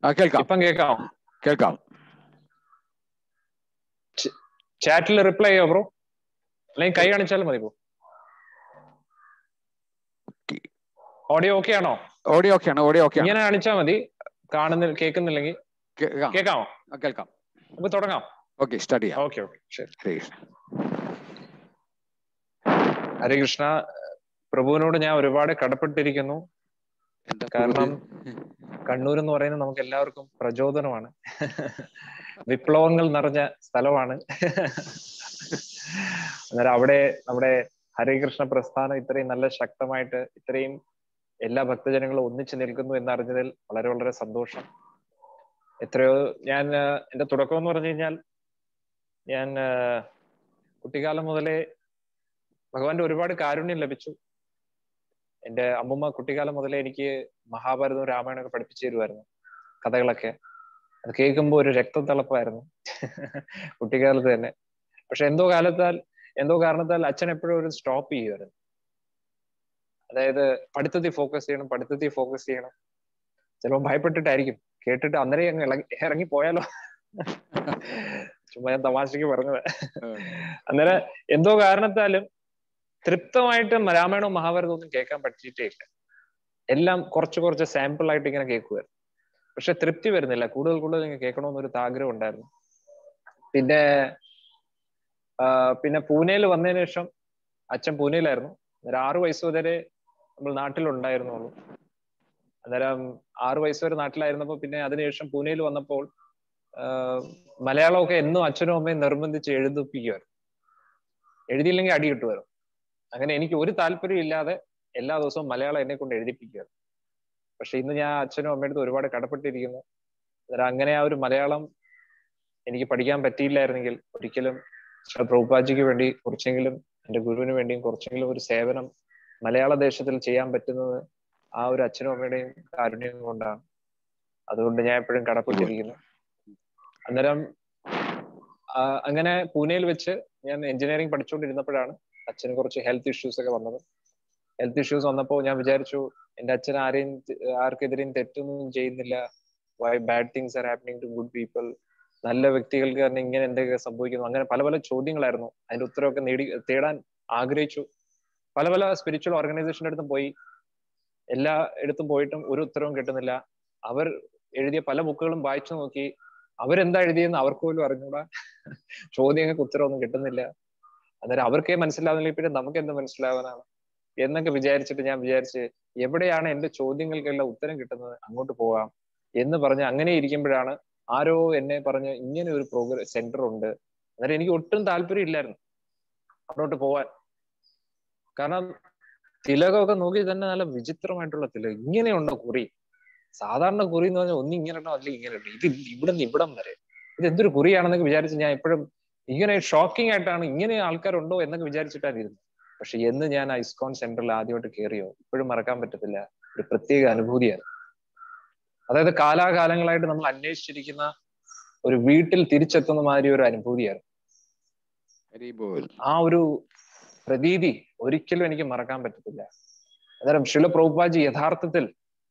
ആ കേൾക്കാം ഇപ്പം കേൾക്കാം കേൾക്കാം ചാറ്റിൽ റിപ്ലൈ ചെയ്യോ ബ്രോ അല്ലെങ്കിൽ കൈ കാണിച്ചാലും മതി ബ്രോ ഓഡിയോ ഓക്കെ ആണോ ഓഡിയോ ഓക്കെയാണ് ഓഡിയോ ഓക്കെയാണ് ഇങ്ങനെ കാണിച്ചാൽ മതി കാണുന്ന കേൾക്കുന്നില്ലെങ്കിൽ കേൾക്കാം കേൾക്കാമോ ആ, കേൾക്കാം നമുക്ക് തുടങ്ങാം ഓക്കെ സ്റ്റാർട്ട് ചെയ്യാം ഓക്കെ ഓക്കെ ശരി ഹരേ കൃഷ്ണ ഹരേ കൃഷ്ണ പ്രഭുവിനോട് ഞാൻ ഒരുപാട് കടപ്പെട്ടിരിക്കുന്നു എന്താ കാരണം കൂടുതൽ? കണ്ണൂർ എന്ന് പറയുന്നത് നമുക്ക് എല്ലാവർക്കും പ്രചോദനമാണ് വിപ്ലവങ്ങൾ നിറഞ്ഞ സ്ഥലമാണ് അന്നേരം അവിടെ നമ്മുടെ ഹരേകൃഷ്ണ പ്രസ്ഥാനം ഇത്രയും നല്ല ശക്തമായിട്ട് ഇത്രയും എല്ലാ ഭക്തജനങ്ങളും ഒന്നിച്ചു നിൽക്കുന്നു എന്നറിഞ്ഞതിൽ വളരെ വളരെ സന്തോഷം എത്രയോ ഞാൻ ആ, എന്റെ തുടക്കം എന്ന് പറഞ്ഞു കഴിഞ്ഞാൽ ഞാൻ ആ, കുട്ടിക്കാലം മുതലേ ഭഗവാന്റെ ഒരുപാട് കാരുണ്യം ലഭിച്ചു എന്റെ അമ്മുമ്മ കുട്ടിക്കാലം മുതലേ എനിക്ക് മഹാഭാരതവും രാമായണമൊക്കെ പഠിപ്പിച്ചു തരുമായിരുന്നു കഥകളൊക്കെ അത് കേൾക്കുമ്പോൾ ഒരു രക്തത്തിളപ്പായിരുന്നു കുട്ടിക്കാലത്ത് തന്നെ പക്ഷെ എന്തോ കാലത്താൽ എന്തോ കാരണത്താൽ അച്ഛൻ എപ്പോഴും ഒരു സ്റ്റോപ്പ് ചെയ്യുമായിരുന്നു അതായത് പഠിത്തത്തിൽ ഫോക്കസ് ചെയ്യണം പഠിത്തത്തിൽ ഫോക്കസ് ചെയ്യണം ചിലപ്പോൾ ഭയപ്പെട്ടിട്ടായിരിക്കും കേട്ടിട്ട് അന്നേരം അങ്ങ് ഇളകി ഇറങ്ങി പോയാലോ ചുമ്മാ ഞാൻ തമാശക്ക് പറഞ്ഞത് അന്നേരം എന്തോ കാരണത്താലും തൃപ്തമായിട്ട് രാമായണവും മഹാഭാരതവും ഒന്നും കേൾക്കാൻ പറ്റിയിട്ടേ ഇല്ല എല്ലാം കുറച്ച് കുറച്ച് സാമ്പിൾ ആയിട്ട് ഇങ്ങനെ കേൾക്കുമായിരുന്നു പക്ഷെ തൃപ്തി വരുന്നില്ല കൂടുതൽ കൂടുതൽ ഇങ്ങനെ കേൾക്കണമെന്നൊരു ആഗ്രഹം ഉണ്ടായിരുന്നു പിന്നെ ആ, പിന്നെ പൂനെയിൽ വന്നതിന് ശേഷം അച്ഛൻ പൂനെയിലായിരുന്നു അന്നേരം ആറു വയസ്സ് വരെ നമ്മൾ നാട്ടിലുണ്ടായിരുന്നുള്ളൂ അന്നേരം ആറു വയസ്സ് വരെ നാട്ടിലായിരുന്നപ്പോൾ പിന്നെ അതിനുശേഷം പൂനെയിൽ വന്നപ്പോൾ ആ, മലയാളമൊക്കെ എന്നും അച്ഛനും അമ്മയും നിർബന്ധിച്ച് എഴുതിപ്പിക്കുമായിരുന്നു എഴുതിയില്ലെങ്കിൽ അടി കിട്ടുമായിരുന്നു അങ്ങനെ എനിക്ക് ഒരു താല്പര്യം ഇല്ലാതെ എല്ലാ ദിവസവും മലയാളം എന്നെ കൊണ്ട് എഴുതിപ്പിക്കുകയാണ് പക്ഷെ ഇന്ന് ഞാൻ അച്ഛനും അമ്മയുടെ അടുത്ത് ഒരുപാട് കടപ്പെട്ടിരിക്കുന്നു അന്നേരം അങ്ങനെ ആ ഒരു മലയാളം എനിക്ക് പഠിക്കാൻ പറ്റിയില്ലായിരുന്നെങ്കിൽ ഒരിക്കലും ശ്രീ പ്രഭുപാജിക്ക് വേണ്ടി കുറച്ചെങ്കിലും എന്റെ ഗുരുവിന് വേണ്ടിയും കുറച്ചെങ്കിലും ഒരു സേവനം മലയാള ദേശത്തിൽ ചെയ്യാൻ പറ്റുന്നത് ആ ഒരു അച്ഛനും അമ്മയുടെയും കാരുണ്യം കൊണ്ടാണ് അതുകൊണ്ട് ഞാൻ എപ്പോഴും കടപ്പെട്ടിരിക്കുന്നു അന്നേരം ആ, അങ്ങനെ പൂനെയിൽ വെച്ച് ഞാൻ എഞ്ചിനീയറിംഗ് പഠിച്ചുകൊണ്ടിരുന്നപ്പോഴാണ് അച്ഛന് കുറച്ച് ഹെൽത്ത് ഇഷ്യൂസ് ഒക്കെ വന്നത് ഹെൽത്ത് ഇഷ്യൂസ് വന്നപ്പോൾ ഞാൻ വിചാരിച്ചു എന്റെ അച്ഛൻ ആരെയും ത- ആർക്കെതിരെയും തെറ്റൊന്നും ചെയ്യുന്നില്ല why bad things are happening to good people നല്ല വ്യക്തികൾക്ക് തന്നെ ഇങ്ങനെ എന്തൊക്കെ സംഭവിക്കുന്നു അങ്ങനെ പല പല ചോദ്യങ്ങളായിരുന്നു അതിന്റെ ഉത്തരവൊക്കെ നേടി തേടാൻ ആഗ്രഹിച്ചു പല പല സ്പിരിച്വൽ ഓർഗനൈസേഷൻ്റെ അടുത്തും പോയി എല്ലാ ഇടത്തും പോയിട്ടും ഒരു ഉത്തരവും കിട്ടുന്നില്ല അവർ എഴുതിയ പല ബുക്കുകളും വായിച്ചു നോക്കി അവരെന്താ എഴുതിയെന്ന് അവർക്ക് പോലും അറിഞ്ഞൂടാ ചോദ്യങ്ങൾക്ക് ഉത്തരവൊന്നും കിട്ടുന്നില്ല അന്നേരം അവർക്കേ മനസ്സിലാവുന്നില്ല പിന്നെ നമുക്ക് എന്ത് മനസ്സിലാവാനാണ് എന്നൊക്കെ വിചാരിച്ചിട്ട് ഞാൻ വിചാരിച്ച് എവിടെയാണ് എന്റെ ചോദ്യങ്ങൾക്കെല്ലാം ഉത്തരം കിട്ടുന്നത് അങ്ങോട്ട് പോകാം എന്ന് പറഞ്ഞ് അങ്ങനെ ഇരിക്കുമ്പോഴാണ് ആരോ എന്നെ പറഞ്ഞ് ഇങ്ങനെ ഒരു പ്രോഗ്രാം സെന്റർ ഉണ്ട് അന്നേരം എനിക്ക് ഒട്ടും താല്പര്യം ഇല്ലായിരുന്നു അങ്ങോട്ട് പോവാൻ കാരണം തിലകമൊക്കെ നോക്കി തന്നെ നല്ല വിചിത്രമായിട്ടുള്ള തിലകം ഇങ്ങനെയുണ്ടോ കുറി സാധാരണ കുറി എന്ന് പറഞ്ഞാൽ ഒന്ന് ഇങ്ങനെ ഉണ്ടോ അല്ലെങ്കിൽ ഇങ്ങനെ ഉണ്ടോ ഇത് ഇവിടെ നിന്ന് ഇവിടം വരെ ഇത് എന്തൊരു കുറിയാണെന്നൊക്കെ വിചാരിച്ച് ഞാൻ എപ്പോഴും ഇങ്ങനെ ഷോക്കിംഗ് ആയിട്ടാണ് ഇങ്ങനെ ആൾക്കാരുണ്ടോ എന്നൊക്കെ വിചാരിച്ചിട്ടാണ് ഇരുന്നത് പക്ഷെ എന്ന് ഞാൻ ആ ഇസ്കോൺ സെന്ററിൽ ആദ്യമായിട്ട് കയറിയോ ഇപ്പോഴും മറക്കാൻ പറ്റത്തില്ല ഒരു പ്രത്യേക അനുഭൂതിയാണ് അതായത് കാലാകാലങ്ങളായിട്ട് നമ്മൾ അന്വേഷിച്ചിരിക്കുന്ന ഒരു വീട്ടിൽ തിരിച്ചെത്തുന്ന മാതിരി ഒരു അനുഭൂതിയാണ് ഹരി ബോൽ ആ ഒരു പ്രതീതി ഒരിക്കലും എനിക്ക് മറക്കാൻ പറ്റത്തില്ല അന്നേരം ശില പ്രഭുപാജി യഥാർത്ഥത്തിൽ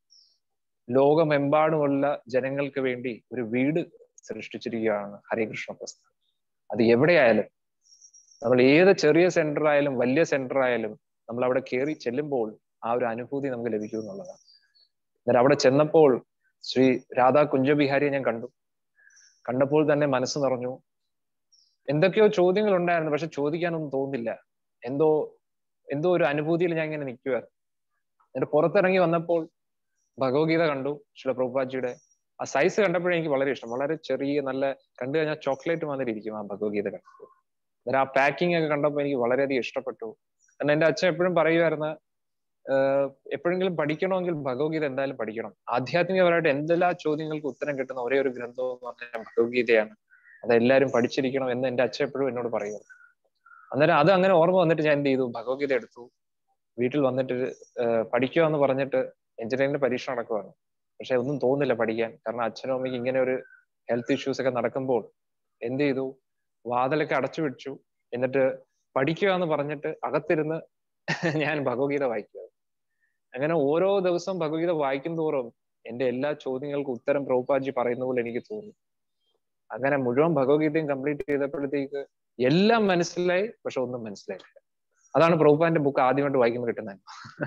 ലോകമെമ്പാടുമുള്ള ജനങ്ങൾക്ക് വേണ്ടി ഒരു വീട് സൃഷ്ടിച്ചിരിക്കുകയാണ് ഹരേകൃഷ്ണ പ്രസ്ഥാനം അത് എവിടെയായാലും നമ്മൾ ഏത് ചെറിയ സെന്റർ ആയാലും വലിയ സെന്റർ ആയാലും നമ്മൾ അവിടെ കയറി ചെല്ലുമ്പോൾ ആ ഒരു അനുഭൂതി നമുക്ക് ലഭിക്കും എന്നുള്ളതാണ് അന്നേരം അവിടെ ചെന്നപ്പോൾ ശ്രീ രാധാ കുഞ്ചബിഹാരിയെ ഞാൻ കണ്ടു കണ്ടപ്പോൾ തന്നെ മനസ്സ് നിറഞ്ഞു എന്തൊക്കെയോ ചോദ്യങ്ങൾ ഉണ്ടായിരുന്നു പക്ഷെ ചോദിക്കാനൊന്നും തോന്നില്ല എന്തോ എന്തോ ഒരു അനുഭൂതിയിൽ ഞാൻ ഇങ്ങനെ നിൽക്കുവായിരുന്നു എന്നിട്ട് പുറത്തിറങ്ങി വന്നപ്പോൾ ഭഗവത്ഗീത കണ്ടു ശ്രീ പ്രഭുപാജിയുടെ ആ സൈസ് കണ്ടപ്പോഴേ എനിക്ക് വളരെ ഇഷ്ടം വളരെ ചെറിയ നല്ല കണ്ടു കഴിഞ്ഞാൽ ചോക്ലേറ്റ് മാതിരി ഇരിക്കും ആ ഭഗവത്ഗീത കണ്ടപ്പോൾ അന്നേരം ആ പാക്കിംഗ് ഒക്കെ കണ്ടപ്പോൾ എനിക്ക് വളരെയധികം ഇഷ്ടപ്പെട്ടു കാരണം എന്റെ അച്ഛൻ എപ്പോഴും പറയുമായിരുന്നു ഏഹ് എപ്പോഴെങ്കിലും പഠിക്കണമെങ്കിൽ ഭഗവത്ഗീത എന്തായാലും പഠിക്കണം ആധ്യാത്മികപരമായിട്ട് എന്തെല്ലാം ചോദ്യങ്ങൾക്ക് ഉത്തരം കിട്ടുന്ന ഒരേ ഒരു ഗ്രന്ഥം എന്ന് പറഞ്ഞാൽ ഭഗവത്ഗീതയാണ് അതെല്ലാവരും പഠിച്ചിരിക്കണം എന്ന് എന്റെ അച്ഛൻ എപ്പോഴും എന്നോട് പറയും അന്നേരം അത് അങ്ങനെ ഓർമ്മ വന്നിട്ട് ഞാൻ എന്ത് ചെയ്തു ഭഗവത്ഗീത എടുത്തു വീട്ടിൽ വന്നിട്ട് പഠിക്കുക എന്ന് പറഞ്ഞിട്ട് എഞ്ചിനീയറിംഗിന്റെ പരീക്ഷ നടക്കുവാണ് പക്ഷെ ഒന്നും തോന്നില്ല പഠിക്കാൻ കാരണം അച്ഛനും അമ്മയ്ക്ക് ഇങ്ങനെ ഒരു ഹെൽത്ത് ഇഷ്യൂസ് ഒക്കെ നടക്കുമ്പോൾ എന്ത് ചെയ്തു വാതിലൊക്കെ അടച്ചു പിടിച്ചു എന്നിട്ട് പഠിക്കുക എന്ന് പറഞ്ഞിട്ട് അകത്തിരുന്ന് ഞാൻ ഭഗവത്ഗീത വായിക്കുക അങ്ങനെ ഓരോ ദിവസം ഭഗവത്ഗീത വായിക്കും തോറും എന്റെ എല്ലാ ചോദ്യങ്ങൾക്കും ഉത്തരം പ്രഭുപാജി പറയുന്ന പോലെ എനിക്ക് തോന്നി അങ്ങനെ മുഴുവൻ ഭഗവത്ഗീതയും കംപ്ലീറ്റ് ചെയ്തപ്പോഴത്തേക്ക് എല്ലാം മനസ്സിലായി പക്ഷെ ഒന്നും മനസ്സിലായില്ല അതാണ് പ്രഭുപാന്റെ ബുക്ക് ആദ്യമായിട്ട് വായിക്കുമ്പോൾ കിട്ടുന്നത്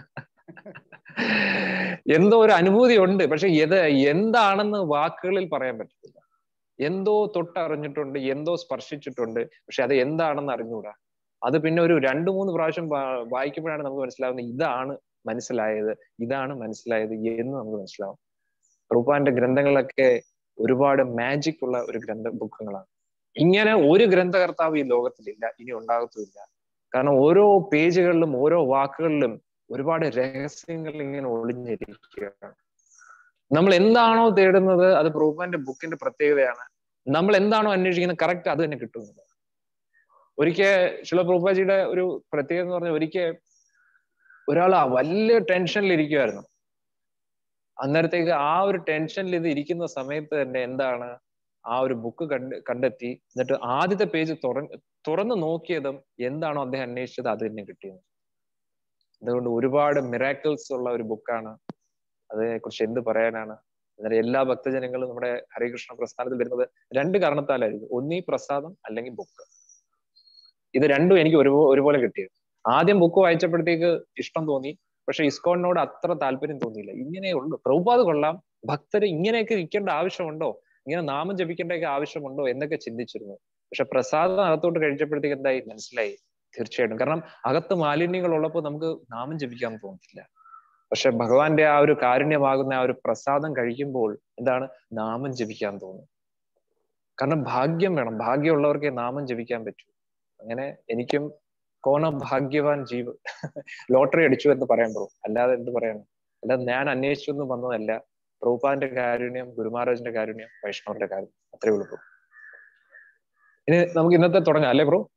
എന്തോ ഒരു അനുഭൂതി ഉണ്ട് പക്ഷെ ഇത് എന്താണെന്ന് വാക്കുകളിൽ പറയാൻ പറ്റത്തില്ല എന്തോ തൊട്ടറിഞ്ഞിട്ടുണ്ട് എന്തോ സ്പർശിച്ചിട്ടുണ്ട് പക്ഷെ അത് എന്താണെന്ന് അറിഞ്ഞുകൂടാ അത് പിന്നെ ഒരു രണ്ടു മൂന്ന് പ്രാവശ്യം വായിക്കുമ്പോഴാണ് നമുക്ക് മനസ്സിലാവുന്നത് ഇതാണ് മനസ്സിലായത് ഇതാണ് മനസ്സിലായത് എന്ന് നമുക്ക് മനസ്സിലാവും പ്രഭുപാന്റെ ഗ്രന്ഥങ്ങളൊക്കെ ഒരുപാട് മാജിക് ഉള്ള ഒരു ഗ്രന്ഥ ബുക്കുകളാണ് ഇങ്ങനെ ഒരു ഗ്രന്ഥകർത്താവ് ഈ ലോകത്തിലില്ല ഇനി ഉണ്ടാകത്തുമില്ല കാരണം ഓരോ പേജുകളിലും ഓരോ വാക്കുകളിലും ഒരുപാട് രഹസ്യങ്ങൾ ഇങ്ങനെ ഒളിഞ്ഞിരിക്കുകയാണ് നമ്മൾ എന്താണോ തേടുന്നത് അത് പ്രഭുപാന്റെ ബുക്കിന്റെ പ്രത്യേകതയാണ് നമ്മൾ എന്താണോ അന്വേഷിക്കുന്നത് കറക്റ്റ് അത് തന്നെ കിട്ടുന്നത് ഒരിക്കൽ ശില പ്രഭുപാജിയുടെ ഒരു പ്രത്യേകത എന്ന് പറഞ്ഞാൽ ഒരിക്കൽ ഒരാൾ വലിയ ടെൻഷനിൽ ഇരിക്കുമായിരുന്നു അന്നേരത്തേക്ക് ആ ഒരു ടെൻഷനിൽ ഇത് ഇരിക്കുന്ന സമയത്ത് തന്നെ എന്താണ് ആ ഒരു ബുക്ക് കണ്ട് കണ്ടെത്തി എന്നിട്ട് ആദ്യത്തെ പേജ് തുറ തുറന്നു നോക്കിയതും എന്താണോ അദ്ദേഹം അന്വേഷിച്ചത് അത് തന്നെ കിട്ടിയത് അതുകൊണ്ട് ഒരുപാട് മിറാക്കിൾസ് ഉള്ള ഒരു ബുക്കാണ് അതിനെ കുറിച്ച് എന്ത് പറയാനാണ് അന്നേരം എല്ലാ ഭക്തജനങ്ങളും നമ്മുടെ ഹരികൃഷ്ണ പ്രസ്ഥാനത്തിൽ വരുന്നത് രണ്ട് കാരണത്താലായിരിക്കും ഒന്നീ പ്രസാദം അല്ലെങ്കിൽ ബുക്ക് ഇത് രണ്ടും എനിക്ക് ഒരു ഒരുപോലെ കിട്ടിയത് ആദ്യം ബുക്ക് വായിച്ചപ്പോഴത്തേക്ക് ഇഷ്ടം തോന്നി പക്ഷെ ഇസ്കോണിനോട് അത്ര താല്പര്യം തോന്നിയില്ല ഇങ്ങനെ ഉള്ളു പ്രഭുപാത് കൊള്ളാം ഭക്തര് ഇങ്ങനെയൊക്കെ ഇരിക്കേണ്ട ആവശ്യമുണ്ടോ ഇങ്ങനെ നാമം ജപിക്കേണ്ടൊക്കെ ആവശ്യമുണ്ടോ എന്നൊക്കെ ചിന്തിച്ചിരുന്നു പക്ഷെ പ്രസാദം അകത്തോട്ട് കഴിച്ചപ്പോഴത്തേക്ക് എന്തായി മനസ്സിലായി തീർച്ചയായിട്ടും കാരണം അകത്ത് മാലിന്യങ്ങൾ ഉള്ളപ്പോൾ നമുക്ക് നാമം ജപിക്കാൻ തോന്നത്തില്ല പക്ഷെ ഭഗവാന്റെ ആ ഒരു കാരുണ്യമാകുന്ന ആ ഒരു പ്രസാദം കഴിക്കുമ്പോൾ എന്താണ് നാമം ജപിക്കാൻ തോന്നും കാരണം ഭാഗ്യം വേണം ഭാഗ്യമുള്ളവർക്കേ നാമം ജപിക്കാൻ പറ്റൂ അങ്ങനെ എനിക്കും കോണ ഭാഗ്യവാൻ ജീവ് ലോട്ടറി അടിച്ചു എന്ന് പറയാൻ പോകും അല്ലാതെ എന്ത് പറയണം അല്ലാതെ ഞാൻ അന്വേഷിച്ചൊന്നും വന്നതല്ല പ്രഭുപാന്റെ കാരുണ്യം ഗുരുമഹാരാജിന്റെ കാരുണ്യം വൈഷ്ണവന്റെ കാര്യം അത്രേ ഉള്ളൂ ഇനി നമുക്ക് ഇന്നത്തെ തുടങ്ങാം അല്ലേ ബ്രോ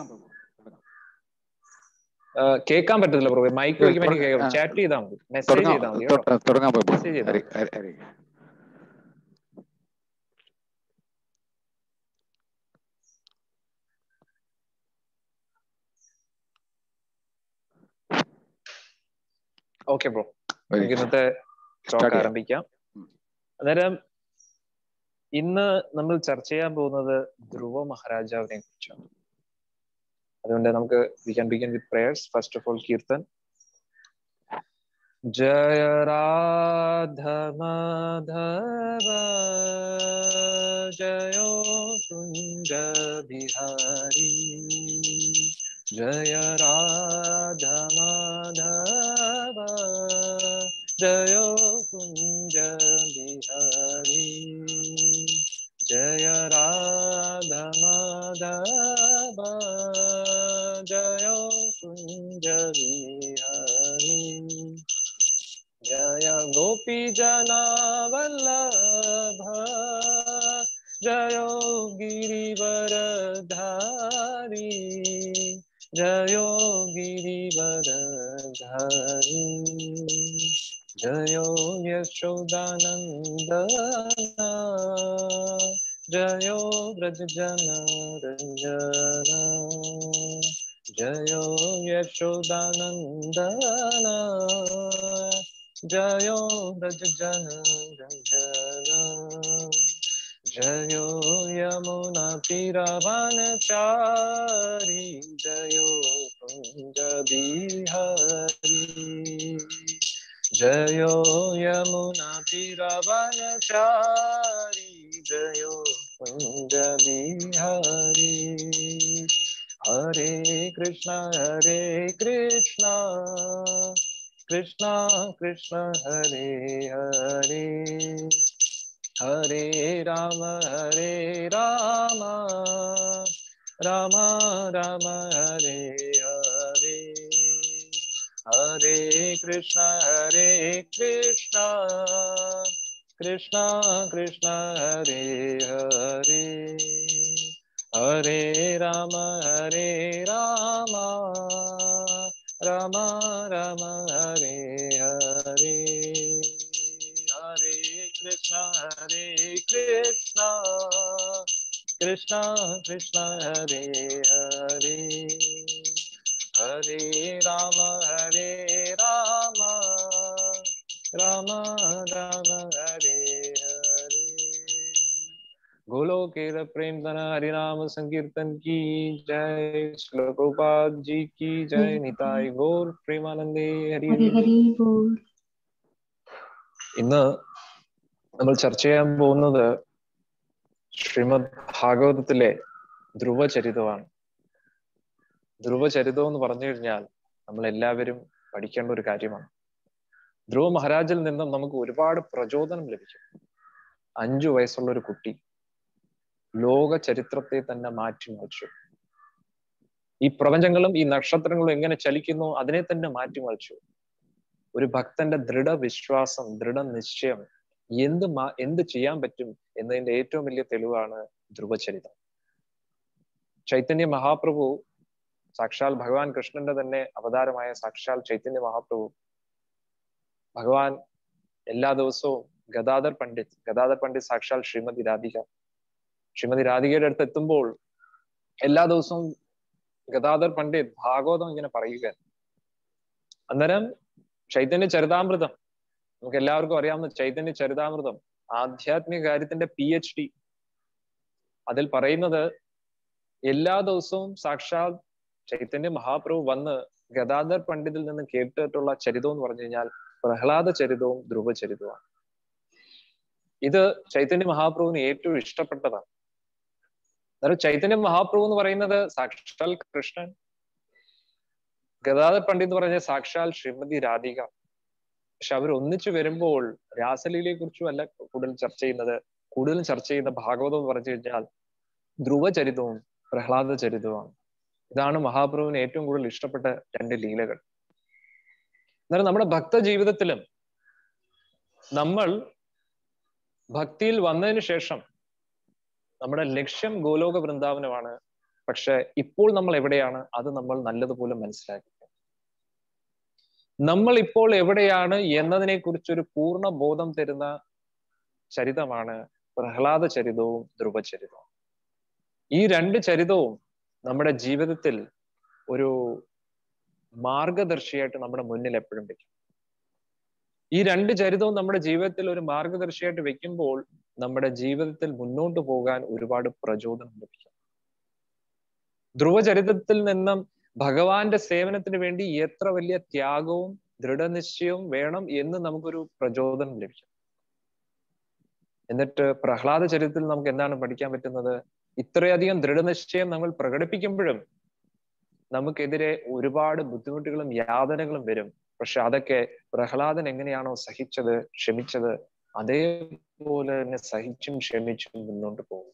കേൾക്കാൻ പറ്റത്തില്ല ബ്രോ മൈക്ക് വയ്ക്കുമ്പോൾ എനിക്ക് കേൾക്കാം ചാറ്റ് ചെയ്താൽ മതി മെസ്സേജ് ചെയ്താൽ മതി തുടങ്ങാൻ മെസ്സേജ് ചെയ്താൽ ഓക്കെ ബ്രോ നമുക്ക് ഇന്നത്തെ ടോക്ക് ആരംഭിക്കാം അന്നേരം ഇന്ന് നമ്മൾ ചർച്ച ചെയ്യാൻ പോകുന്നത് ധ്രുവ മഹാരാജാവിനെ കുറിച്ചാണ് അതുകൊണ്ട് നമുക്ക് we can begin with prayers first of all kirtan ജയ രാധ മാധവ ജയോ കുഞ്ച ബിഹാരി ജയ രാധ മാധവ ജയോ കുഞ്ച ബിഹാരി ജയ രാധ മാധവ ജയോ കുഞ്ച ബിഹാരി ജയ ഗോപി ജനവല്ലഭ ജയോ ഗിരിവരധാരി ജയോ ഗിരിവരധാരി ജയോ യശോദാനന്ദന ജയോ വ്രജന രഞ്ജന ജയോ യശോദാനന്ദന ജയോ വ്രജന രഞ്ജന ജയോ യമുന പിരവനചാരി ജയോ കുഞ്ച ബിഹാരി ജയോ യമുന പിരവനചാരി ജയോ കുഞ്ച ബിഹാരി ഹരേ കൃഷ്ണ ഹരേ കൃഷ്ണ കൃഷ്ണ കൃഷ്ണ ഹരേ ഹരേ ഹരേ രാമ ഹരേ രാമ രാമ രാമ ഹരേ ഹരേ ഹരേ കൃഷ്ണ ഹരേ കൃഷ്ണ കൃഷ്ണ കൃഷ്ണ ഹരേ ഹരേ ഹരേ രാമ ഹരേ രാമ രാമ രാമ ഹരേ ഹരേ ഹരേ കൃഷ്ണ ഹരേ കൃഷ്ണ കൃഷ്ണ കൃഷ്ണ ഹരേ ഹരേ ഹരേ രാമ ഹരേ രാമ രാമ രാമ ഹരേ ഹരേ गोलोकेर प्रेम धना हरिनाम संकीर्तन की जय श्री प्रभुपाद जी की जय निताय गौर प्रेमानंदे हरि ഹരി ഹരി ബോൾ ഇന്ന് നമ്മൾ ചർച്ച ചെയ്യാൻ പോകുന്നത് ശ്രീമദ് ഭാഗവതത്തിലെ ധ്രുവചരിതമാണ് ധ്രുവചരിതം എന്ന് പറഞ്ഞു കഴിഞ്ഞാൽ നമ്മൾ എല്ലാവരും പഠിക്കേണ്ട ഒരു കാര്യമാണ് ധ്രുവ മഹാരാജിൽ നിന്നും നമുക്ക് ഒരുപാട് പ്രചോദനം ലഭിക്കും അഞ്ചു വയസ്സുള്ള ഒരു കുട്ടി ലോക ചരിത്രത്തെ തന്നെ മാറ്റിമറിച്ചു ഈ പ്രപഞ്ചങ്ങളും ഈ നക്ഷത്രങ്ങളും എങ്ങനെ ചലിക്കുന്നു അതിനെ തന്നെ മാറ്റിമറിച്ചു ഒരു ഭക്തന്റെ ദൃഢവിശ്വാസം ദൃഢനിശ്ചയം എന്ത് മാ എന്ത് ചെയ്യാൻ പറ്റും എന്നതിന്റെ ഏറ്റവും വലിയ തെളിവാണ് ധ്രുവചരിതം ചൈതന്യ മഹാപ്രഭു സാക്ഷാൽ ഭഗവാൻ കൃഷ്ണന്റെ തന്നെ അവതാരമായ സാക്ഷാൽ ചൈതന്യ മഹാപ്രഭു ഭഗവാൻ എല്ലാ ദിവസവും ഗദാധർ പണ്ഡിറ്റ് ഗദാധർ പണ്ഡിറ്റ് സാക്ഷാൽ ശ്രീമതി രാധിക ശ്രീമതി രാധികയുടെ അടുത്ത് എത്തുമ്പോൾ എല്ലാ ദിവസവും ഗദാധർ പണ്ഡിറ്റ് ഭാഗവതം ഇങ്ങനെ പറയുക അന്നേരം ചൈതന്യ ചരിതാമൃതം നമുക്ക് എല്ലാവർക്കും അറിയാവുന്ന ചൈതന്യ ചരിതാമൃതം ആധ്യാത്മിക കാര്യത്തിന്റെ പി എച്ച് ഡി അതിൽ പറയുന്നത് എല്ലാ ദിവസവും സാക്ഷാൽ ചൈതന്യ മഹാപ്രഭു വന്ന് ഗദാധർ പണ്ഡിതിൽ നിന്ന് കേട്ടിട്ടുള്ള ചരിതം എന്ന് പറഞ്ഞു കഴിഞ്ഞാൽ പ്രഹ്ലാദ ചരിതവും ധ്രുവ ചരിതവുമാണ് ഇത് ചൈതന്യ മഹാപ്രഭുവിന് ഏറ്റവും ഇഷ്ടപ്പെട്ടതാണ് അന്നേരം ചൈതന്യ മഹാപ്രഭു എന്ന് പറയുന്നത് സാക്ഷാൽ കൃഷ്ണൻ ഗദാധർ പണ്ഡിത് എന്ന് പറഞ്ഞ സാക്ഷാൽ ശ്രീമതി രാധിക പക്ഷെ അവർ ഒന്നിച്ചു വരുമ്പോൾ രാസലീലയെ കുറിച്ചും അല്ല കൂടുതൽ ചർച്ച ചെയ്യുന്നത് കൂടുതലും ചർച്ച ചെയ്യുന്ന ഭാഗവതം എന്ന് പറഞ്ഞു കഴിഞ്ഞാൽ ധ്രുവചരിതവും പ്രഹ്ലാദ ചരിതവുമാണ് ഇതാണ് മഹാപ്രഭുവിന് ഏറ്റവും കൂടുതൽ ഇഷ്ടപ്പെട്ട രണ്ട് ലീലകൾ എന്നാൽ നമ്മുടെ ഭക്ത ജീവിതത്തിലും നമ്മൾ ഭക്തിയിൽ വന്നതിന് ശേഷം നമ്മുടെ ലക്ഷ്യം ഗോലോക വൃന്ദാവനമാണ് പക്ഷെ ഇപ്പോൾ നമ്മൾ എവിടെയാണ് അത് നമ്മൾ നല്ലതുപോലെ മനസ്സിലാക്കുക നമ്മൾ ഇപ്പോൾ എവിടെയാണ് എന്നതിനെ കുറിച്ചൊരു പൂർണ്ണ ബോധം തരുന്ന ചരിതമാണ് പ്രഹ്ലാദ ചരിതവും ധ്രുവചരിതവും ഈ രണ്ട് ചരിതവും നമ്മുടെ ജീവിതത്തിൽ ഒരു മാർഗദർശിയായിട്ട് നമ്മുടെ മുന്നിൽ എപ്പോഴും വെക്കും ഈ രണ്ട് ചരിതവും നമ്മുടെ ജീവിതത്തിൽ ഒരു മാർഗദർശിയായിട്ട് വെക്കുമ്പോൾ നമ്മുടെ ജീവിതത്തിൽ മുന്നോട്ട് പോകാൻ ഒരുപാട് പ്രചോദനം ലഭിക്കും ധ്രുവചരിതത്തിൽ നിന്നും ഭഗവാന്റെ സേവനത്തിന് വേണ്ടി എത്ര വലിയ ത്യാഗവും ദൃഢനിശ്ചയവും വേണം എന്ന് നമുക്കൊരു പ്രചോദനം ലഭിക്കും എന്നിട്ട് പ്രഹ്ലാദ ചരിത്രത്തിൽ നമുക്ക് എന്താണ് പഠിക്കാൻ പറ്റുന്നത് ഇത്രയധികം ദൃഢനിശ്ചയം നമ്മൾ പ്രകടിപ്പിക്കുമ്പോഴും നമുക്കെതിരെ ഒരുപാട് ബുദ്ധിമുട്ടുകളും യാതനകളും വരും പക്ഷെ അതൊക്കെ പ്രഹ്ലാദൻ എങ്ങനെയാണോ സഹിച്ചത് ക്ഷമിച്ചത് അതേപോലെ തന്നെ സഹിച്ചും ക്ഷമിച്ചും മുന്നോട്ട് പോകും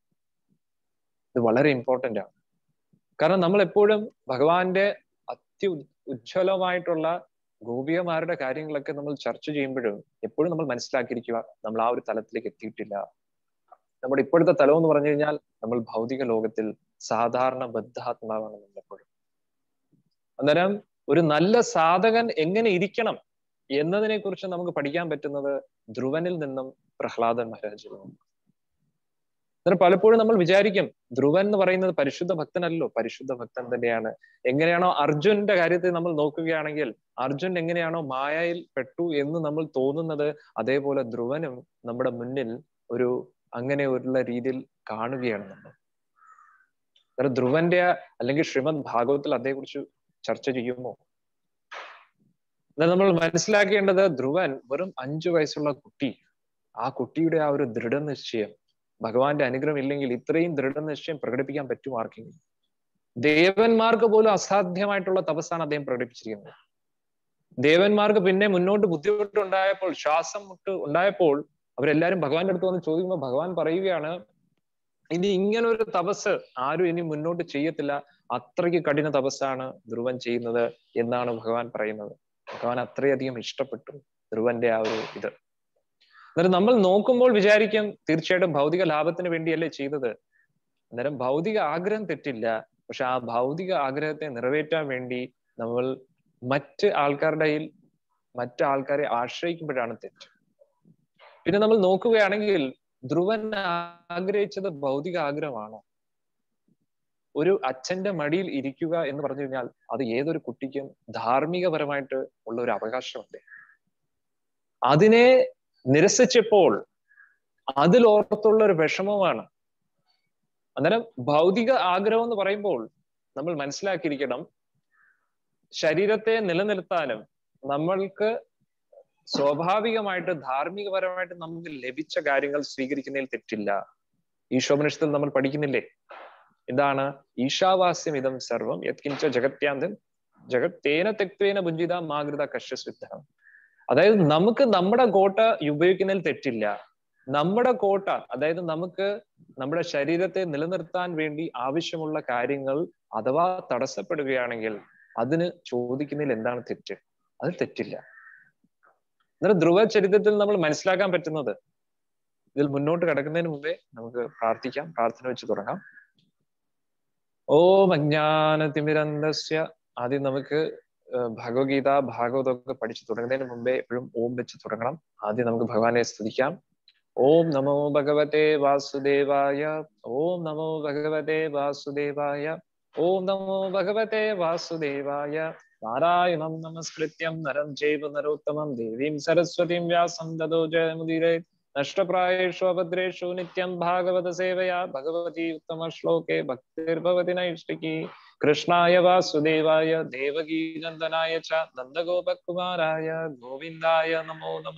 ഇത് വളരെ ഇമ്പോർട്ടന്റ് ആണ് കാരണം നമ്മൾ എപ്പോഴും ഭഗവാന്റെ അത്യ ഉജ്ജ്വലമായിട്ടുള്ള ഗോപികമാരുടെ കാര്യങ്ങളൊക്കെ നമ്മൾ ചർച്ച ചെയ്യുമ്പോഴും എപ്പോഴും നമ്മൾ മനസ്സിലാക്കിയിരിക്കുക നമ്മൾ ആ ഒരു തലത്തിലേക്ക് എത്തിയിട്ടില്ല നമ്മുടെ ഇപ്പോഴത്തെ തലം എന്ന് പറഞ്ഞു കഴിഞ്ഞാൽ നമ്മൾ ഭൗതിക ലോകത്തിൽ സാധാരണ ബദ്ധാത്മാവാണ് നമ്മളെപ്പോഴും അന്നേരം ഒരു നല്ല സാധകൻ എങ്ങനെ ഇരിക്കണം എന്നതിനെ കുറിച്ച് നമുക്ക് പഠിക്കാൻ പറ്റുന്നത് ധ്രുവനിൽ നിന്നും പ്രഹ്ലാദൻ മഹാരാജിൽ നിന്നും അന്നേരം പലപ്പോഴും നമ്മൾ വിചാരിക്കും ധ്രുവൻ എന്ന് പറയുന്നത് പരിശുദ്ധ ഭക്തനല്ലോ പരിശുദ്ധ ഭക്തൻ തന്നെയാണ് എങ്ങനെയാണോ അർജുന്റെ കാര്യത്തിൽ നമ്മൾ നോക്കുകയാണെങ്കിൽ അർജുൻ എങ്ങനെയാണോ മായയിൽ പെട്ടു എന്ന് നമ്മൾ തോന്നുന്നത് അതേപോലെ ധ്രുവനും നമ്മുടെ മുന്നിൽ ഒരു അങ്ങനെ ഉള്ള രീതിയിൽ കാണുകയാണ് നമ്മൾ അന്നേരം ധ്രുവന്റെ അല്ലെങ്കിൽ ശ്രീമദ് ഭാഗവത്തിൽ അതേക്കുറിച്ച് ചർച്ച ചെയ്യുമോ എന്നാൽ നമ്മൾ മനസ്സിലാക്കേണ്ടത് ധ്രുവൻ വെറും അഞ്ചു വയസ്സുള്ള കുട്ടി ആ കുട്ടിയുടെ ആ ഒരു ദൃഢനിശ്ചയം ഭഗവാന്റെ അനുഗ്രഹം ഇല്ലെങ്കിൽ ഇത്രയും ദൃഢനിശ്ചയം പ്രകടിപ്പിക്കാൻ പറ്റും ആർക്കെങ്കിലും ദേവന്മാർക്ക് പോലും അസാധ്യമായിട്ടുള്ള തപസ്സാണ് അദ്ദേഹം പ്രകടിപ്പിച്ചിരിക്കുന്നത് ദേവന്മാർക്ക് പിന്നെ മുന്നോട്ട് ബുദ്ധിമുട്ടുണ്ടായപ്പോൾ ശ്വാസം മുട്ട് ഉണ്ടായപ്പോൾ അവരെല്ലാരും ഭഗവാന്റെ അടുത്ത് വന്ന് ചോദിക്കുമ്പോൾ ഭഗവാൻ പറയുകയാണ് ഇനി ഇങ്ങനെ ഒരു തപസ് ആരും ഇനി മുന്നോട്ട് ചെയ്യത്തില്ല അത്രയ്ക്ക് കഠിന തപസ്സാണ് ധ്രുവൻ ചെയ്യുന്നത് എന്നാണ് ഭഗവാൻ പറയുന്നത് ഭഗവാൻ അത്രയധികം ഇഷ്ടപ്പെട്ടു ധ്രുവന്റെ ആ ഒരു ഇത് അന്നേരം നമ്മൾ നോക്കുമ്പോൾ വിചാരിക്കും തീർച്ചയായിട്ടും ഭൗതിക ലാഭത്തിന് വേണ്ടിയല്ലേ ചെയ്തത് അന്നേരം ഭൗതിക ആഗ്രഹം തെറ്റില്ല പക്ഷെ ആ ഭൗതിക ആഗ്രഹത്തെ നിറവേറ്റാൻ വേണ്ടി നമ്മൾ മറ്റ് ആൾക്കാരുടെ മറ്റ് ആൾക്കാരെ ആശ്രയിക്കുമ്പോഴാണ് തെറ്റ് പിന്നെ നമ്മൾ നോക്കുകയാണെങ്കിൽ ധ്രുവൻ ആഗ്രഹിച്ചത് ഭൗതിക ആഗ്രഹമാണോ ഒരു അച്ഛന്റെ മടിയിൽ ഇരിക്കുക എന്ന് പറഞ്ഞു കഴിഞ്ഞാൽ അത് ഏതൊരു കുട്ടിക്കും ധാർമ്മികപരമായിട്ട് ഉള്ള ഒരു അവകാശമുണ്ട് അതിനെ നിരസിച്ചപ്പോൾ അതിലോർത്തുള്ള ഒരു വിഷമമാണ് അന്നേരം ഭൗതിക ആഗ്രഹം എന്ന് പറയുമ്പോൾ നമ്മൾ മനസ്സിലാക്കിയിരിക്കണം ശരീരത്തെ നിലനിർത്താനും നമ്മൾക്ക് സ്വാഭാവികമായിട്ട് ധാർമ്മികപരമായിട്ട് നമുക്ക് ലഭിച്ച കാര്യങ്ങൾ സ്വീകരിക്കുന്നതിൽ തെറ്റില്ല ഈശോപനിഷത്തിൽ നമ്മൾ പഠിക്കുന്നില്ലേ എന്താണ് ഈശാവാസ്യം ഇതം സർവം യത്കിഞ്ച ജഗത്യാന്തൻ ജഗത്തേന തെക്വേന ഭുഞ്ചിത മാകൃത കശ്യസ്വിദ്ധം അതായത് നമുക്ക് നമ്മുടെ കോട്ട ഉപയോഗിക്കുന്നതിൽ തെറ്റില്ല നമ്മുടെ കോട്ട അതായത് നമുക്ക് നമ്മുടെ ശരീരത്തെ നിലനിർത്താൻ വേണ്ടി ആവശ്യമുള്ള കാര്യങ്ങൾ അഥവാ തടസ്സപ്പെടുകയാണെങ്കിൽ അതിന് ചോദിക്കുന്നതിൽ എന്താണ് തെറ്റ് അത് തെറ്റില്ല അന്നേരം ധ്രുവ ചരിത്രത്തിൽ നമ്മൾ മനസ്സിലാക്കാൻ പറ്റുന്നത് ഇതിൽ മുന്നോട്ട് കിടക്കുന്നതിന് മുമ്പേ നമുക്ക് പ്രാർത്ഥിക്കാം പ്രാർത്ഥന വെച്ച് തുടങ്ങാം ഓം അജ്ഞാനതിമിരന്തസ്യ ആദ്യം നമുക്ക് ഭഗവത്ഗീത ഭാഗവതമൊക്കെ പഠിച്ചു തുടങ്ങുന്നതിന് മുമ്പേ എപ്പോഴും ഓം വെച്ച് തുടങ്ങണം ആദ്യം നമുക്ക് ഭഗവാനെ സ്തുതിക്കാം ഓം നമോ ഭഗവത്തെ വാസുദേവായ ഓം നമോ ഭഗവത്തെ വാസുദേവായ ഓം നമോ ഭഗവത്തെ വാസുദേവായ നാരായണം നമസ്കൃത്യം നരം ചൈവ നരോത്തമം ദേവീം സരസ്വതീം വ്യാസം തതോ ജയമുദീരേ നഷ്ടപ്രായേഷു അഭദ്രേഷു നിത്യം ഭാഗവത സേവയാ ഭഗവതി ഉത്തമ ശ്ലോകേ ഭക്തിർഭവതി നൈഷ്ഠികി കൃഷ്ണായ വാസുദേവായ ദേവകീനന്ദനായ ച നന്ദഗോപകുമാരായ ഗോവിന്ദായ നമോ നമ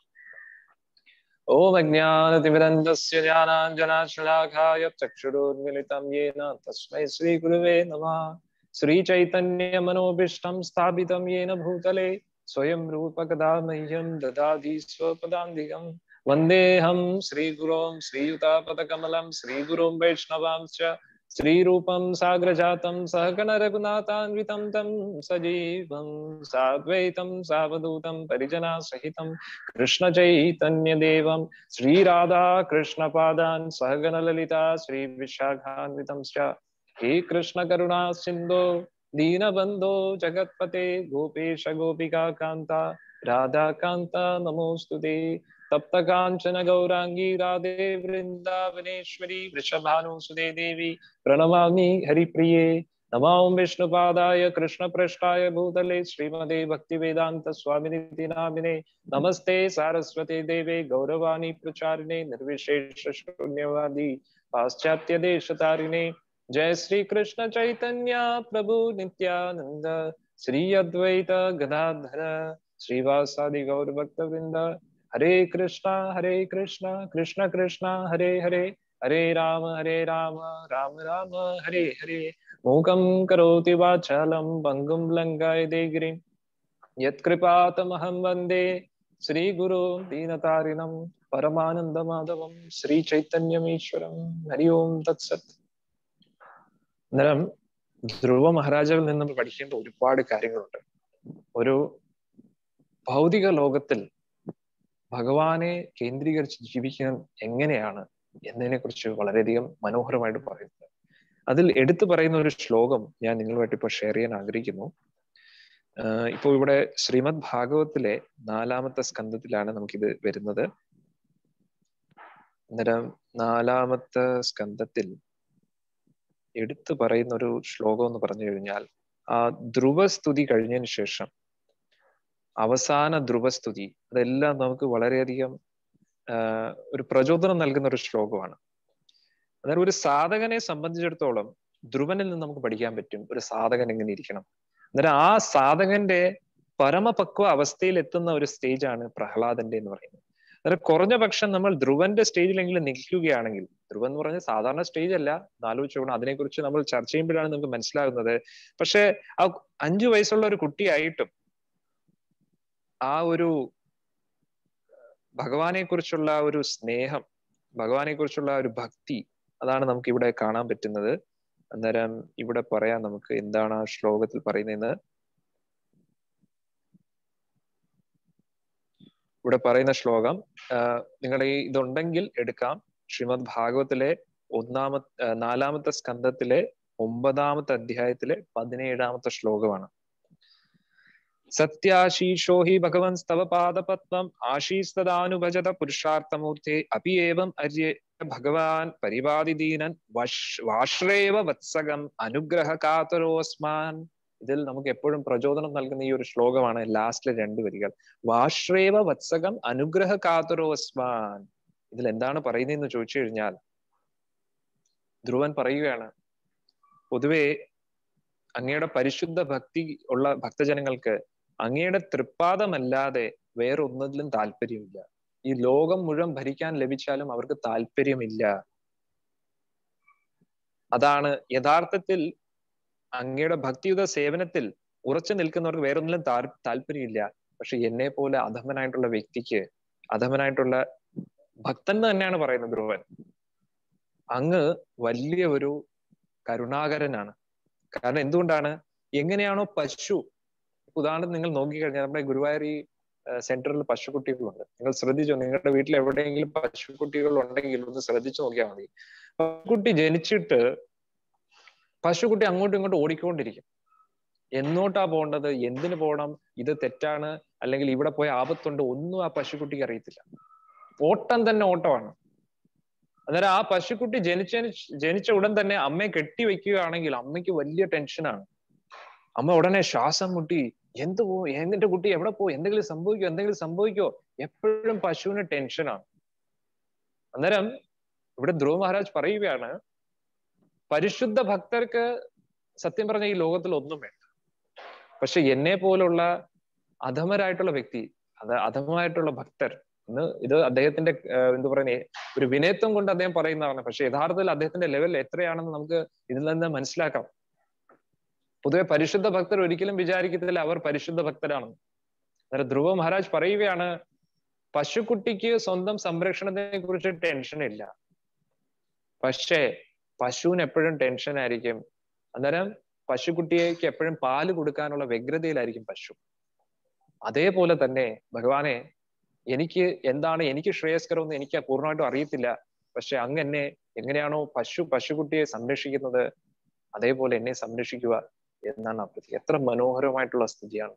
ഓം അജ്ഞാനതിമിരന്തസ്യ ജ്ഞാനാഞ്ജനാശലാഘായ ചക്ഷുരോന്മിലിതം യേന തസ്മൈ ശ്രീഗുരുവേ നമഃ श्रीचैतन्यमनोभीष्टं स्थापितं येन भूतले स्वयं रूपकदा मह्यं ददाति स्वपदान्तिकं वन्देऽहं श्रीगुरों श्रीयुतापदकमलं श्रीगुरुं वैष्णवांश्च श्रीरूपं साग्रजातं सहगणरघुनाथान्वितं तं सजीवं साद्वैतं सावधूतं परिजनासहितं कृष्णचैतन्यदेवं श्रीराधाकृष्णपादान् सहगणललिता श्रीविशाखान्वितं च हे कृष्ण करुणा सिन्धो दीनबन्धो जगत्पते गोपेश गोपिका कान्ता राधा कान्ता नमोऽस्तु ते तप्त काञ्चन गौराङ्गी राधे वृन्दावनेश्वरी वृषभानुसुदे देवी प्रणमामि हरिप्रिये नमो विष्णुपादाय कृष्णपृष्ठाय भूतले श्रीमदे भक्तिवेदान्त स्वामिनिति नामिने नमस्ते सारस्वते देवे गौरवाणी प्रचारिणे निर्विशेष शून्यवादी पाश्चात्य देशतारिणे जय श्री कृष्ण चैतन्य प्रभु नित्यानंद श्री अद्वैत गदाधर श्रीवासादि गौर भक्त वृंद हरे कृष्णा हरे कृष्णा कृष्ण कृष्णा हरे हरे हरे राम हरे राम राम राम हरे हरे मूकं करोति वाचालं भङ्गुं लङ्कायते गिरिं यत्कृपातमहं वन्दे श्रीगुरु दीनतारिणं परमानन्दमाधवं श्रीचैतन्यमीश्वरं हरि ओं तत्सत् അന്നേരം ധ്രുവ മഹാരാജാവിൽ നിന്ന് നമ്മൾ പഠിക്കേണ്ട ഒരുപാട് കാര്യങ്ങളുണ്ട് ഒരു ഭൗതിക ലോകത്തിൽ ഭഗവാനെ കേന്ദ്രീകരിച്ച് ജീവിക്കാൻ എങ്ങനെയാണ് എന്നതിനെ കുറിച്ച് വളരെയധികം മനോഹരമായിട്ട് പറയുന്നത് അതിൽ എടുത്തു പറയുന്ന ഒരു ശ്ലോകം ഞാൻ നിങ്ങളുമായിട്ട് ഇപ്പോൾ ഷെയർ ചെയ്യാൻ ആഗ്രഹിക്കുന്നു ഇപ്പോൾ ഇവിടെ ശ്രീമദ് ഭാഗവത്തിലെ നാലാമത്തെ സ്കന്ധത്തിലാണ് നമുക്കിത് വരുന്നത് അന്നേരം നാലാമത്തെ സ്കന്ധത്തിൽ എടുത്തു പറയുന്ന ഒരു ശ്ലോകം എന്ന് പറഞ്ഞു കഴിഞ്ഞാൽ ആ ധ്രുവസ്തുതി കഴിഞ്ഞതിന് ശേഷം അവസാന ധ്രുവസ്തുതി അതെല്ലാം നമുക്ക് വളരെയധികം ഒരു പ്രചോദനം നൽകുന്ന ഒരു ശ്ലോകമാണ് അതായത് ഒരു സാധകനെ സംബന്ധിച്ചിടത്തോളം ധ്രുവനിൽ നിന്ന് നമുക്ക് പഠിക്കാൻ പറ്റും ഒരു സാധകൻ എങ്ങനെ ഇരിക്കണം അന്നേരം ആ സാധകന്റെ പരമപക്വ അവസ്ഥയിൽ എത്തുന്ന ഒരു സ്റ്റേജാണ് പ്രഹ്ലാദന്റെ എന്ന് പറയുന്നത് അന്നേരം കുറഞ്ഞ പക്ഷം നമ്മൾ ധ്രുവന്റെ സ്റ്റേജിലെങ്കിലും നിൽക്കുകയാണെങ്കിൽ ധ്രുവൻ എന്ന് പറഞ്ഞ സാധാരണ സ്റ്റേജ് അല്ല ആലോചിച്ചോണം അതിനെക്കുറിച്ച് നമ്മൾ ചർച്ച ചെയ്യുമ്പോഴാണ് നമുക്ക് മനസ്സിലാകുന്നത് പക്ഷെ ആ അഞ്ചു വയസ്സുള്ള ഒരു കുട്ടിയായിട്ടും ആ ഒരു ഭഗവാനെ കുറിച്ചുള്ള ഒരു സ്നേഹം ഭഗവാനെ കുറിച്ചുള്ള ഒരു ഭക്തി അതാണ് നമുക്ക് ഇവിടെ കാണാൻ പറ്റുന്നത് അന്നേരം ഇവിടെ പറയാം നമുക്ക് എന്താണ് ആ ശ്ലോകത്തിൽ പറയുന്നതെന്ന് ഇവിടെ പറയുന്ന ശ്ലോകം നിങ്ങളുടെ ഈ ഇതുണ്ടെങ്കിൽ എടുക്കാം ശ്രീമദ് ഭാഗവത്തിലെ ഒന്നാമത്തെ നാലാമത്തെ സ്കന്ധത്തിലെ ഒമ്പതാമത്തെ അധ്യായത്തിലെ പതിനേഴാമത്തെ ശ്ലോകമാണ് സത്യാശീഷോ ഹി ഭഗവൻ സ്തവ പാദപത്വം ആശീസ്തദാനുഭജത പുരുഷാർത്ഥമൂർത്തെ അപി ഏവം അര്യ ഭഗവാൻ പരിപാതിദീനൻ വാശ്രേവ വത്സകം അനുഗ്രഹ കാതരോസ്മാൻ ഇതിൽ നമുക്ക് എപ്പോഴും പ്രചോദനം നൽകുന്ന ഈ ഒരു ശ്ലോകമാണ് ലാസ്റ്റിലെ രണ്ട് വരികൾ വാശ്രേവ വത്സകം അനുഗ്രഹ കാതുരോസ്മാൻ ഇതിൽ എന്താണ് പറയുന്നതെന്ന് ചോദിച്ചു കഴിഞ്ഞാൽ ധ്രുവൻ പറയുകയാണ് പൊതുവെ അങ്ങയുടെ പരിശുദ്ധ ഭക്തി ഉള്ള ഭക്തജനങ്ങൾക്ക് അങ്ങയുടെ തൃപ്പാദമല്ലാതെ വേറൊന്നതിലും താല്പര്യമില്ല ഈ ലോകം മുഴുവൻ ഭരിക്കാൻ ലഭിച്ചാലും അവർക്ക് താല്പര്യമില്ല അതാണ് യഥാർത്ഥത്തിൽ അങ്ങയുടെ ഭക്തിയുത സേവനത്തിൽ ഉറച്ചു നിൽക്കുന്നവർക്ക് വേറൊന്നിലും താ താല്പര്യമില്ല പക്ഷെ എന്നെ പോലെ അധമനായിട്ടുള്ള വ്യക്തിക്ക് അധമനായിട്ടുള്ള ഭക്തൻ തന്നെയാണ് പറയുന്നത് ധ്രുവൻ അങ്ങ് വലിയ ഒരു കരുണാകരനാണ് കാരണം എന്തുകൊണ്ടാണ് എങ്ങനെയാണോ പശു ഉദാഹരണം നിങ്ങൾ നോക്കിക്കഴിഞ്ഞാൽ നമ്മുടെ ഗുരുവായൂർ ഈ സെന്ററിൽ പശുക്കുട്ടികളുണ്ട് നിങ്ങൾ ശ്രദ്ധിച്ചോ നിങ്ങളുടെ വീട്ടിൽ എവിടെയെങ്കിലും പശുക്കുട്ടികൾ ഉണ്ടെങ്കിൽ ഒന്ന് ശ്രദ്ധിച്ചു നോക്കിയാൽ മതി പശുക്കുട്ടി ജനിച്ചിട്ട് പശുക്കുട്ടി അങ്ങോട്ടും ഇങ്ങോട്ടും ഓടിക്കൊണ്ടിരിക്കും എന്നോട്ടാ പോകേണ്ടത് എന്തിനു പോകണം ഇത് തെറ്റാണ് അല്ലെങ്കിൽ ഇവിടെ പോയ ആപത്തുണ്ട് ഒന്നും ആ പശുക്കുട്ടിക്ക് അറിയത്തില്ല ഓട്ടം തന്നെ ഓട്ടമാണ് അന്നേരം ആ പശുക്കുട്ടി ജനിച്ചതിന് ജനിച്ച ഉടൻ തന്നെ അമ്മയെ കെട്ടിവെക്കുകയാണെങ്കിൽ അമ്മയ്ക്ക് വലിയ ടെൻഷനാണ് അമ്മ ഉടനെ ശ്വാസം മുട്ടി എന്ത് പോ എന്റെ കുട്ടി എവിടെ പോ എന്തെങ്കിലും സംഭവിക്കോ എന്തെങ്കിലും സംഭവിക്കോ എപ്പോഴും പശുവിന് ടെൻഷനാണ് അന്നേരം ഇവിടെ ധ്രുവ മഹാരാജ് പറയുകയാണ് പരിശുദ്ധ ഭക്തർക്ക് സത്യം പറഞ്ഞ ഈ ലോകത്തിൽ ഒന്നും വേണ്ട പക്ഷെ എന്നെ പോലുള്ള അധമരായിട്ടുള്ള വ്യക്തി അത് അധമമായിട്ടുള്ള ഭക്തർ ഇന്ന് ഇത് അദ്ദേഹത്തിന്റെ എന്താ പറയുന്നത് ഒരു വിനയത്വം കൊണ്ട് അദ്ദേഹം പറയുന്നതാണ് പക്ഷെ യഥാർത്ഥത്തിൽ അദ്ദേഹത്തിന്റെ ലെവൽ എത്രയാണെന്ന് നമുക്ക് ഇതിൽ നിന്ന് മനസ്സിലാക്കാം പൊതുവെ പരിശുദ്ധ ഭക്തർ ഒരിക്കലും വിചാരിക്കത്തില്ല അവർ പരിശുദ്ധ ഭക്തരാണെന്ന് അന്നേരം ധ്രുവ മഹാരാജ് പറയുകയാണ് പശുക്കുട്ടിക്ക് സ്വന്തം സംരക്ഷണത്തെ കുറിച്ച് ടെൻഷൻ ഇല്ല പക്ഷേ പശുവിന് എപ്പോഴും ടെൻഷൻ ആയിരിക്കും അന്നേരം പശുക്കുട്ടിയേക്ക് എപ്പോഴും പാല് കൊടുക്കാനുള്ള വ്യഗ്രതയിലായിരിക്കും പശു അതേപോലെ തന്നെ ഭഗവാനെ എനിക്ക് എന്താണ് എനിക്ക് ശ്രേയസ്കരമെന്ന് എനിക്ക് പൂർണ്ണമായിട്ടും അറിയത്തില്ല പക്ഷെ അങ്ങ് എന്നെ എങ്ങനെയാണോ പശു പശുക്കുട്ടിയെ സംരക്ഷിക്കുന്നത് അതേപോലെ എന്നെ സംരക്ഷിക്കുക എന്നാണ് ആ പ്രതി എത്ര മനോഹരമായിട്ടുള്ള സ്ഥിതിയാണ്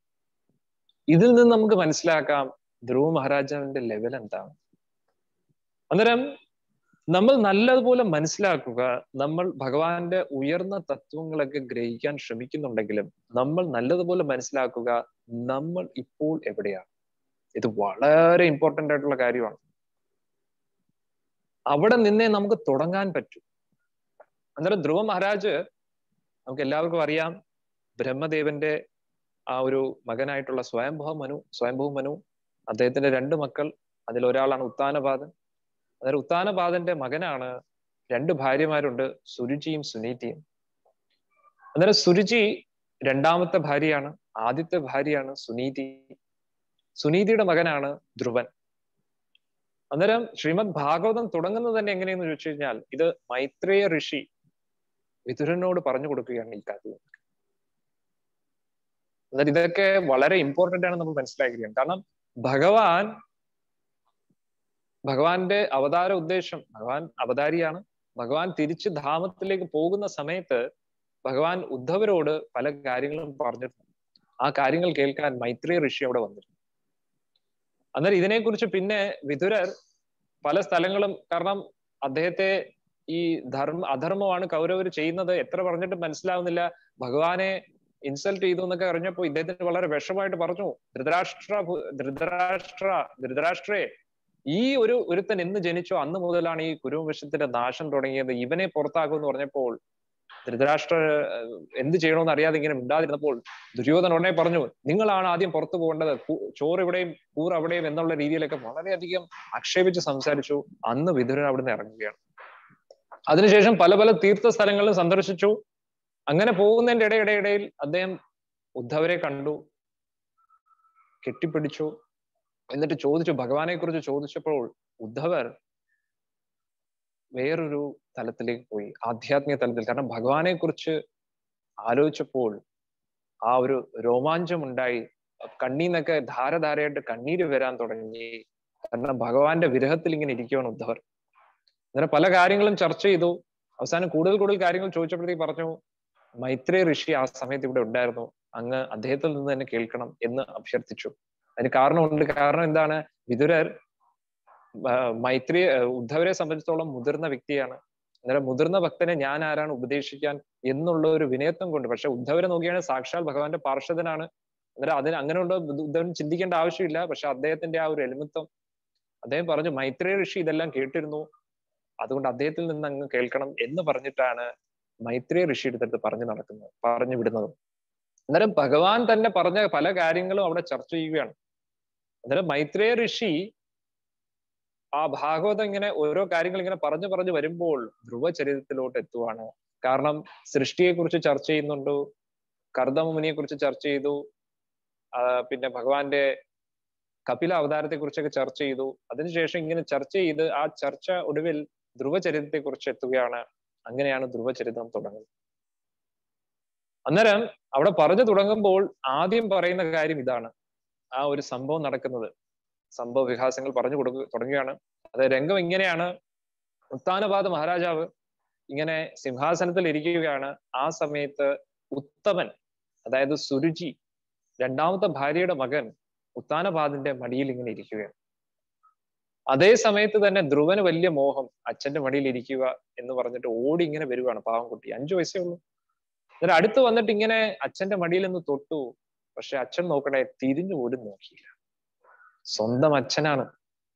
ഇതിൽ നിന്ന് നമുക്ക് മനസ്സിലാക്കാം ധ്രുവ മഹാരാജാവിന്റെ ലെവൽ എന്താണ് അന്നേരം നമ്മൾ നല്ലതുപോലെ മനസ്സിലാക്കുക നമ്മൾ ഭഗവാന്റെ ഉയർന്ന തത്വങ്ങളൊക്കെ ഗ്രഹിക്കാൻ ശ്രമിക്കുന്നുണ്ടെങ്കിലും നമ്മൾ നല്ലതുപോലെ മനസ്സിലാക്കുക നമ്മൾ ഇപ്പോൾ എവിടെയാണ് ഇത് വളരെ ഇമ്പോർട്ടന്റ് ആയിട്ടുള്ള കാര്യമാണ് അവിടെ നിന്നേ നമുക്ക് തുടങ്ങാൻ പറ്റൂ അന്നേരം ധ്രുവ മഹാരാജ് നമുക്ക് എല്ലാവർക്കും അറിയാം ബ്രഹ്മദേവന്റെ ആ ഒരു മകനായിട്ടുള്ള സ്വയംഭവ മനു സ്വയംഭവ മനു അദ്ദേഹത്തിന്റെ രണ്ട് മക്കൾ അതിൽ ഒരാളാണ് ഉത്താനപാദൻ അന്നേരം ഉത്താനപാദന്റെ മകനാണ് രണ്ട് ഭാര്യമാരുണ്ട് സുരുചിയും സുനീതിയും അന്നേരം സുരുചി രണ്ടാമത്തെ ഭാര്യയാണ് ആദ്യത്തെ ഭാര്യയാണ് സുനീതി സുനീതിയുടെ മകനാണ് ധ്രുവൻ അന്നേരം ശ്രീമദ് ഭാഗവതം തുടങ്ങുന്നത് തന്നെ എങ്ങനെയെന്ന് ചോദിച്ചു കഴിഞ്ഞാൽ ഇത് മൈത്രേയ ഋഷി വിതുരനോട് പറഞ്ഞു കൊടുക്കുകയാണ് ഈ കാര്യം എന്നാൽ ഇതൊക്കെ വളരെ ഇമ്പോർട്ടന്റ് ആണ് നമ്മൾ മനസ്സിലാക്കിയിരിക്കുന്നത് കാരണം ഭഗവാൻ ഭഗവാന്റെ അവതാര ഉദ്ദേശം ഭഗവാൻ അവതാരിയാണ് ഭഗവാൻ തിരിച്ച് ധാമത്തിലേക്ക് പോകുന്ന സമയത്ത് ഭഗവാൻ ഉദ്ധവരോട് പല കാര്യങ്ങളും പറഞ്ഞിട്ടുണ്ട് ആ കാര്യങ്ങൾ കേൾക്കാൻ മൈത്രി ഋഷി അവിടെ വന്നിരുന്നു അന്നേരം ഇതിനെക്കുറിച്ച് പിന്നെ വിതുരർ പല സ്ഥലങ്ങളും കാരണം അദ്ദേഹത്തെ ഈ ധർമ്മ അധർമ്മമാണ് കൗരവർ ചെയ്യുന്നത് എത്ര പറഞ്ഞിട്ട് മനസ്സിലാവുന്നില്ല ഭഗവാനെ ഇൻസൾട്ട് ചെയ്തു എന്നൊക്കെ അറിഞ്ഞപ്പോ ഇദ്ദേഹത്തിന് വളരെ വിഷമായിട്ട് പറഞ്ഞു ധൃതരാഷ്ട്ര ധൃതരാഷ്ട്ര ധൃതരാഷ്ട്രേ ഈ ഒരു ഒരുത്തൻ എന്ന് ജനിച്ചോ അന്ന് മുതലാണ് ഈ കുരുവംശത്തിന്റെ നാശം തുടങ്ങിയത് ഇവനെ പുറത്താക്കും എന്ന് പറഞ്ഞപ്പോൾ ധൃതരാഷ്ട്ര എന്ത് ചെയ്യണമെന്ന് അറിയാതെ ഇങ്ങനെ മിണ്ടാതിരുന്നപ്പോൾ ദുര്യോധന ഉടനെ പറഞ്ഞു നിങ്ങളാണ് ആദ്യം പുറത്തു പോകേണ്ടത് ചോറ് ഇവിടെയും കൂർ അവിടെയും എന്നുള്ള രീതിയിലൊക്കെ വളരെയധികം ആക്ഷേപിച്ച് സംസാരിച്ചു അന്ന് വിതുരൻ അവിടുന്ന് ഇറങ്ങുകയാണ് അതിനുശേഷം പല പല തീർത്ഥ സ്ഥലങ്ങളിലും സന്ദർശിച്ചു അങ്ങനെ പോകുന്നതിന്റെ ഇടയിടയിൽ അദ്ദേഹം ഉദ്ധവരെ കണ്ടു കെട്ടിപ്പിടിച്ചു എന്നിട്ട് ചോദിച്ചു ഭഗവാനെ കുറിച്ച് ചോദിച്ചപ്പോൾ ഉദ്ധവർ വേറൊരു തലത്തിലേക്ക് പോയി ആധ്യാത്മിക തലത്തിൽ കാരണം ഭഗവാനെ കുറിച്ച് ആലോചിച്ചപ്പോൾ ആ ഒരു രോമാഞ്ചം ഉണ്ടായി കണ്ണീന്നൊക്കെ ധാരധാരയായിട്ട് കണ്ണീര് വരാൻ തുടങ്ങി കാരണം ഭഗവാന്റെ വിരഹത്തിൽ ഇങ്ങനെ ഇരിക്കുകയാണ് ഉദ്ധവർ അങ്ങനെ പല കാര്യങ്ങളും ചർച്ച ചെയ്തു അവസാനം കൂടുതൽ കൂടുതൽ കാര്യങ്ങൾ ചോദിച്ചപ്പോഴത്തേക്ക് പറഞ്ഞു മൈത്രേ ഋഷി ആ സമയത്ത് ഇവിടെ ഉണ്ടായിരുന്നു അങ്ങ് അദ്ദേഹത്തിൽ നിന്ന് തന്നെ കേൾക്കണം എന്ന് അഭ്യർത്ഥിച്ചു അതിന് കാരണമുണ്ട് കാരണം എന്താണ് വിതുരർ മൈത്രി ഉദ്ധവരെ സംബന്ധിച്ചിടത്തോളം മുതിർന്ന വ്യക്തിയാണ് അന്നേരം മുതിർന്ന ഭക്തനെ ഞാൻ ആരാണ് ഉപദേശിക്കാൻ എന്നുള്ള ഒരു വിനയത്വം കൊണ്ട് പക്ഷെ ഉദ്ധവരെ നോക്കിയാണെങ്കിൽ സാക്ഷാൽ ഭഗവാന്റെ പാർഷദനാണ് അന്നേരം അതിന് അങ്ങനെയുള്ള ഉദ്ധവൻ ചിന്തിക്കേണ്ട ആവശ്യമില്ല പക്ഷെ അദ്ദേഹത്തിന്റെ ആ ഒരു എലിമിത്വം അദ്ദേഹം പറഞ്ഞു മൈത്രേയ ഋഷി ഇതെല്ലാം കേട്ടിരുന്നു അതുകൊണ്ട് അദ്ദേഹത്തിൽ നിന്ന് അങ്ങ് കേൾക്കണം എന്ന് പറഞ്ഞിട്ടാണ് മൈത്രേയ ഋഷിയുടെ അടുത്ത് പറഞ്ഞു നടക്കുന്നത് പറഞ്ഞു വിടുന്നത് അന്നേരം ഭഗവാൻ തന്നെ പറഞ്ഞ പല കാര്യങ്ങളും അവിടെ ചർച്ച ചെയ്യുകയാണ് അന്നേരം മൈത്രേയ ഋഷി ആ ഭാഗവതം ഇങ്ങനെ ഓരോ കാര്യങ്ങൾ ഇങ്ങനെ പറഞ്ഞു പറഞ്ഞു വരുമ്പോൾ ധ്രുവചരിതത്തിലോട്ട് എത്തുവാണ് കാരണം സൃഷ്ടിയെ കുറിച്ച് ചർച്ച ചെയ്യുന്നുണ്ട് കർദമുനിയെ കുറിച്ച് ചർച്ച ചെയ്തു പിന്നെ ഭഗവാന്റെ കപില അവതാരത്തെ കുറിച്ചൊക്കെ ചർച്ച ചെയ്തു അതിനുശേഷം ഇങ്ങനെ ചർച്ച ചെയ്ത് ആ ചർച്ച ഒടുവിൽ ധ്രുവചരിതത്തെ കുറിച്ച് എത്തുകയാണ് അങ്ങനെയാണ് ധ്രുവചരിതം തുടങ്ങുന്നത് അന്നേരം അവിടെ പറഞ്ഞു തുടങ്ങുമ്പോൾ ആദ്യം പറയുന്ന കാര്യം ഇതാണ് ആ ഒരു സംഭവം നടക്കുന്നത് സംഭവ വികാസങ്ങൾ പറഞ്ഞു കൊടുക്ക തുടങ്ങുകയാണ് അത് രംഗം ഇങ്ങനെയാണ് ഉത്താനപാത മഹാരാജാവ് ഇങ്ങനെ സിംഹാസനത്തിൽ ഇരിക്കുകയാണ് ആ സമയത്ത് ഉത്തമൻ അതായത് സുരുചി രണ്ടാമത്തെ ഭാര്യയുടെ മകൻ ഉത്താനപാതിന്റെ മടിയിൽ ഇങ്ങനെ ഇരിക്കുകയാണ് അതേ സമയത്ത് തന്നെ ധ്രുവന് വലിയ മോഹം അച്ഛന്റെ മടിയിൽ ഇരിക്കുക എന്ന് പറഞ്ഞിട്ട് ഓടി ഇങ്ങനെ വരുവാണ് പാവം കുട്ടി അഞ്ചു വയസ്സേ ഉള്ളൂ എന്നിട്ട് അടുത്ത് വന്നിട്ട് ഇങ്ങനെ അച്ഛന്റെ മടിയിൽ നിന്ന് തൊട്ടു പക്ഷെ അച്ഛൻ നോക്കണേ തിരിഞ്ഞു പോലും നോക്കിയില്ല സ്വന്തം അച്ഛനാണ്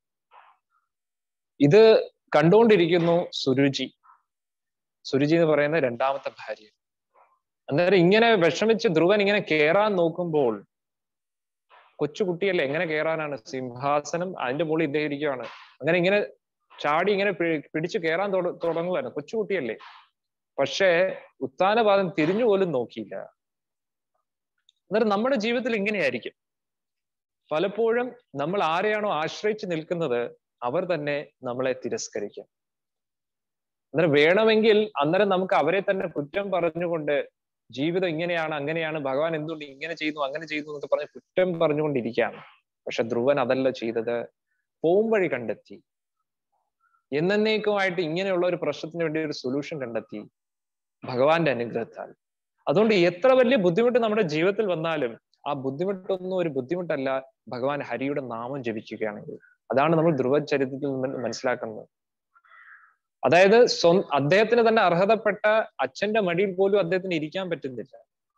ഇത് കണ്ടുകൊണ്ടിരിക്കുന്നു സുരുചി സുരുചി എന്ന് പറയുന്ന രണ്ടാമത്തെ ഭാര്യ അന്നേരം ഇങ്ങനെ വിഷമിച്ച് ധ്രുവൻ ഇങ്ങനെ കേറാൻ നോക്കുമ്പോൾ കൊച്ചുകുട്ടിയല്ലേ എങ്ങനെ കേറാനാണ് സിംഹാസനം അതിന്റെ മുകളിൽ ഇദ്ദേഹം ഇരിക്കുകയാണ് അങ്ങനെ ഇങ്ങനെ ചാടി ഇങ്ങനെ പിടിച്ചു കയറാൻ തുടങ്ങുകയാണ് കൊച്ചുകുട്ടിയല്ലേ പക്ഷേ ഉത്താനപാദം തിരിഞ്ഞു പോലും നോക്കിയില്ല അന്നേരം നമ്മുടെ ജീവിതത്തിൽ ഇങ്ങനെയായിരിക്കും പലപ്പോഴും നമ്മൾ ആരെയാണോ ആശ്രയിച്ച് നിൽക്കുന്നത് അവർ തന്നെ നമ്മളെ തിരസ്കരിക്കും അന്നേരം വേണമെങ്കിൽ അന്നേരം നമുക്ക് അവരെ തന്നെ കുറ്റം പറഞ്ഞുകൊണ്ട് ജീവിതം ഇങ്ങനെയാണ് അങ്ങനെയാണ് ഭഗവാൻ എന്തുകൊണ്ട് ഇങ്ങനെ ചെയ്തു അങ്ങനെ ചെയ്തു എന്നൊക്കെ പറഞ്ഞ് കുറ്റം പറഞ്ഞുകൊണ്ടിരിക്കുകയാണ് പക്ഷെ ധ്രുവൻ അതല്ല ചെയ്തത് പോംവഴി കണ്ടെത്തി എന്നേക്കുമായിട്ട് ഇങ്ങനെയുള്ള ഒരു പ്രശ്നത്തിന് വേണ്ടി ഒരു സൊല്യൂഷൻ കണ്ടെത്തി ഭഗവാന്റെ അനുഗ്രഹത്താൽ അതുകൊണ്ട് എത്ര വലിയ ബുദ്ധിമുട്ട് നമ്മുടെ ജീവിതത്തിൽ വന്നാലും ആ ബുദ്ധിമുട്ടൊന്നും ഒരു ബുദ്ധിമുട്ടല്ല ഭഗവാൻ ഹരിയുടെ നാമം ജപിക്കുകയാണെങ്കിൽ അതാണ് നമ്മൾ ധ്രുവചരിത്രത്തിൽ നിന്ന് മനസ്സിലാക്കുന്നത് അതായത് സ്വ അദ്ദേഹത്തിന് തന്നെ അർഹതപ്പെട്ട അച്ഛന്റെ മടിയിൽ പോലും അദ്ദേഹത്തിന് ഇരിക്കാൻ പറ്റുന്നില്ല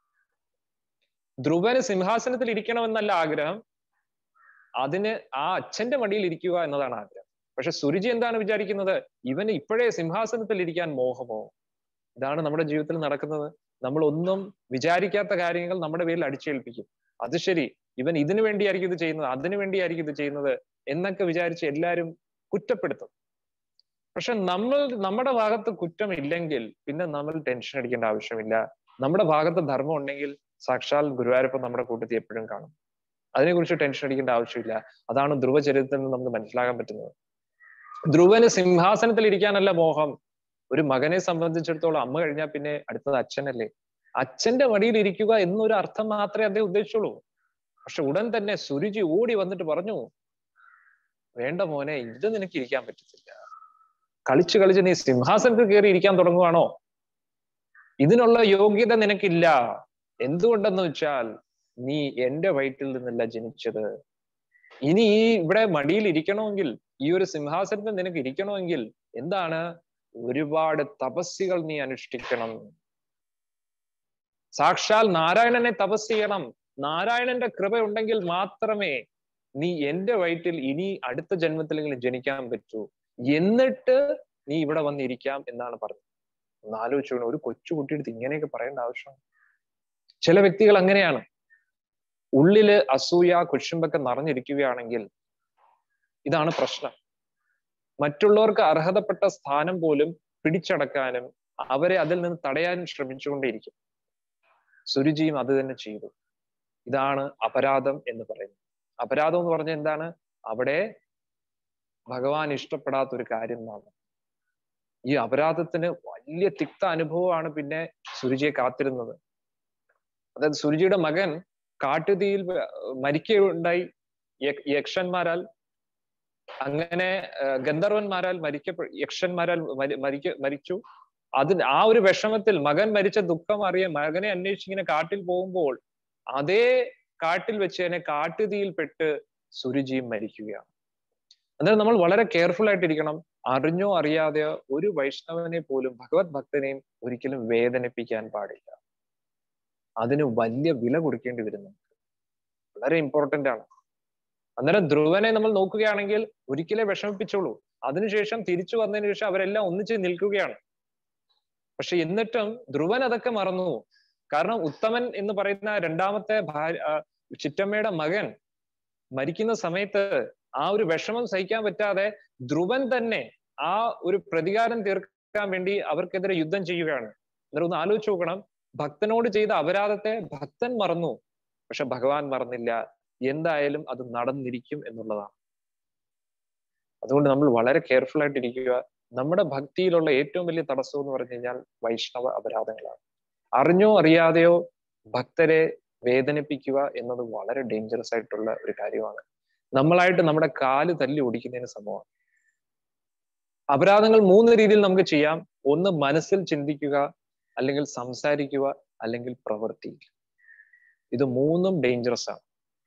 ധ്രുവന് സിംഹാസനത്തിൽ ഇരിക്കണമെന്നല്ല ആഗ്രഹം അതിന് ആ അച്ഛന്റെ മടിയിൽ ഇരിക്കുക എന്നതാണ് ആഗ്രഹം പക്ഷെ സുരുചി എന്താണ് വിചാരിക്കുന്നത് ഇവന് ഇപ്പോഴേ സിംഹാസനത്തിൽ ഇരിക്കാൻ മോഹമോ ഇതാണ് നമ്മുടെ ജീവിതത്തിൽ നടക്കുന്നത് നമ്മൾ ഒന്നും വിചാരിക്കാത്ത കാര്യങ്ങൾ നമ്മുടെ പേരിൽ അടിച്ചേൽപ്പിക്കും അത് ശരി ഇവൻ ഇതിനു വേണ്ടിയായിരിക്കും ഇത് ചെയ്യുന്നത് അതിനു വേണ്ടിയായിരിക്കും ഇത് ചെയ്യുന്നത് എന്നൊക്കെ വിചാരിച്ച് എല്ലാവരും കുറ്റപ്പെടുത്തും പക്ഷെ നമ്മൾ നമ്മുടെ ഭാഗത്ത് കുറ്റമില്ലെങ്കിൽ പിന്നെ നമ്മൾ ടെൻഷൻ അടിക്കേണ്ട ആവശ്യമില്ല നമ്മുടെ ഭാഗത്ത് ധർമ്മം ഉണ്ടെങ്കിൽ സാക്ഷാൽ ഗുരുവായൂരപ്പൻ നമ്മുടെ കൂട്ടത്തിൽ എപ്പോഴും കാണും അതിനെക്കുറിച്ച് ടെൻഷൻ അടിക്കേണ്ട ആവശ്യമില്ല അതാണ് ധ്രുവചരിത്രത്തിൽ നിന്ന് നമുക്ക് മനസ്സിലാക്കാൻ പറ്റുന്നത് ധ്രുവന് സിംഹാസനത്തിൽ ഇരിക്കാനല്ല മോഹം ഒരു മകനെ സംബന്ധിച്ചിടത്തോളം അമ്മ കഴിഞ്ഞാൽ പിന്നെ അടുത്തത് അച്ഛനല്ലേ അച്ഛന്റെ മടിയിൽ ഇരിക്കുക എന്നൊരു അർത്ഥം മാത്രമേ അദ്ദേഹം ഉദ്ദേശിച്ചുള്ളൂ പക്ഷെ ഉടൻ തന്നെ സുരുചി ഓടി വന്നിട്ട് പറഞ്ഞു വേണ്ട മോനെ ഇത് നിനക്ക് ഇരിക്കാൻ പറ്റത്തില്ല കളിച്ച് കളിച്ച് നീ സിംഹാസനത്തിൽ കയറി ഇരിക്കാൻ തുടങ്ങുവാണോ ഇതിനുള്ള യോഗ്യത നിനക്കില്ല എന്തുകൊണ്ടെന്ന് വെച്ചാൽ നീ എന്റെ വയറ്റിൽ നിന്നല്ല ജനിച്ചത് ഇനി ഈ ഇവിടെ മടിയിൽ ഇരിക്കണമെങ്കിൽ ഈ ഒരു സിംഹാസനത്തിൽ നിനക്ക് ഇരിക്കണമെങ്കിൽ എന്താണ് ഒരുപാട് തപസ്സികൾ നീ അനുഷ്ഠിക്കണം സാക്ഷാൽ നാരായണനെ തപസ് ചെയ്യണം നാരായണന്റെ കൃപ ഉണ്ടെങ്കിൽ മാത്രമേ നീ എന്റെ വയറ്റിൽ ഇനി അടുത്ത ജന്മത്തിലെങ്കിലും ജനിക്കാൻ പറ്റൂ എന്നിട്ട് നീ ഇവിടെ വന്നിരിക്കാം എന്നാണ് പറഞ്ഞത് ഒന്ന് ആലോചിച്ചു ഒരു കൊച്ചുകുട്ടിയെടുത്ത് ഇങ്ങനെയൊക്കെ പറയേണ്ട ആവശ്യം ചില വ്യക്തികൾ അങ്ങനെയാണ് ഉള്ളില് അസൂയ കുശുമ്പൊക്കെ നിറഞ്ഞിരിക്കുകയാണെങ്കിൽ ഇതാണ് പ്രശ്നം മറ്റുള്ളവർക്ക് അർഹതപ്പെട്ട സ്ഥാനം പോലും പിടിച്ചടക്കാനും അവരെ അതിൽ നിന്ന് തടയാനും ശ്രമിച്ചുകൊണ്ടേയിരിക്കും സുരുചിയും അത് തന്നെ ചെയ്തു ഇതാണ് അപരാധം എന്ന് പറയുന്നത് അപരാധം എന്ന് പറഞ്ഞാൽ എന്താണ് അവിടെ ഭഗവാൻ ഇഷ്ടപ്പെടാത്ത ഒരു കാര്യം എന്നാണ് ഈ അപരാധത്തിന് വലിയ തിക്ത അനുഭവമാണ് പിന്നെ സുരുചിയെ കാത്തിരുന്നത് അതായത് സുരുചിയുടെ മകൻ കാട്ടുതീയിൽ മരിക്കുകയുണ്ടായി യക്ഷന്മാരാൽ അങ്ങനെ ഗന്ധർവന്മാരാൽ മരിക്കപ്പെ യക്ഷന്മാരാൽ മരിക്ക മരിച്ചു അതിന് ആ ഒരു വിഷമത്തിൽ മകൻ മരിച്ച ദുഃഖം അറിയാൻ മകനെ അന്വേഷിച്ച് ഇങ്ങനെ കാട്ടിൽ പോകുമ്പോൾ അതേ കാട്ടിൽ വെച്ച് തന്നെ കാട്ടുതീയിൽപ്പെട്ട് സുരുചിയും മരിക്കുകയാണ് അതായത് നമ്മൾ വളരെ കെയർഫുൾ ആയിട്ടിരിക്കണം അറിഞ്ഞോ അറിയാതെയോ ഒരു വൈഷ്ണവനെ പോലും ഭഗവത് ഭക്തനെയും ഒരിക്കലും വേദനിപ്പിക്കാൻ പാടില്ല അതിന് വലിയ വില കൊടുക്കേണ്ടി വരുന്നു വളരെ ഇമ്പോർട്ടന്റ് ആണ് അന്നേരം ധ്രുവനെ നമ്മൾ നോക്കുകയാണെങ്കിൽ ഒരിക്കലേ വിഷമിപ്പിച്ചോളൂ അതിനുശേഷം തിരിച്ചു വന്നതിന് ശേഷം അവരെല്ലാം ഒന്നിച്ച് നിൽക്കുകയാണ് പക്ഷെ എന്നിട്ടും ധ്രുവൻ അതൊക്കെ മറന്നു കാരണം ഉത്തമൻ എന്ന് പറയുന്ന രണ്ടാമത്തെ ഭാര്യ ചിറ്റമ്മയുടെ മകൻ മരിക്കുന്ന സമയത്ത് ആ ഒരു വിഷമം സഹിക്കാൻ പറ്റാതെ ധ്രുവൻ തന്നെ ആ ഒരു പ്രതികാരം തീർക്കാൻ വേണ്ടി അവർക്കെതിരെ യുദ്ധം ചെയ്യുകയാണ് അന്നേരം ഒന്ന് ആലോചിച്ച് നോക്കണം ഭക്തനോട് ചെയ്ത അപരാധത്തെ ഭക്തൻ മറന്നു പക്ഷെ ഭഗവാൻ മറന്നില്ല എന്തായാലും അത് നടന്നിരിക്കും എന്നുള്ളതാണ് അതുകൊണ്ട് നമ്മൾ വളരെ കെയർഫുൾ ആയിട്ട് ഇരിക്കുക നമ്മുടെ ഭക്തിയിലുള്ള ഏറ്റവും വലിയ തടസ്സം എന്ന് പറഞ്ഞു കഴിഞ്ഞാൽ വൈഷ്ണവ അപരാധങ്ങളാണ് അറിഞ്ഞോ അറിയാതെയോ ഭക്തരെ വേദനിപ്പിക്കുക എന്നത് വളരെ ഡേഞ്ചറസ് ആയിട്ടുള്ള ഒരു കാര്യമാണ് നമ്മളായിട്ട് നമ്മുടെ കാല് തല്ലി ഓടിക്കുന്നതിന് സമമാണ് അപരാധങ്ങൾ മൂന്ന് രീതിയിൽ നമുക്ക് ചെയ്യാം ഒന്ന് മനസ്സിൽ ചിന്തിക്കുക അല്ലെങ്കിൽ സംസാരിക്കുക അല്ലെങ്കിൽ പ്രവർത്തിക്കുക ഇത് മൂന്നും ഡേഞ്ചറസ് ആണ്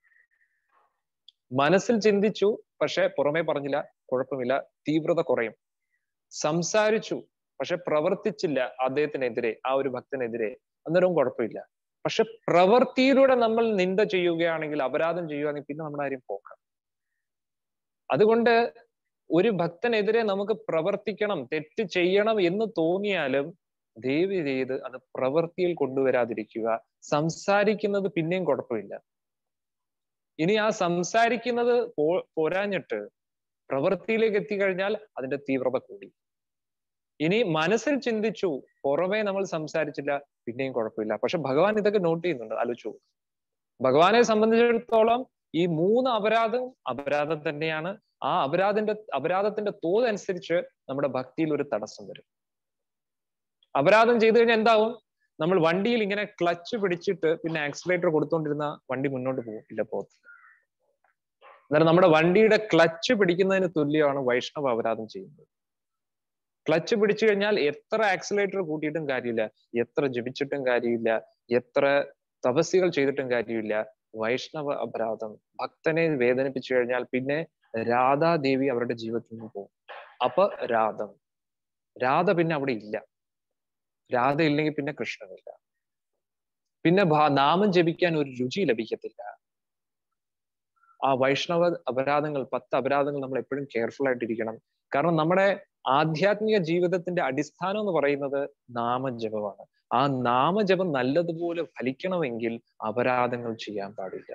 മനസ്സിൽ ചിന്തിച്ചു പക്ഷെ പുറമേ പറഞ്ഞില്ല കുഴപ്പമില്ല തീവ്രത കുറയും സംസാരിച്ചു പക്ഷെ പ്രവർത്തിച്ചില്ല അദ്ദേഹത്തിനെതിരെ ആ ഒരു ഭക്തനെതിരെ അന്നേരവും കുഴപ്പമില്ല പക്ഷെ പ്രവൃത്തിയിലൂടെ നമ്മൾ നിന്ദ ചെയ്യുകയാണെങ്കിൽ അപരാധം ചെയ്യുകയാണെങ്കിൽ പിന്നെ നമ്മുടെ കാര്യം പോക്കാം അതുകൊണ്ട് ഒരു ഭക്തനെതിരെ നമുക്ക് പ്രവർത്തിക്കണം തെറ്റ് ചെയ്യണം എന്ന് തോന്നിയാലും ദയവ് ചെയ്ത് അത് പ്രവൃത്തിയിൽ കൊണ്ടുവരാതിരിക്കുക സംസാരിക്കുന്നത് പിന്നെയും കുഴപ്പമില്ല ഇനി ആ സംസാരിക്കുന്നത് പോ പോരാഞ്ഞിട്ട് പ്രവൃത്തിയിലേക്ക് എത്തിക്കഴിഞ്ഞാൽ അതിന്റെ തീവ്രത കൂടി ഇനി മനസ്സിൽ ചിന്തിച്ചു പുറമേ നമ്മൾ സംസാരിച്ചില്ല പിന്നെയും കുഴപ്പമില്ല പക്ഷെ ഭഗവാൻ ഇതൊക്കെ നോട്ട് ചെയ്യുന്നുണ്ട് ആലോചിച്ചു ഭഗവാനെ സംബന്ധിച്ചിടത്തോളം ഈ മൂന്ന് അപരാധം അപരാധം തന്നെയാണ് ആ അപരാധത്തിന്റെ അപരാധത്തിന്റെ തോതനുസരിച്ച് നമ്മുടെ ഭക്തിയിൽ ഒരു തടസ്സം വരും അപരാധം ചെയ്തു കഴിഞ്ഞാൽ എന്താവും നമ്മൾ വണ്ടിയിൽ ഇങ്ങനെ ക്ലച്ച് പിടിച്ചിട്ട് പിന്നെ ആക്സിലേറ്റർ കൊടുത്തോണ്ടിരുന്ന വണ്ടി മുന്നോട്ട് പോകും ഇല്ല പോകത്തില്ല അന്നേരം നമ്മുടെ വണ്ടിയുടെ ക്ലച്ച് പിടിക്കുന്നതിന് തുല്യമാണ് വൈഷ്ണവ അപരാധം ചെയ്യുന്നത് ക്ലച്ച് പിടിച്ചു കഴിഞ്ഞാൽ എത്ര ആക്സിലേറ്റർ കൂട്ടിയിട്ടും കാര്യമില്ല എത്ര ജപിച്ചിട്ടും കാര്യമില്ല എത്ര തപസ്യകൾ ചെയ്തിട്ടും കാര്യമില്ല വൈഷ്ണവ അപരാധം ഭക്തനെ വേദനിപ്പിച്ചു കഴിഞ്ഞാൽ പിന്നെ രാധാദേവി അവരുടെ ജീവിതത്തിൽ നിന്ന് പോകും അപ്പൊ രാധം രാധ പിന്നെ അവിടെ ഇല്ല രാധ ഇല്ലെങ്കിൽ പിന്നെ കൃഷ്ണനില്ല പിന്നെ നാമം ജപിക്കാൻ ഒരു രുചി ലഭിക്കത്തില്ല ആ വൈഷ്ണവ അപരാധങ്ങൾ പത്ത് അപരാധങ്ങൾ നമ്മൾ എപ്പോഴും കെയർഫുൾ ആയിട്ടിരിക്കണം കാരണം നമ്മുടെ ആധ്യാത്മിക ജീവിതത്തിന്റെ അടിസ്ഥാനം എന്ന് പറയുന്നത് നാമജപമാണ് ആ നാമജപം നല്ലതുപോലെ ഫലിക്കണമെങ്കിൽ അപരാധങ്ങൾ ചെയ്യാൻ പാടില്ല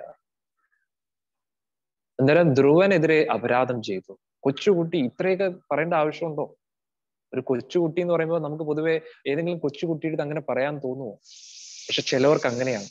അന്നേരം ധ്രുവനെതിരെ അപരാധം ചെയ്തു കൊച്ചുകുട്ടി ഇത്രയൊക്കെ പറയേണ്ട ആവശ്യമുണ്ടോ ഒരു കൊച്ചുകുട്ടി എന്ന് പറയുമ്പോൾ നമുക്ക് പൊതുവെ ഏതെങ്കിലും കൊച്ചുകുട്ടിയുടെ അങ്ങനെ പറയാൻ തോന്നുമോ പക്ഷെ ചിലവർക്ക് അങ്ങനെയാണ്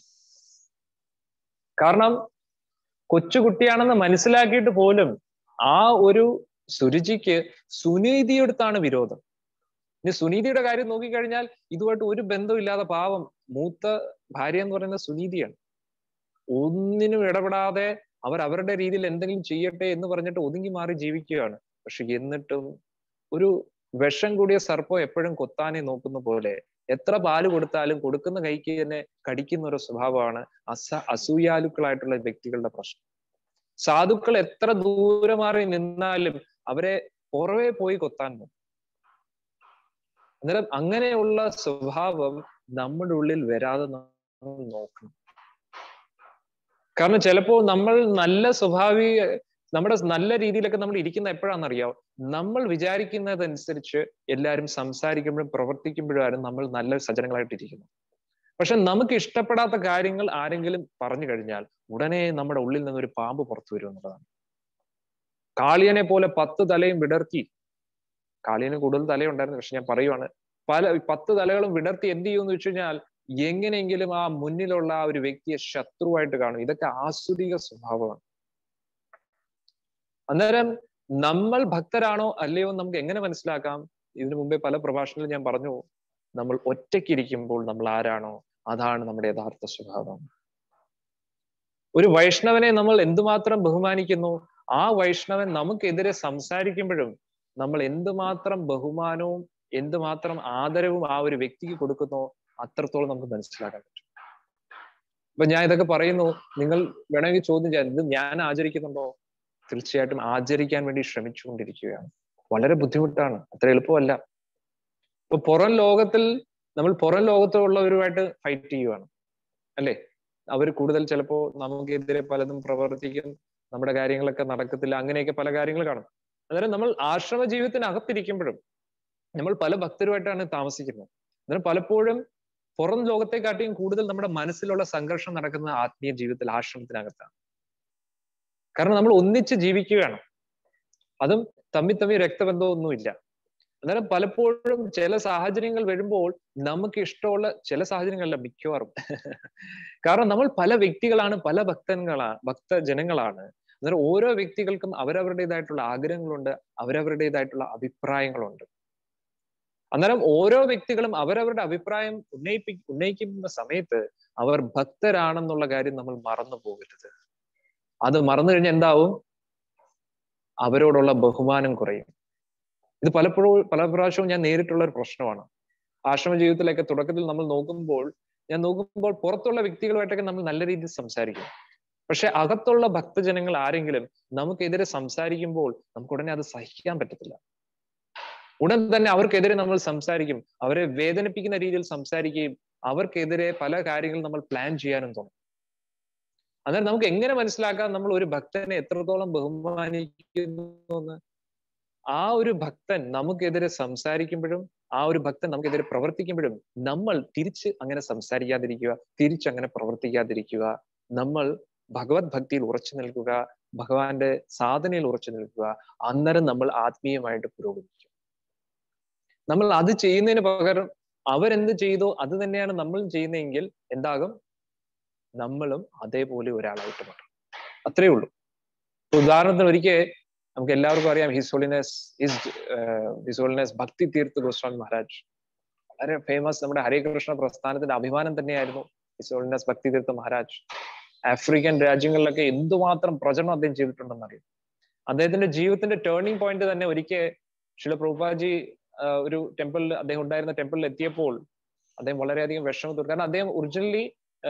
കാരണം കൊച്ചുകുട്ടിയാണെന്ന് മനസ്സിലാക്കിയിട്ട് പോലും ആ ഒരു സുരുചിക്ക് സുനീതിയെടുത്താണ് വിരോധം ഇനി സുനീതിയുടെ കാര്യം നോക്കിക്കഴിഞ്ഞാൽ ഇതുമായിട്ട് ഒരു ബന്ധമില്ലാതെ പാവം മൂത്ത ഭാര്യ എന്ന് പറയുന്നത് സുനീതിയാണ് ഒന്നിനും ഇടപെടാതെ അവർ അവരുടെ രീതിയിൽ എന്തെങ്കിലും ചെയ്യട്ടെ എന്ന് പറഞ്ഞിട്ട് ഒതുങ്ങി മാറി ജീവിക്കുകയാണ് പക്ഷെ എന്നിട്ടും ഒരു വിഷം കൂടിയ സർപ്പം എപ്പോഴും കൊത്താനെ നോക്കുന്ന പോലെ എത്ര പാല് കൊടുത്താലും കൊടുക്കുന്ന കൈക്ക് തന്നെ കടിക്കുന്ന ഒരു സ്വഭാവമാണ് അസ അസൂയാലുക്കളായിട്ടുള്ള വ്യക്തികളുടെ പ്രശ്നം സാധുക്കൾ എത്ര ദൂരെ മാറി നിന്നാലും അവരെ പുറവേ പോയി കൊത്താൻ നോക്കും അന്നേരം അങ്ങനെയുള്ള സ്വഭാവം നമ്മുടെ ഉള്ളിൽ വരാതെ നമ്മൾ നോക്കണം കാരണം ചിലപ്പോ നമ്മൾ നല്ല സ്വഭാവി നമ്മുടെ നല്ല രീതിയിലൊക്കെ നമ്മൾ ഇരിക്കുന്ന എപ്പോഴാണെന്നറിയാം നമ്മൾ വിചാരിക്കുന്നതനുസരിച്ച് എല്ലാവരും സംസാരിക്കുമ്പോഴും പ്രവർത്തിക്കുമ്പോഴും നമ്മൾ നല്ല സജ്ജനങ്ങളായിട്ടിരിക്കുന്നു പക്ഷെ നമുക്ക് ഇഷ്ടപ്പെടാത്ത കാര്യങ്ങൾ ആരെങ്കിലും പറഞ്ഞു കഴിഞ്ഞാൽ ഉടനെ നമ്മുടെ ഉള്ളിൽ നിന്ന് ഒരു പാമ്പ് പുറത്തു വരും എന്നുള്ളതാണ് കാളിയനെ പോലെ പത്ത് തലയും വിടർത്തി കാളിയന് കൂടുതൽ തലയുണ്ടായിരുന്നു പക്ഷെ ഞാൻ പറയുവാണ് പല പത്ത് തലകളും വിടർത്തി എന്ത് ചെയ്യുമെന്ന് വെച്ച് കഴിഞ്ഞാൽ എങ്ങനെയെങ്കിലും ആ മുന്നിലുള്ള ആ ഒരു വ്യക്തിയെ ശത്രുവായിട്ട് കാണും ഇതൊക്കെ ആസുരിക സ്വഭാവമാണ് അന്നേരം നമ്മൾ ഭക്തരാണോ അല്ലയോ നമുക്ക് എങ്ങനെ മനസ്സിലാക്കാം ഇതിനു മുമ്പേ പല പ്രഭാഷണങ്ങളും ഞാൻ പറഞ്ഞു നമ്മൾ ഒറ്റയ്ക്കിരിക്കുമ്പോൾ നമ്മൾ ആരാണോ അതാണ് നമ്മുടെ യഥാർത്ഥ സ്വഭാവം ഒരു വൈഷ്ണവനെ നമ്മൾ എന്തുമാത്രം ബഹുമാനിക്കുന്നു ആ വൈഷ്ണവൻ നമുക്കെതിരെ സംസാരിക്കുമ്പോഴും നമ്മൾ എന്തുമാത്രം ബഹുമാനവും എന്തുമാത്രം ആദരവും ആ ഒരു വ്യക്തിക്ക് കൊടുക്കുന്നോ അത്രത്തോളം നമുക്ക് മനസ്സിലാക്കാൻ പറ്റും അപ്പൊ ഞാൻ ഇതൊക്കെ പറയുന്നു നിങ്ങൾ വേണമെങ്കിൽ ചോദ്യം ചെയ്യാൻ ഇത് ഞാൻ ആചരിക്കുന്നുണ്ടോ തീർച്ചയായിട്ടും ആചരിക്കാൻ വേണ്ടി ശ്രമിച്ചുകൊണ്ടിരിക്കുകയാണ് വളരെ ബുദ്ധിമുട്ടാണ് അത്ര എളുപ്പമല്ല ഇപ്പൊ പുറം ലോകത്തിൽ നമ്മൾ പുറം ലോകത്തുള്ളവരുമായിട്ട് ഫൈറ്റ് ചെയ്യുവാണ് അല്ലേ അവർ കൂടുതൽ ചിലപ്പോ നമുക്കെതിരെ പലതും പ്രവർത്തിക്കും നമ്മുടെ കാര്യങ്ങളൊക്കെ നടക്കത്തില്ല അങ്ങനെയൊക്കെ പല കാര്യങ്ങൾ കാണും അന്നേരം നമ്മൾ ആശ്രമ ജീവിതത്തിനകത്തിരിക്കുമ്പോഴും നമ്മൾ പല ഭക്തരുമായിട്ടാണ് താമസിക്കുന്നത് അന്നേരം പലപ്പോഴും പുറം ലോകത്തെക്കാട്ടിയും കൂടുതൽ നമ്മുടെ മനസ്സിലുള്ള സംഘർഷം നടക്കുന്ന ആത്മീയ ജീവിതത്തിൽ ആശ്രമത്തിനകത്താണ് കാരണം നമ്മൾ ഒന്നിച്ച് ജീവിക്കുകയാണ് അതും തമ്മി തമ്മി രക്തബന്ധമൊന്നുമില്ല അന്നേരം പലപ്പോഴും ചില സാഹചര്യങ്ങൾ വരുമ്പോൾ നമുക്ക് ഇഷ്ടമുള്ള ചില സാഹചര്യങ്ങളല്ല മിക്കവാറും കാരണം നമ്മൾ പല വ്യക്തികളാണ് പല ഭക്തങ്ങളാണ് ഭക്തജനങ്ങളാണ് അന്നേരം ഓരോ വ്യക്തികൾക്കും അവരവരുടേതായിട്ടുള്ള ആഗ്രഹങ്ങളുണ്ട് അവരവരുടേതായിട്ടുള്ള അഭിപ്രായങ്ങളുണ്ട് അന്നേരം ഓരോ വ്യക്തികളും അവരവരുടെ അഭിപ്രായം ഉന്നയിപ്പി ഉന്നയിക്കുന്ന സമയത്ത് അവർ ഭക്തരാണെന്നുള്ള കാര്യം നമ്മൾ മറന്നു പോകരുത് അത് മറന്നു കഴിഞ്ഞാൽ എന്താവും അവരോടുള്ള ബഹുമാനം കുറയും ഇത് പലപ്പോഴും പല പ്രാവശ്യവും ഞാൻ നേരിട്ടുള്ള ഒരു പ്രശ്നമാണ് ആശ്രമ ജീവിതത്തിലൊക്കെ തുടക്കത്തിൽ നമ്മൾ നോക്കുമ്പോൾ ഞാൻ നോക്കുമ്പോൾ പുറത്തുള്ള വ്യക്തികളുമായിട്ടൊക്കെ നമ്മൾ നല്ല രീതിയിൽ സംസാരിക്കും പക്ഷെ അകത്തുള്ള ഭക്തജനങ്ങൾ ആരെങ്കിലും നമുക്കെതിരെ സംസാരിക്കുമ്പോൾ നമുക്ക് ഉടനെ അത് സഹിക്കാൻ പറ്റത്തില്ല ഉടൻ തന്നെ അവർക്കെതിരെ നമ്മൾ സംസാരിക്കും അവരെ വേദനിപ്പിക്കുന്ന രീതിയിൽ സംസാരിക്കുകയും അവർക്കെതിരെ പല കാര്യങ്ങളും നമ്മൾ പ്ലാൻ ചെയ്യാനും തോന്നും അന്നേരം നമുക്ക് എങ്ങനെ മനസ്സിലാക്കാം നമ്മൾ ഒരു ഭക്തനെ എത്രത്തോളം ബഹുമാനിക്കുന്നു എന്ന് ആ ഒരു ഭക്തൻ നമുക്കെതിരെ സംസാരിക്കുമ്പോഴും ആ ഒരു ഭക്തൻ നമുക്കെതിരെ പ്രവർത്തിക്കുമ്പോഴും നമ്മൾ തിരിച്ച് അങ്ങനെ സംസാരിക്കാതിരിക്കുക തിരിച്ച് അങ്ങനെ പ്രവർത്തിക്കാതിരിക്കുക നമ്മൾ ഭഗവത് ഭക്തിയിൽ ഉറച്ചു നിൽക്കുക ഭഗവാന്റെ സാധനയിൽ ഉറച്ചു നിൽക്കുക അന്നേരം നമ്മൾ ആത്മീയമായിട്ട് പുരോഗമിക്കും നമ്മൾ അത് ചെയ്യുന്നതിന് പകരം അവരെന്ത് ചെയ്തോ അത് തന്നെയാണ് നമ്മൾ ചെയ്യുന്നതെങ്കിൽ എന്താകും നമ്മളും അതേപോലെ ഒരാളായിട്ട് മാറും അത്രേ ഉള്ളൂ ഉദാഹരണത്തിന് ഒരിക്കൽ നമുക്ക് എല്ലാവർക്കും അറിയാം his holiness his his holiness Bhakti Tirtha Goswami Maharaj വളരെ ഫേമസ് നമ്മുടെ ഹരേ കൃഷ്ണ പ്രസ്ഥാനത്തിന്റെ അഭിമാനം തന്നെയായിരുന്നു ഹിസ് ഹോളിനെസ് ഭക്തി തീർത്ത് മഹാരാജ് ആഫ്രിക്കൻ രാജ്യങ്ങളിലൊക്കെ എന്തുമാത്രം പ്രചരണം അദ്ദേഹം ചെയ്തിട്ടുണ്ടെന്ന് അറിയാം അദ്ദേഹത്തിന്റെ ജീവിതത്തിന്റെ ടേണിംഗ് പോയിന്റ് തന്നെ ഒരിക്കൽ ശില പ്രഭുപാജി ഒരു ടെമ്പിളിൽ അദ്ദേഹം ഉണ്ടായിരുന്ന ടെമ്പിളിൽ എത്തിയപ്പോൾ അദ്ദേഹം വളരെയധികം വിഷമത്തോട് കാരണം അദ്ദേഹം ഒറിജിനലി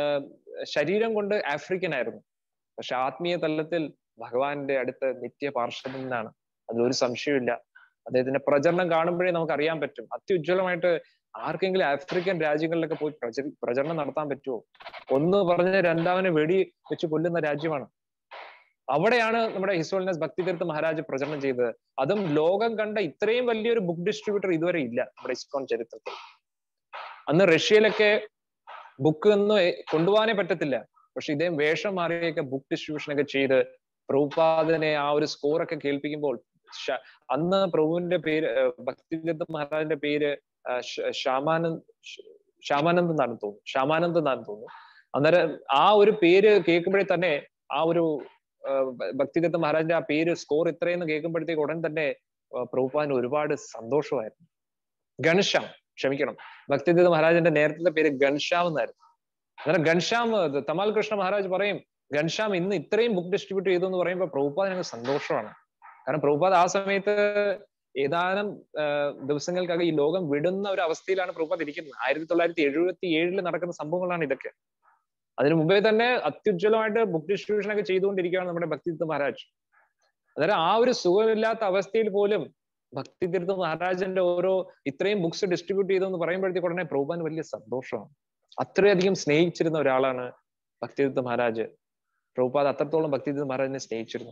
ശരീരം കൊണ്ട് ആഫ്രിക്കൻ ആയിരുന്നു പക്ഷെ ആത്മീയ തലത്തിൽ ഭഗവാന്റെ അടുത്ത് നിത്യ പാർശ്വനാണ് അതിലൊരു സംശയമില്ല അദ്ദേഹത്തിന്റെ പ്രചരണം കാണുമ്പോഴേ നമുക്ക് അറിയാൻ പറ്റും അത്യുജ്വലമായിട്ട് ആർക്കെങ്കിലും ആഫ്രിക്കൻ രാജ്യങ്ങളിലൊക്കെ പോയി പ്രചരി പ്രചരണം നടത്താൻ പറ്റുമോ ഒന്ന് പറഞ്ഞ രണ്ടാമനെ വെടി വെച്ച് കൊല്ലുന്ന രാജ്യമാണ് അവിടെയാണ് നമ്മുടെ ഹിസ്റ്റോളിനസ് ഭക്തിതീർത്ഥ മഹാരാജ് പ്രചരണം ചെയ്തത് അതും ലോകം കണ്ട ഇത്രയും വലിയൊരു ബുക്ക് ഡിസ്ട്രിബ്യൂട്ടർ ഇതുവരെ ഇല്ല നമ്മുടെ ഇസ്കോൺ ചരിത്രത്തിൽ അന്ന് റഷ്യയിലൊക്കെ ബുക്ക് ഒന്നും കൊണ്ടുപോകാനേ പറ്റത്തില്ല പക്ഷെ ഇദ്ദേഹം വേഷം മാറിയൊക്കെ ബുക്ക് ഡിസ്ട്രിബ്യൂഷൻ ഒക്കെ ചെയ്ത് പ്രഭുപാദനെ ആ ഒരു സ്കോർ ഒക്കെ കേൾപ്പിക്കുമ്പോൾ അന്ന് പ്രഭുവിന്റെ പേര് ഭക്തിദത്ത മഹാരാജിന്റെ പേര് ശ്യാമാനന്ദ് ശ്യാമാനന്ദ് എന്നാണ് തോന്നുന്നു ശ്യാമാനന്ദ് എന്നാണ് തോന്നുന്നു അന്നേരം ആ ഒരു പേര് കേൾക്കുമ്പോഴേ തന്നെ ആ ഒരു ഭക്തിദത്ത മഹാരാജിന്റെ ആ പേര് സ്കോർ ഇത്രയെന്ന് കേൾക്കുമ്പോഴത്തേക്ക് ഉടൻ തന്നെ പ്രഭുപാദിന് ഒരുപാട് സന്തോഷമായിരുന്നു ഗൺശ്യാം ക്ഷമിക്കണം ഭക്തിദത്ത മഹാരാജിന്റെ നേരത്തെ പേര് ഗൺശ്യാം എന്നായിരുന്നു അന്നേരം ഗൺശ്യാം തമാൽ കൃഷ്ണ മഹാരാജ് പറയും ഗൺശ്യാം ഇന്ന് ഇത്രയും ബുക്ക് ഡിസ്ട്രിബ്യൂട്ട് ചെയ്തു എന്ന് പറയുമ്പോൾ പ്രഭുപാദ് ഞങ്ങൾക്ക് സന്തോഷമാണ് കാരണം പ്രഭുപാദ് ആ സമയത്ത് ഏതാനും ദിവസങ്ങൾക്കകം ഈ ലോകം വിടുന്ന ഒരു അവസ്ഥയിലാണ് പ്രഭുപാദ് ഇരിക്കുന്നത് ആയിരത്തി തൊള്ളായിരത്തി എഴുപത്തി ഏഴില് നടക്കുന്ന സംഭവങ്ങളാണ് ഇതൊക്കെ അതിനു മുമ്പേ തന്നെ അത്യുജ്വലമായിട്ട് ബുക്ക് ഡിസ്ട്രിബ്യൂഷൻ ഒക്കെ ചെയ്തുകൊണ്ടിരിക്കുകയാണ് നമ്മുടെ ഭക്തിതീർത്ഥ മഹാരാജ് അന്നേരം ആ ഒരു സുഖമില്ലാത്ത അവസ്ഥയിൽ പോലും ഭക്തിതീർത്ഥ മഹാരാജന്റെ ഓരോ ഇത്രയും ബുക്സ് ഡിസ്ട്രിബ്യൂട്ട് ചെയ്തെന്ന് പറയുമ്പോഴത്തേക്ക് ഉടനെ പ്രഭുപാൻ വലിയ സന്തോഷമാണ് അത്രയധികം സ്നേഹിച്ചിരുന്ന ഒരാളാണ് ഭക്തിതീർത്ഥ മഹാരാജ് പ്രഭുപാദ് അത്രത്തോളം ഭക്തിതീർത്ഥ മഹാരാജിനെ സ്നേഹിച്ചിരുന്നു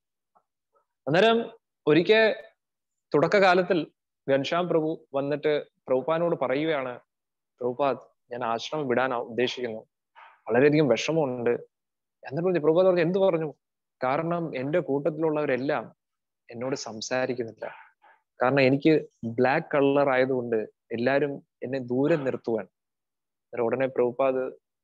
അന്നേരം ഒരിക്കൽ തുടക്കകാലത്തിൽ ഘൻശ്യാം പ്രഭു വന്നിട്ട് പ്രഭുപാനോട് പറയുകയാണ് പ്രഭുപാദ് ഞാൻ ആശ്രമം വിടാനാ ഉദ്ദേശിക്കുന്നു വളരെയധികം വിഷമമുണ്ട് എന്നിട്ട് പറഞ്ഞു പ്രഭുപാദ് പറഞ്ഞു എന്ത് പറഞ്ഞു കാരണം എന്റെ കൂട്ടത്തിലുള്ളവരെല്ലാം എന്നോട് സംസാരിക്കുന്നില്ല കാരണം എനിക്ക് ബ്ലാക്ക് കളർ ആയതുകൊണ്ട് എല്ലാരും എന്നെ ദൂരെ നിർത്തുവാൻ ഉടനെ പ്രഭുപാദ്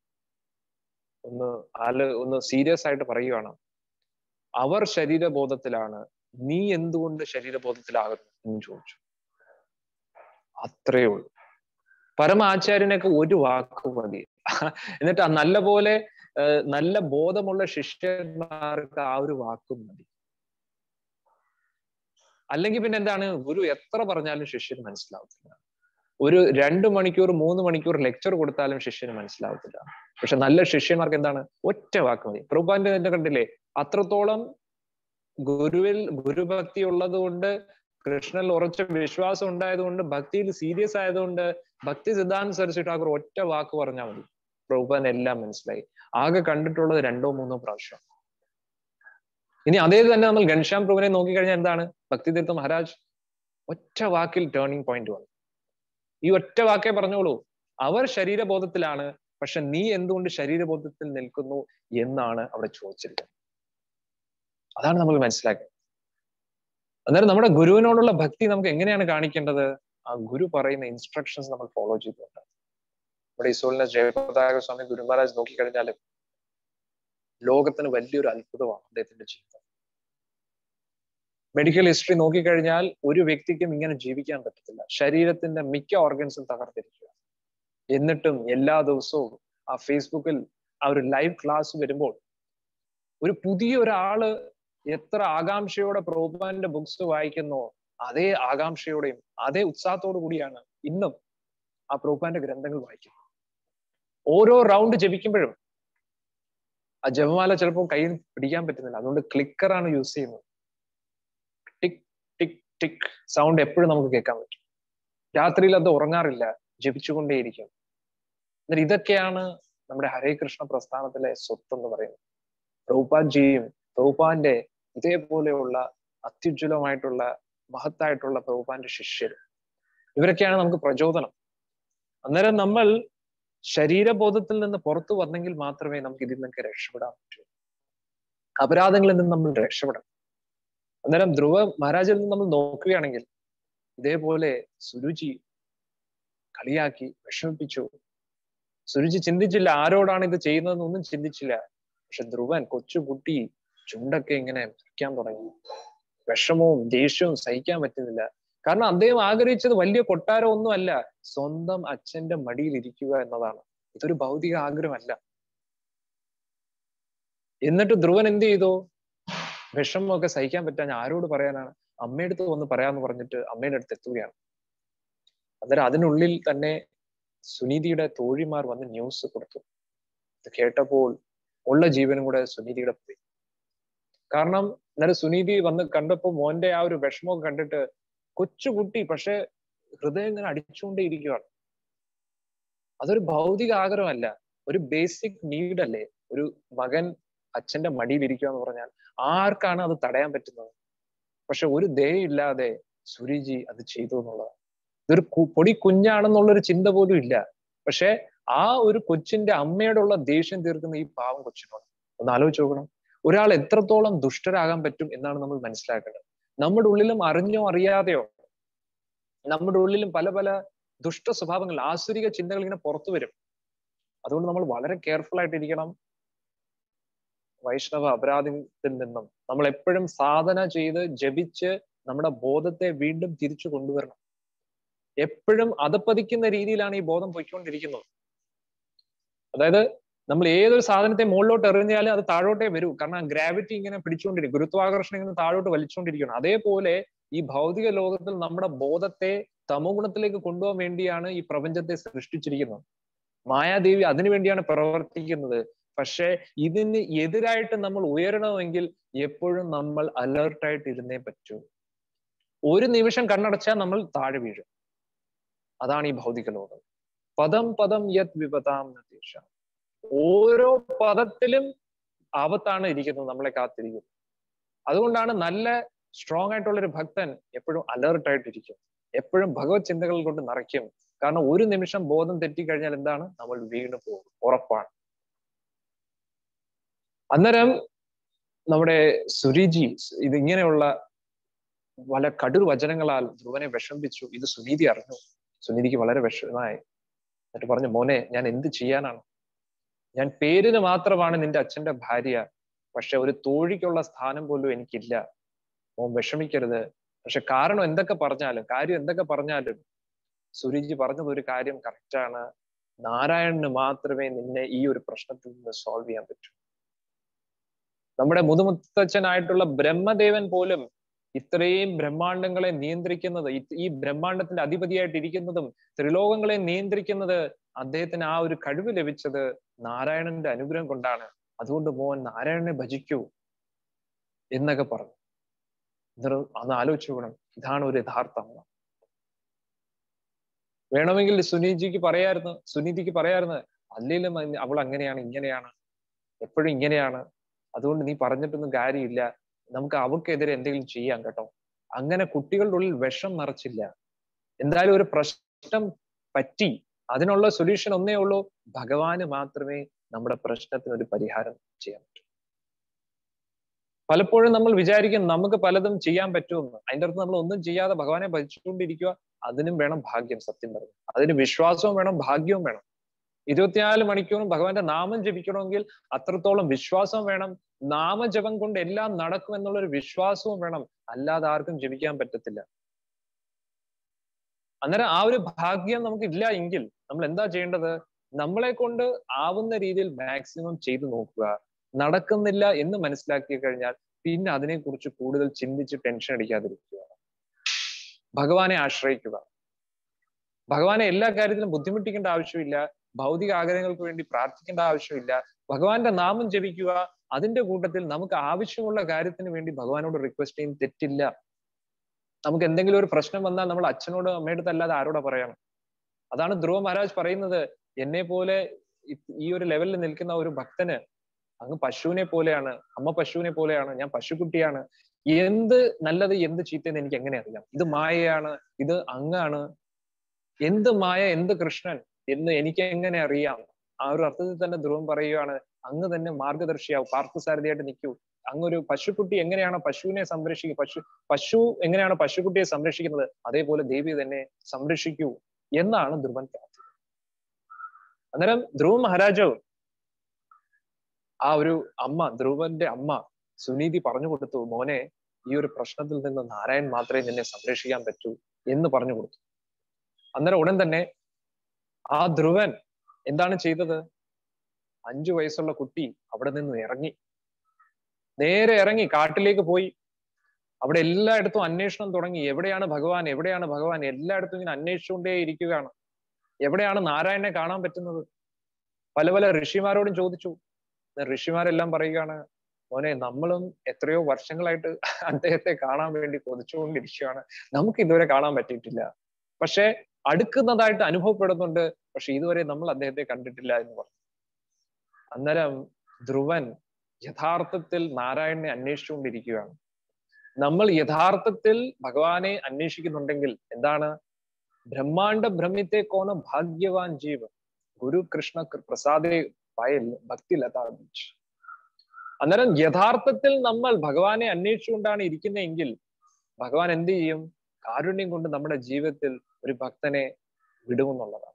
ഒന്ന് ആല് ഒന്ന് സീരിയസ് ആയിട്ട് പറയുകയാണ് അവർ ശരീരബോധത്തിലാണ് നീ എന്തുകൊണ്ട് ശരീരബോധത്തിലാകുന്നു എന്ന് ചോദിച്ചു അത്രയേ ഉള്ളൂ പരമാചാര്യനൊക്കെ ഒരു വാക്ക് മതി എന്നിട്ട് നല്ല പോലെ നല്ല ബോധമുള്ള ശിഷ്യന്മാർക്ക് ആ ഒരു വാക്കും മതി അല്ലെങ്കിൽ പിന്നെ എന്താണ് ഗുരു എത്ര പറഞ്ഞാലും ശിഷ്യന് മനസ്സിലാവത്തില്ല ഒരു രണ്ട് മണിക്കൂർ മൂന്ന് മണിക്കൂർ ലെക്ചർ കൊടുത്താലും ശിഷ്യന് മനസ്സിലാവത്തില്ല പക്ഷെ നല്ല ശിഷ്യന്മാർക്ക് എന്താണ് ഒറ്റ വാക്ക് മതി പ്രഭുപാന്റെ തന്നെ കണ്ടില്ലേ അത്രത്തോളം ഗുരുവിൽ ഗുരുഭക്തി ഉള്ളത് കൊണ്ട് കൃഷ്ണനിൽ ഉറച്ച വിശ്വാസം ഉണ്ടായതുകൊണ്ട് ഭക്തിയിൽ സീരിയസ് ആയതുകൊണ്ട് ഭക്തി സിദ്ധാന്ത സരസ്വതി ഠാക്കൂർ ഒറ്റ വാക്ക് പറഞ്ഞാൽ മതി പ്രഭുപാൻ എല്ലാം മനസ്സിലായി ആകെ കണ്ടിട്ടുള്ളത് രണ്ടോ മൂന്നോ പ്രാവശ്യം ഇനി അതേ തന്നെ നമ്മൾ ഘൻശ്യാം പ്രഭുവിനെ നോക്കിക്കഴിഞ്ഞാൽ എന്താണ് ഭക്തിതീർത്ഥ മഹാരാജ് ഒറ്റ വാക്കിൽ ടേണിംഗ് പോയിന്റ് വന്നു ഈ ഒറ്റ വാക്കേ പറഞ്ഞോളൂ അവർ ശരീരബോധത്തിലാണ് പക്ഷെ നീ എന്തുകൊണ്ട് ശരീരബോധത്തിൽ നിൽക്കുന്നു എന്നാണ് അവിടെ ചോദിച്ചിരിക്കുന്നത് അതാണ് നമ്മൾ മനസ്സിലാക്കുന്നത് അന്നേരം നമ്മുടെ ഗുരുവിനോടുള്ള ഭക്തി നമുക്ക് എങ്ങനെയാണ് കാണിക്കേണ്ടത് ആ ഗുരു പറയുന്ന ഇൻസ്ട്രക്ഷൻസ് നമ്മൾ ഫോളോ ചെയ്തുകൊണ്ട് നമ്മുടെ ഈസോളിനെ ജയപതാക സ്വാമി ഗുരു മഹാരാജ് നോക്കിക്കഴിഞ്ഞാലും ലോകത്തിന് വലിയൊരു അത്ഭുതമാണ് അദ്ദേഹത്തിന്റെ ജീവിതം മെഡിക്കൽ ഹിസ്റ്ററി നോക്കിക്കഴിഞ്ഞാൽ ഒരു വ്യക്തിക്കും ഇങ്ങനെ ജീവിക്കാൻ പറ്റത്തില്ല ശരീരത്തിന്റെ മിക്ക ഓർഗൻസും തകർത്തിരിക്കുക എന്നിട്ടും എല്ലാ ദിവസവും ആ ഫേസ്ബുക്കിൽ ആ ഒരു ലൈവ് ക്ലാസ് വരുമ്പോൾ ഒരു പുതിയ ഒരാള് എത്ര ആകാംക്ഷയോടെ പ്രോഗ്രാമിന്റെ ബുക്സ് വായിക്കുന്നോ അതേ ആകാംക്ഷയോടെയും അതേ ഉത്സാഹത്തോടു കൂടിയാണ് ഇന്നും ആ പ്രോഗ്രാമിന്റെ ഗ്രന്ഥങ്ങൾ വായിക്കുന്നത് ഓരോ റൗണ്ട് ജപിക്കുമ്പോഴും ആ ജപമാല ചിലപ്പോൾ കയ്യിൽ പിടിക്കാൻ പറ്റുന്നില്ല അതുകൊണ്ട് ക്ലിക്കറാണ് യൂസ് ചെയ്യുന്നത് ടിക് ടിക് ടിക് സൗണ്ട് എപ്പോഴും നമുക്ക് കേൾക്കാൻ പറ്റും രാത്രിയിൽ അത് ഉറങ്ങാറില്ല ജപിച്ചുകൊണ്ടേയിരിക്കും എന്നിട്ട് ഇതൊക്കെയാണ് നമ്മുടെ ഹരേ കൃഷ്ണ പ്രസ്ഥാനത്തിലെ സ്വത്ത് എന്ന് പറയുന്നത് പ്രഭുപാൻജിയും പ്രഭുപാന്റെ ഇതേപോലെയുള്ള അത്യുജ്വലമായിട്ടുള്ള മഹത്തായിട്ടുള്ള പ്രഭുപാന്റെ ശിഷ്യർ ഇവരൊക്കെയാണ് നമുക്ക് പ്രചോദനം അന്നേരം നമ്മൾ ശരീരബോധത്തിൽ നിന്ന് പുറത്തു വന്നെങ്കിൽ മാത്രമേ നമുക്ക് ഇതിൽ നിന്നൊക്കെ രക്ഷപ്പെടാൻ പറ്റൂ അപരാധങ്ങളിൽ നിന്ന് നമ്മൾ രക്ഷപ്പെടണം അന്നേരം ധ്രുവ മഹാരാജിൽ നിന്ന് നമ്മൾ നോക്കുകയാണെങ്കിൽ ഇതേപോലെ സുരുചി കളിയാക്കി വിഷമിപ്പിച്ചു സുരുചി ചിന്തിച്ചില്ല ആരോടാണ് ഇത് ചെയ്യുന്നതെന്നൊന്നും ചിന്തിച്ചില്ല പക്ഷെ ധ്രുവൻ കൊച്ചുകുട്ടി ചുണ്ടൊക്കെ ഇങ്ങനെ വയ്ക്കാൻ തുടങ്ങി വിഷമവും ദേഷ്യവും സഹിക്കാൻ പറ്റുന്നില്ല കാരണം അദ്ദേഹം ആഗ്രഹിച്ചത് വലിയ കൊട്ടാരം ഒന്നുമല്ല സ്വന്തം അച്ഛന്റെ മടിയിൽ ഇരിക്കുക എന്നതാണ് ഇതൊരു ഭൗതിക ആഗ്രഹമല്ല എന്നിട്ട് ധ്രുവൻ എന്ത് ചെയ്തു വിഷമമൊക്കെ സഹിക്കാൻ പറ്റാൻ ആരോട് പറയാനാണ് അമ്മയുടെ അടുത്ത് വന്ന് പറയാന്ന് പറഞ്ഞിട്ട് അമ്മയുടെ അടുത്ത് എത്തുകയാണ് അന്നേരം അതിനുള്ളിൽ തന്നെ സുനീതിയുടെ തോഴിമാർ വന്ന് ന്യൂസ് കൊടുത്തു ഇത് കേട്ടപ്പോൾ ഉള്ള ജീവനും കൂടെ സുനീതിയുടെ പോയി കാരണം അന്നേരം സുനീതി വന്ന് കണ്ടപ്പോൾ മോന്റെ ആ ഒരു വിഷമമൊക്കെ കണ്ടിട്ട് കൊച്ചുകുട്ടി പക്ഷെ ഹൃദയം ഇങ്ങനെ അടിച്ചുകൊണ്ടേ ഇരിക്കുകയാണ് അതൊരു ഭൗതിക ആഗ്രഹമല്ല ഒരു ബേസിക് നീഡ് അല്ലേ ഒരു മകൻ അച്ഛന്റെ മടിയിൽ ഇരിക്കുക എന്ന് പറഞ്ഞാൽ ആർക്കാണ് അത് തടയാൻ പറ്റുന്നത് പക്ഷെ ഒരു ദയയില്ലാതെ സുരിജി അത് ചെയ്തു എന്നുള്ളതാണ് ഇതൊരു പൊടി കുഞ്ഞാണെന്നുള്ളൊരു ചിന്ത പോലും ഇല്ല പക്ഷെ ആ ഒരു കൊച്ചിന്റെ അമ്മയോടുള്ള ദേഷ്യം തീർക്കുന്ന ഈ പാവം കൊച്ചിനോട് ഒന്ന് ആലോചിച്ച് നോക്കണം ഒരാൾ എത്രത്തോളം ദുഷ്ടരാകാൻ പറ്റും എന്നാണ് നമ്മൾ മനസ്സിലാക്കേണ്ടത് നമ്മുടെ ഉള്ളിലും അറിഞ്ഞോ അറിയാതെയോ നമ്മുടെ ഉള്ളിലും പല പല ദുഷ്ട സ്വഭാവങ്ങൾ ആസുരിക ചിന്തകൾ ഇങ്ങനെ പുറത്തു വരും അതുകൊണ്ട് നമ്മൾ വളരെ കെയർഫുൾ ആയിട്ടിരിക്കണം വൈഷ്ണവ അപരാധത്തിൽ നിന്നും നമ്മൾ എപ്പോഴും സാധന ചെയ്ത് ജപിച്ച് നമ്മുടെ ബോധത്തെ വീണ്ടും തിരിച്ചു കൊണ്ടുവരണം എപ്പോഴും അതപ്പതിക്കുന്ന രീതിയിലാണ് ഈ ബോധം പൊയ്ക്കൊണ്ടിരിക്കുന്നത് അതായത് നമ്മൾ ഏതൊരു സാധനത്തെ മുകളിലോട്ട് എറിഞ്ഞാലും അത് താഴോട്ടേ വരൂ കാരണം ഗ്രാവിറ്റി ഇങ്ങനെ പിടിച്ചുകൊണ്ടിരിക്കും ഗുരുത്വാകർഷണം ഇങ്ങനെ താഴോട്ട് വലിച്ചുകൊണ്ടിരിക്കണം അതേപോലെ ഈ ഭൗതിക ലോകത്തിൽ നമ്മുടെ ബോധത്തെ തമോ ഗുണത്തിലേക്ക് കൊണ്ടുപോകാൻ വേണ്ടിയാണ് ഈ പ്രപഞ്ചത്തെ സൃഷ്ടിച്ചിരിക്കുന്നത് മായാദേവി അതിനു വേണ്ടിയാണ് പ്രവർത്തിക്കുന്നത് പക്ഷെ ഇതിന് എതിരായിട്ട് നമ്മൾ ഉയരണമെങ്കിൽ എപ്പോഴും നമ്മൾ അലേർട്ടായിട്ട് ഇരുന്നേ പറ്റൂ ഒരു നിമിഷം കണ്ണടച്ചാൽ നമ്മൾ താഴെ വീഴും അതാണ് ഈ ഭൗതിക ലോകം പദം പദം യത് വിപതാം നതീഷ ഓരോ പദത്തിലും ആപത്താണ് ഇരിക്കുന്നത് നമ്മളെ കാത്തിരിക്കുന്നത് അതുകൊണ്ടാണ് നല്ല സ്ട്രോങ് ആയിട്ടുള്ള ഒരു ഭക്തൻ എപ്പോഴും അലേർട്ട് ആയിട്ടിരിക്കും എപ്പോഴും ഭഗവത് ചിന്തകൾ കൊണ്ട് നിറയ്ക്കും കാരണം ഒരു നിമിഷം ബോധം തെറ്റിക്കഴിഞ്ഞാൽ എന്താണ് നമ്മൾ വീണ് പോകും ഉറപ്പാണ് അന്നേരം നമ്മുടെ സുരിജി ഇത് ഇങ്ങനെയുള്ള പല കടുർ വചനങ്ങളാൽ ധ്രുവനെ വിഷമിപ്പിച്ചു ഇത് സുനീതി അറിഞ്ഞു സുനീതിക്ക് വളരെ വിഷമമായി എന്നിട്ട് പറഞ്ഞു മോനെ ഞാൻ എന്ത് ചെയ്യാനാണ് ഞാൻ പേരിന് മാത്രമാണ് നിന്റെ അച്ഛന്റെ ഭാര്യ പക്ഷെ ഒരു തോഴിക്കുള്ള സ്ഥാനം പോലും എനിക്കില്ല മോൻ വിഷമിക്കരുത് പക്ഷെ കാരണം എന്തൊക്കെ പറഞ്ഞാലും കാര്യം എന്തൊക്കെ പറഞ്ഞാലും സുരിജി പറഞ്ഞത് ഒരു കാര്യം കറക്റ്റാണ് നാരായണന് മാത്രമേ നിന്നെ ഈ ഒരു പ്രശ്നത്തിൽ നിന്ന് സോൾവ് ചെയ്യാൻ പറ്റൂ നമ്മുടെ മുതുമുത്തച്ഛനായിട്ടുള്ള ബ്രഹ്മദേവൻ പോലും ഇത്രയും ബ്രഹ്മാണ്ടങ്ങളെ നിയന്ത്രിക്കുന്നത് ഈ ബ്രഹ്മാണ്ടത്തിന്റെ അധിപതിയായിട്ട് ഇരിക്കുന്നതും ത്രിലോകങ്ങളെ നിയന്ത്രിക്കുന്നത് അദ്ദേഹത്തിന് ആ ഒരു കഴിവ് ലഭിച്ചത് നാരായണന്റെ അനുഗ്രഹം കൊണ്ടാണ് അതുകൊണ്ട് മോൻ നാരായണനെ ഭജിക്കൂ എന്നൊക്കെ പറഞ്ഞു അന്ന് ആലോചിച്ചു വേണം ഇതാണ് ഒരു യഥാർത്ഥ അമ്മ വേണമെങ്കിൽ സുനീജിക്ക് പറയായിരുന്നു സുനീതിക്ക് പറയായിരുന്നു അല്ലെങ്കിലും അവൾ അങ്ങനെയാണ് ഇങ്ങനെയാണ് എപ്പോഴും ഇങ്ങനെയാണ് അതുകൊണ്ട് നീ പറഞ്ഞിട്ടൊന്നും കാര്യമില്ല നമുക്ക് അവൾക്കെതിരെ എന്തെങ്കിലും ചെയ്യാം കേട്ടോ അങ്ങനെ കുട്ടികളുടെ ഉള്ളിൽ വിഷം നിറച്ചില്ല എന്തായാലും ഒരു പ്രശ്നം പറ്റി അതിനുള്ള സൊല്യൂഷൻ ഒന്നേ ഉള്ളൂ ഭഗവാന് മാത്രമേ നമ്മുടെ പ്രശ്നത്തിന് ഒരു പരിഹാരം ചെയ്യാൻ പറ്റൂ പലപ്പോഴും നമ്മൾ വിചാരിക്കും നമുക്ക് പലതും ചെയ്യാൻ പറ്റുമെന്ന് അതിൻ്റെ അടുത്ത് നമ്മൾ ഒന്നും ചെയ്യാതെ ഭഗവാനെ ഭജിച്ചുകൊണ്ടിരിക്കുക അതിനും വേണം ഭാഗ്യം സത്യം പറഞ്ഞു അതിന് വിശ്വാസവും വേണം ഭാഗ്യവും വേണം ഇരുപത്തിനാല് മണിക്കൂറും ഭഗവാന്റെ നാമം ജപിക്കണമെങ്കിൽ അത്രത്തോളം വിശ്വാസം വേണം നാമജപം കൊണ്ട് എല്ലാം നടക്കും എന്നുള്ളൊരു വിശ്വാസവും വേണം അല്ലാതെ ആർക്കും ജപിക്കാൻ പറ്റത്തില്ല അന്നേരം ആ ഒരു ഭാഗ്യം നമുക്ക് ഇല്ല എങ്കിൽ നമ്മൾ എന്താ ചെയ്യേണ്ടത് നമ്മളെ കൊണ്ട് ആവുന്ന രീതിയിൽ മാക്സിമം ചെയ്തു നോക്കുക നടക്കുന്നില്ല എന്ന് മനസ്സിലാക്കി കഴിഞ്ഞാൽ പിന്നെ അതിനെക്കുറിച്ച് കൂടുതൽ ചിന്തിച്ച് ടെൻഷൻ അടിക്കാതിരിക്കുക ഭഗവാനെ ആശ്രയിക്കുക ഭഗവാനെ എല്ലാ കാര്യത്തിലും ബുദ്ധിമുട്ടിക്കേണ്ട ആവശ്യമില്ല ഭൗതിക ആഗ്രഹങ്ങൾക്ക് വേണ്ടി പ്രാർത്ഥിക്കേണ്ട ആവശ്യമില്ല ഭഗവാന്റെ നാമം ജപിക്കുക അതിന്റെ കൂട്ടത്തിൽ നമുക്ക് ആവശ്യമുള്ള കാര്യത്തിന് വേണ്ടി ഭഗവാനോട് റിക്വസ്റ്റ് ചെയ്യും തെറ്റില്ല നമുക്ക് എന്തെങ്കിലും ഒരു പ്രശ്നം വന്നാൽ നമ്മൾ അച്ഛനോട് അമ്മയുടെ അല്ലാതെ ആരോടാ പറയണം അതാണ് ധ്രുവ മഹാരാജ് പറയുന്നത് എന്നെ പോലെ ഈ ഒരു ലെവലിൽ നിൽക്കുന്ന ഒരു ഭക്തന് അങ്ങ് പശുവിനെ പോലെയാണ് അമ്മ പശുവിനെ പോലെയാണ് ഞാൻ പശുക്കുട്ടിയാണ് എന്ത് നല്ലത് എന്ത് ചീത്തയെന്ന് എനിക്ക് എങ്ങനെ അറിയാം ഇത് മായയാണ് ഇത് അങ്ങാണ് എന്ത് മായ എന്ത് കൃഷ്ണൻ എന്ന് എനിക്ക് എങ്ങനെ അറിയാം ആ ഒരു അർത്ഥത്തിൽ തന്നെ ധ്രുവം പറയുകയാണ് അങ്ങ് തന്നെ മാർഗദർശിയാവും പാർത്ഥസാരഥിയായിട്ട് നിൽക്കൂ അങ്ങൊരു പശുക്കുട്ടി എങ്ങനെയാണ് പശുവിനെ സംരക്ഷിക്കുക പശു പശു എങ്ങനെയാണ് പശുക്കുട്ടിയെ സംരക്ഷിക്കുന്നത് അതേപോലെ ദേവി തന്നെ സംരക്ഷിക്കൂ എന്നാണ് ധ്രുവൻ പ്രാർത്ഥിക്കുന്നത് അന്നേരം ധ്രുവ മഹാരാജാവ് ആ ഒരു അമ്മ ധ്രുവന്റെ അമ്മ സുനീതി പറഞ്ഞു കൊടുത്തു മോനെ ഈ ഒരു പ്രശ്നത്തിൽ നിന്ന് നാരായൺ മാത്രമേ നിന്നെ സംരക്ഷിക്കാൻ പറ്റൂ എന്ന് പറഞ്ഞു കൊടുത്തു അന്നേരം ഉടൻ തന്നെ ആ ധ്രുവൻ എന്താണ് ചെയ്തത് അഞ്ചു വയസ്സുള്ള കുട്ടി അവിടെ നിന്ന് ഇറങ്ങി നേരെ ഇറങ്ങി കാട്ടിലേക്ക് പോയി അവിടെ എല്ലായിടത്തും അന്വേഷണം തുടങ്ങി എവിടെയാണ് ഭഗവാൻ എവിടെയാണ് ഭഗവാൻ എല്ലായിടത്തും ഇങ്ങനെ അന്വേഷിച്ചുകൊണ്ടേ ഇരിക്കുകയാണ് എവിടെയാണ് നാരായണനെ കാണാൻ പറ്റുന്നത് പല പല ഋഷിമാരോടും ചോദിച്ചു ഋഷിമാരെല്ലാം പറയുകയാണ് മോനെ നമ്മളും എത്രയോ വർഷങ്ങളായിട്ട് അദ്ദേഹത്തെ കാണാൻ വേണ്ടി കൊതിച്ചുകൊണ്ടിരിക്കുകയാണ് നമുക്ക് ഇതുവരെ കാണാൻ പറ്റിയിട്ടില്ല പക്ഷെ അടുക്കുന്നതായിട്ട് അനുഭവപ്പെടുന്നുണ്ട് പക്ഷെ ഇതുവരെ നമ്മൾ അദ്ദേഹത്തെ കണ്ടിട്ടില്ല എന്ന് പറഞ്ഞു അന്നേരം ധ്രുവൻ യഥാർത്ഥത്തിൽ നാരായണനെ അന്വേഷിച്ചുകൊണ്ടിരിക്കുകയാണ് നമ്മൾ യഥാർത്ഥത്തിൽ ഭഗവാനെ അന്വേഷിക്കുന്നുണ്ടെങ്കിൽ എന്താണ് ബ്രഹ്മാണ്ട ഭ്രമിത്തെ കോന ഭാഗ്യവാൻ ജീവ ഗുരു കൃഷ്ണ പ്രസാദേ പയൽ ഭക്തി ലതാ ബീച്ച് അന്നേരം യഥാർത്ഥത്തിൽ നമ്മൾ ഭഗവാനെ അന്വേഷിച്ചുകൊണ്ടാണ് ഇരിക്കുന്നതെങ്കിൽ ഭഗവാൻ എന്ത് ചെയ്യും കാരുണ്യം കൊണ്ട് നമ്മുടെ ജീവിതത്തിൽ ഒരു ഭക്തനെ വിടുമെന്നുള്ളതാണ്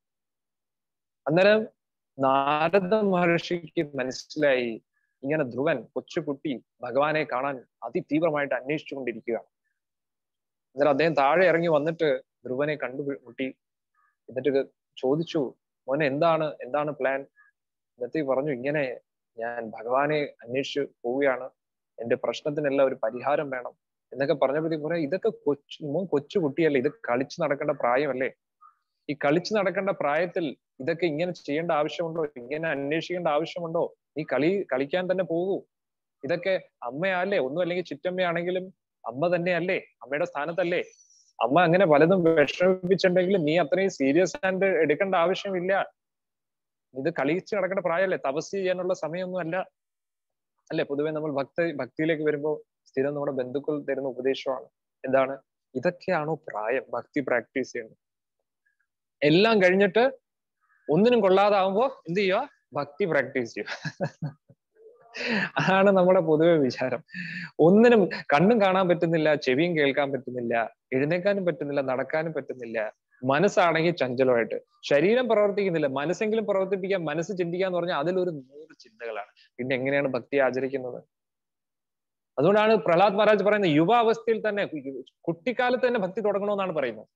അന്നേരം നാരദ മഹർഷിക്ക് മനസ്സിലായി ഇങ്ങനെ ധ്രുവൻ കൊച്ചുകുട്ടി ഭഗവാനെ കാണാൻ അതിതീവ്രമായിട്ട് അന്വേഷിച്ചുകൊണ്ടിരിക്കുകയാണ് അന്നേരം അദ്ദേഹം താഴെ ഇറങ്ങി വന്നിട്ട് ധ്രുവനെ കണ്ടുമുട്ടി എന്നിട്ട് ചോദിച്ചു മോനെ എന്താണ് എന്താണ് പ്ലാൻ എന്നിട്ട് പറഞ്ഞു ഇങ്ങനെ ഞാൻ ഭഗവാനെ അന്വേഷിച്ച് പോവുകയാണ് എന്റെ പ്രശ്നത്തിനെല്ലാം ഒരു പരിഹാരം വേണം എന്നൊക്കെ പറഞ്ഞപ്പോഴത്തേക്ക് പറയാം ഇതൊക്കെ കൊച്ചു മോൻ കൊച്ചു കുട്ടിയല്ലേ ഇത് കളിച്ചു നടക്കേണ്ട പ്രായമല്ലേ ഈ കളിച്ചു നടക്കേണ്ട പ്രായത്തിൽ ഇതൊക്കെ ഇങ്ങനെ ചെയ്യേണ്ട ആവശ്യമുണ്ടോ ഇങ്ങനെ അന്വേഷിക്കേണ്ട ആവശ്യമുണ്ടോ നീ കളി കളിക്കാൻ തന്നെ പോകൂ ഇതൊക്കെ അമ്മയല്ലേ ഒന്നും അല്ലെങ്കിൽ ചിറ്റമ്മയാണെങ്കിലും അമ്മ തന്നെയല്ലേ അമ്മയുടെ സ്ഥാനത്തല്ലേ അമ്മ അങ്ങനെ പലതും വിഷമിപ്പിച്ചിട്ടുണ്ടെങ്കിലും നീ അത്രയും സീരിയസ് ആയിട്ട് എടുക്കേണ്ട ആവശ്യമില്ല ഇത് കളിച്ച് നടക്കേണ്ട പ്രായമല്ലേ തപസ് ചെയ്യാനുള്ള സമയമൊന്നും അല്ല അല്ലെ പൊതുവെ നമ്മൾ ഭക്തി ഭക്തിയിലേക്ക് വരുമ്പോൾ സ്ഥിരം നമ്മുടെ ബന്ധുക്കൾ തരുന്ന ഉപദേശമാണ് എന്താണ് ഇതൊക്കെയാണോ പ്രായം ഭക്തി പ്രാക്ടീസ് ചെയ്യുന്നത് എല്ലാം കഴിഞ്ഞിട്ട് ഒന്നിനും കൊള്ളാതാവുമ്പോ എന്ത് ചെയ്യുക ഭക്തി പ്രാക്ടീസ് ചെയ്യുക അതാണ് നമ്മുടെ പൊതുവെ വിചാരം ഒന്നിനും കണ്ണും കാണാൻ പറ്റുന്നില്ല ചെവിയും കേൾക്കാൻ പറ്റുന്നില്ല എഴുന്നേക്കാനും പറ്റുന്നില്ല നടക്കാനും പറ്റുന്നില്ല മനസ്സാണെങ്കിൽ ചഞ്ചലമായിട്ട് ശരീരം പ്രവർത്തിക്കുന്നില്ല മനസ്സെങ്കിലും പ്രവർത്തിപ്പിക്കാൻ മനസ്സ് ചിന്തിക്കുക എന്ന് പറഞ്ഞാൽ അതിലൊരു നൂറ് ചിന്തകളാണ് പിന്നെ എങ്ങനെയാണ് ഭക്തി ആചരിക്കുന്നത് അതുകൊണ്ടാണ് പ്രഹ്ലാദ് മഹാരാജ് പറയുന്നത് യുവാവസ്ഥയിൽ തന്നെ കുട്ടിക്കാലത്ത് തന്നെ ഭക്തി തുടങ്ങണമെന്നാണ് പറയുന്നത്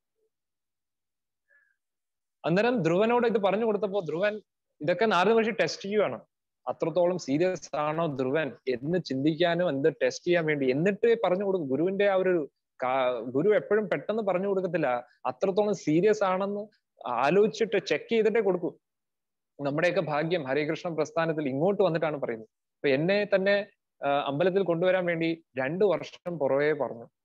അന്നേരം ധ്രുവനോട് ഇത് പറഞ്ഞു കൊടുത്തപ്പോ ധ്രുവൻ ഇതൊക്കെ നാരദ മഹർഷി ടെസ്റ്റ് ചെയ്യുവാണ് അത്രത്തോളം സീരിയസ് ആണോ ധ്രുവൻ എന്ന് ചിന്തിക്കാനോ എന്ത് ടെസ്റ്റ് ചെയ്യാൻ വേണ്ടി എന്നിട്ട് പറഞ്ഞു കൊടുക്കും ഗുരുവിന്റെ ആ ഒരു ഗുരു എപ്പോഴും പെട്ടെന്ന് പറഞ്ഞു കൊടുക്കത്തില്ല അത്രത്തോളം സീരിയസ് ആണെന്ന് ആലോചിച്ചിട്ട് ചെക്ക് ചെയ്തിട്ടേ കൊടുക്കൂ നമ്മുടെയൊക്കെ ഭാഗ്യം ഹരേകൃഷ്ണ പ്രസ്ഥാനത്തിൽ ഇങ്ങോട്ട് വന്നിട്ടാണ് പറയുന്നത് അപ്പൊ എന്നെ തന്നെ അമ്പലത്തിൽ കൊണ്ടുവരാൻ വേണ്ടി രണ്ടു വർഷം പുറകെ പറഞ്ഞു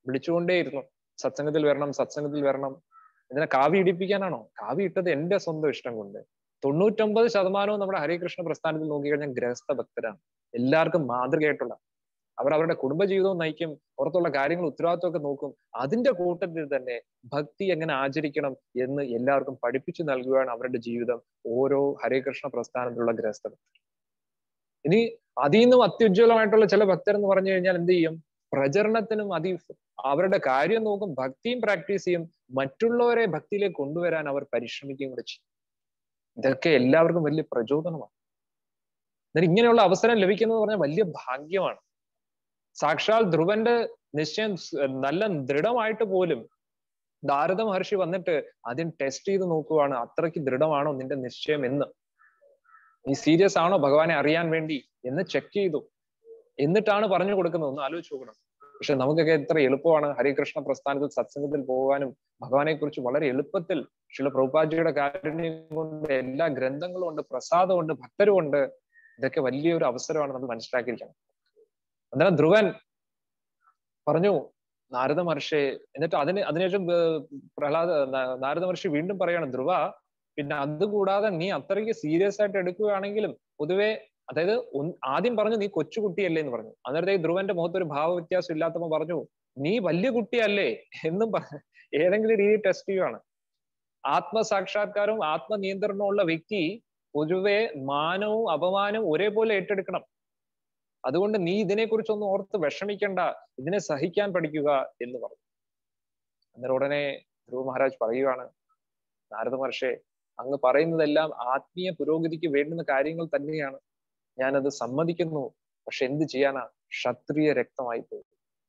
വിളിച്ചുകൊണ്ടേയിരുന്നു സത്സംഗത്തിൽ വരണം സത്സംഗത്തിൽ വരണം ഇതിനെ കാവി ഇടിപ്പിക്കാനാണോ കാവി ഇട്ടത് എന്റെ സ്വന്തം ഇഷ്ടം കൊണ്ട് തൊണ്ണൂറ്റൊമ്പത് ശതമാനവും നമ്മുടെ ഹരികൃഷ്ണ പ്രസ്ഥാനത്തിൽ നോക്കിക്കഴിഞ്ഞാൽ ഗ്രഹസ്ഥ ഭക്തരാണ് എല്ലാവർക്കും മാതൃകയായിട്ടുള്ള അവർ അവരുടെ കുടുംബജീവിതവും നയിക്കും പുറത്തുള്ള കാര്യങ്ങൾ ഉത്തരവാദിത്വമൊക്കെ നോക്കും അതിന്റെ കൂട്ടത്തിൽ തന്നെ ഭക്തി എങ്ങനെ ആചരിക്കണം എന്ന് എല്ലാവർക്കും പഠിപ്പിച്ചു നൽകുകയാണ് അവരുടെ ജീവിതം ഓരോ ഹരേകൃഷ്ണ പ്രസ്ഥാനത്തിലുള്ള ഗ്രഹസ്ഥ ഭക്തർ ഇനി അതിൽ നിന്നും അത്യുജ്വലമായിട്ടുള്ള ചില ഭക്തർ എന്ന് പറഞ്ഞു കഴിഞ്ഞാൽ എന്ത് ചെയ്യും പ്രചരണത്തിനും അതി അവരുടെ കാര്യം നോക്കും ഭക്തിയും പ്രാക്ടീസ് ചെയ്യും മറ്റുള്ളവരെ ഭക്തിയിലേക്ക് കൊണ്ടുവരാൻ അവർ പരിശ്രമിക്കുകയും കൂടെ ചെയ്യും ഇതൊക്കെ എല്ലാവർക്കും വലിയ പ്രചോദനമാണ് എന്നാൽ ഇങ്ങനെയുള്ള അവസരം ലഭിക്കുന്നത് പറഞ്ഞാൽ വലിയ ഭാഗ്യമാണ് സാക്ഷാൽ ധ്രുവന്റെ നിശ്ചയം നല്ല ദൃഢമായിട്ട് പോലും നാരദ മഹർഷി വന്നിട്ട് അതിന് ടെസ്റ്റ് ചെയ്ത് നോക്കുവാണ് അത്രയ്ക്ക് ദൃഢമാണോ നിന്റെ നിശ്ചയം എന്ന് നീ സീരിയസ് ആണോ ഭഗവാനെ അറിയാൻ വേണ്ടി എന്ന് ചെക്ക് ചെയ്തു എന്നിട്ടാണ് പറഞ്ഞു കൊടുക്കുന്നത് ഒന്ന് ആലോചിച്ച് നോക്കണം പക്ഷെ നമുക്കൊക്കെ എത്ര എളുപ്പമാണ് ഹരികൃഷ്ണ പ്രസ്ഥാനത്തിൽ സത്സംഗത്തിൽ പോകാനും ഭഗവാനെ കുറിച്ച് വളരെ എളുപ്പത്തിൽ ശില പ്രഭുപാജിയുടെ കാരുണ്യം കൊണ്ട് എല്ലാ ഗ്രന്ഥങ്ങളും ഉണ്ട് പ്രസാദമുണ്ട് ഭക്തരും ഉണ്ട് ഇതൊക്കെ വലിയൊരു അവസരമാണ് നമ്മൾ മനസ്സിലാക്കിയിരിക്കണം അന്നേരം ധ്രുവൻ പറഞ്ഞു നാരദ മഹർഷി എന്നിട്ട് അതിന് അതിനുശേഷം പ്രഹ്ലാദ നാരദ മഹർഷി വീണ്ടും പറയാണ് ധ്രുവ പിന്നെ അതുകൂടാതെ നീ അത്രയ്ക്ക് സീരിയസ് ആയിട്ട് എടുക്കുകയാണെങ്കിലും പൊതുവെ അതായത് ആദ്യം പറഞ്ഞു നീ കൊച്ചുകുട്ടിയല്ലേ എന്ന് പറഞ്ഞു അന്നേരത്തേക്ക് ധ്രുവന്റെ മുഖത്ത് ഒരു ഭാവവ്യത്യാസം ഇല്ലാത്തപ്പോ പറഞ്ഞു നീ വലിയ കുട്ടിയല്ലേ എന്നും പറഞ്ഞു ഏതെങ്കിലും രീതി ടെസ്റ്റ് ചെയ്യുവാണ് ആത്മസാക്ഷാത്കാരവും ആത്മനിയന്ത്രണവും ഉള്ള വ്യക്തി പൊതുവെ മാനവും അപമാനവും ഒരേപോലെ ഏറ്റെടുക്കണം അതുകൊണ്ട് നീ ഇതിനെക്കുറിച്ചൊന്നും ഓർത്ത് വിഷമിക്കണ്ട ഇതിനെ സഹിക്കാൻ പഠിക്കുക എന്ന് പറഞ്ഞു അന്നേരം ഉടനെ ധ്രുവ മഹാരാജ് പറയുകയാണ് നാരദ മഹർഷെ അങ്ങ് പറയുന്നതെല്ലാം ആത്മീയ പുരോഗതിക്ക് വേണ്ടുന്ന കാര്യങ്ങൾ തന്നെയാണ് ഞാനത് സമ്മതിക്കുന്നു പക്ഷെ എന്ത് ചെയ്യാനാ ക്ഷത്രിയ രക്തമായി പോയി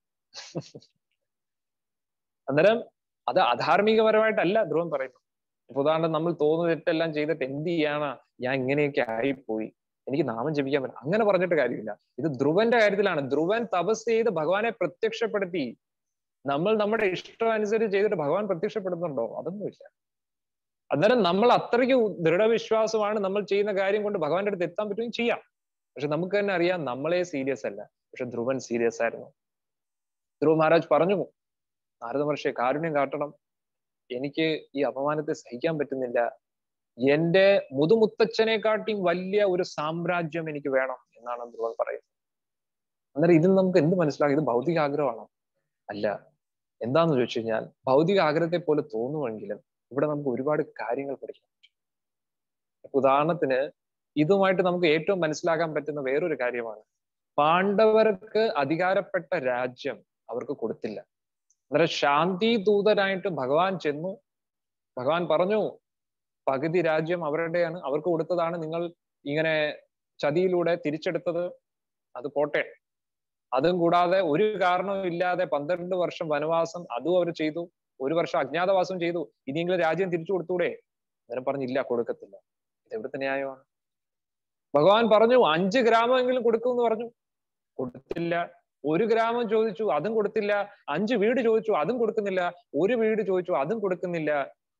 അന്നേരം അത് അധാർമികപരമായിട്ടല്ല ധ്രുവൻ പറയുന്നു ഇപ്പൊ ഉദാഹരണം നമ്മൾ തോന്നുന്ന തെറ്റെല്ലാം ചെയ്തിട്ട് എന്ത് ചെയ്യാനാ ഞാൻ ഇങ്ങനെയൊക്കെ ആയിപ്പോയി എനിക്ക് നാമം ജപിക്കാൻ പറ്റും അങ്ങനെ പറഞ്ഞിട്ട് കാര്യമില്ല ഇത് ധ്രുവന്റെ കാര്യത്തിലാണ് ധ്രുവൻ തപസ് ചെയ്ത് ഭഗവാനെ പ്രത്യക്ഷപ്പെടുത്തി നമ്മൾ നമ്മുടെ ഇഷ്ടം അനുസരിച്ച് ചെയ്തിട്ട് ഭഗവാൻ പ്രത്യക്ഷപ്പെടുന്നുണ്ടോ അതൊന്നുമില്ല അന്നേരം നമ്മൾ അത്രയ്ക്ക് ദൃഢവിശ്വാസമാണ് നമ്മൾ ചെയ്യുന്ന കാര്യം കൊണ്ട് ഭഗവാന്റെ അടുത്ത് എത്താൻ പറ്റുമെങ്കിൽ ചെയ്യാം പക്ഷെ നമുക്ക് തന്നെ അറിയാം നമ്മളെ സീരിയസ് അല്ല പക്ഷെ ധ്രുവൻ സീരിയസ് ആയിരുന്നു ധ്രുവ മഹാരാജ് പറഞ്ഞു നാരദ മഹർഷി കാരുണ്യം കാട്ടണം എനിക്ക് ഈ അപമാനത്തെ സഹിക്കാൻ പറ്റുന്നില്ല എന്റെ മുതുമുത്തച്ഛനെക്കാട്ടിയും വലിയ ഒരു സാമ്രാജ്യം എനിക്ക് വേണം എന്നാണ് ധ്രുവൻ പറയുന്നത് അന്നേരം ഇതിൽ നമുക്ക് എന്ത് മനസ്സിലാകും ഇത് ഭൗതിക ആഗ്രഹമാണോ അല്ല എന്താന്ന് ചോദിച്ചു കഴിഞ്ഞാൽ ഭൗതിക ആഗ്രഹത്തെ പോലെ തോന്നുമെങ്കിലും ഇവിടെ നമുക്ക് ഒരുപാട് കാര്യങ്ങൾ പഠിക്കാൻ പറ്റും ഉദാഹരണത്തിന് ഇതുമായിട്ട് നമുക്ക് ഏറ്റവും മനസ്സിലാക്കാൻ പറ്റുന്ന വേറൊരു കാര്യമാണ് പാണ്ഡവർക്ക് അധികാരപ്പെട്ട രാജ്യം അവർക്ക് കൊടുത്തില്ല അന്നേരം ശാന്തി ദൂതനായിട്ട് ഭഗവാൻ ചെന്നു ഭഗവാൻ പറഞ്ഞു പകുതി രാജ്യം അവരുടെയാണ് അവർക്ക് കൊടുത്തതാണ് നിങ്ങൾ ഇങ്ങനെ ചതിയിലൂടെ തിരിച്ചെടുത്തത് അത് പോട്ടെ അതും കൂടാതെ ഒരു കാരണവും ഇല്ലാതെ പന്ത്രണ്ട് വർഷം വനവാസം അതും അവർ ചെയ്തു ഒരു വർഷം അജ്ഞാതവാസം ചെയ്തു ഇനിയെങ്കിലും രാജ്യം തിരിച്ചു കൊടുത്തൂടെ അന്നേരം പറഞ്ഞില്ല കൊടുക്കത്തില്ല ഇത് എവിടുത്തെ ന്യായമാണ് ഭഗവാൻ പറഞ്ഞു അഞ്ച് ഗ്രാമമെങ്കിലും കൊടുക്കുമെന്ന് പറഞ്ഞു കൊടുത്തില്ല ഒരു ഗ്രാമം ചോദിച്ചു അതും കൊടുത്തില്ല അഞ്ച് വീട് ചോദിച്ചു അതും കൊടുക്കുന്നില്ല ഒരു വീട് ചോദിച്ചു അതും കൊടുക്കുന്നില്ല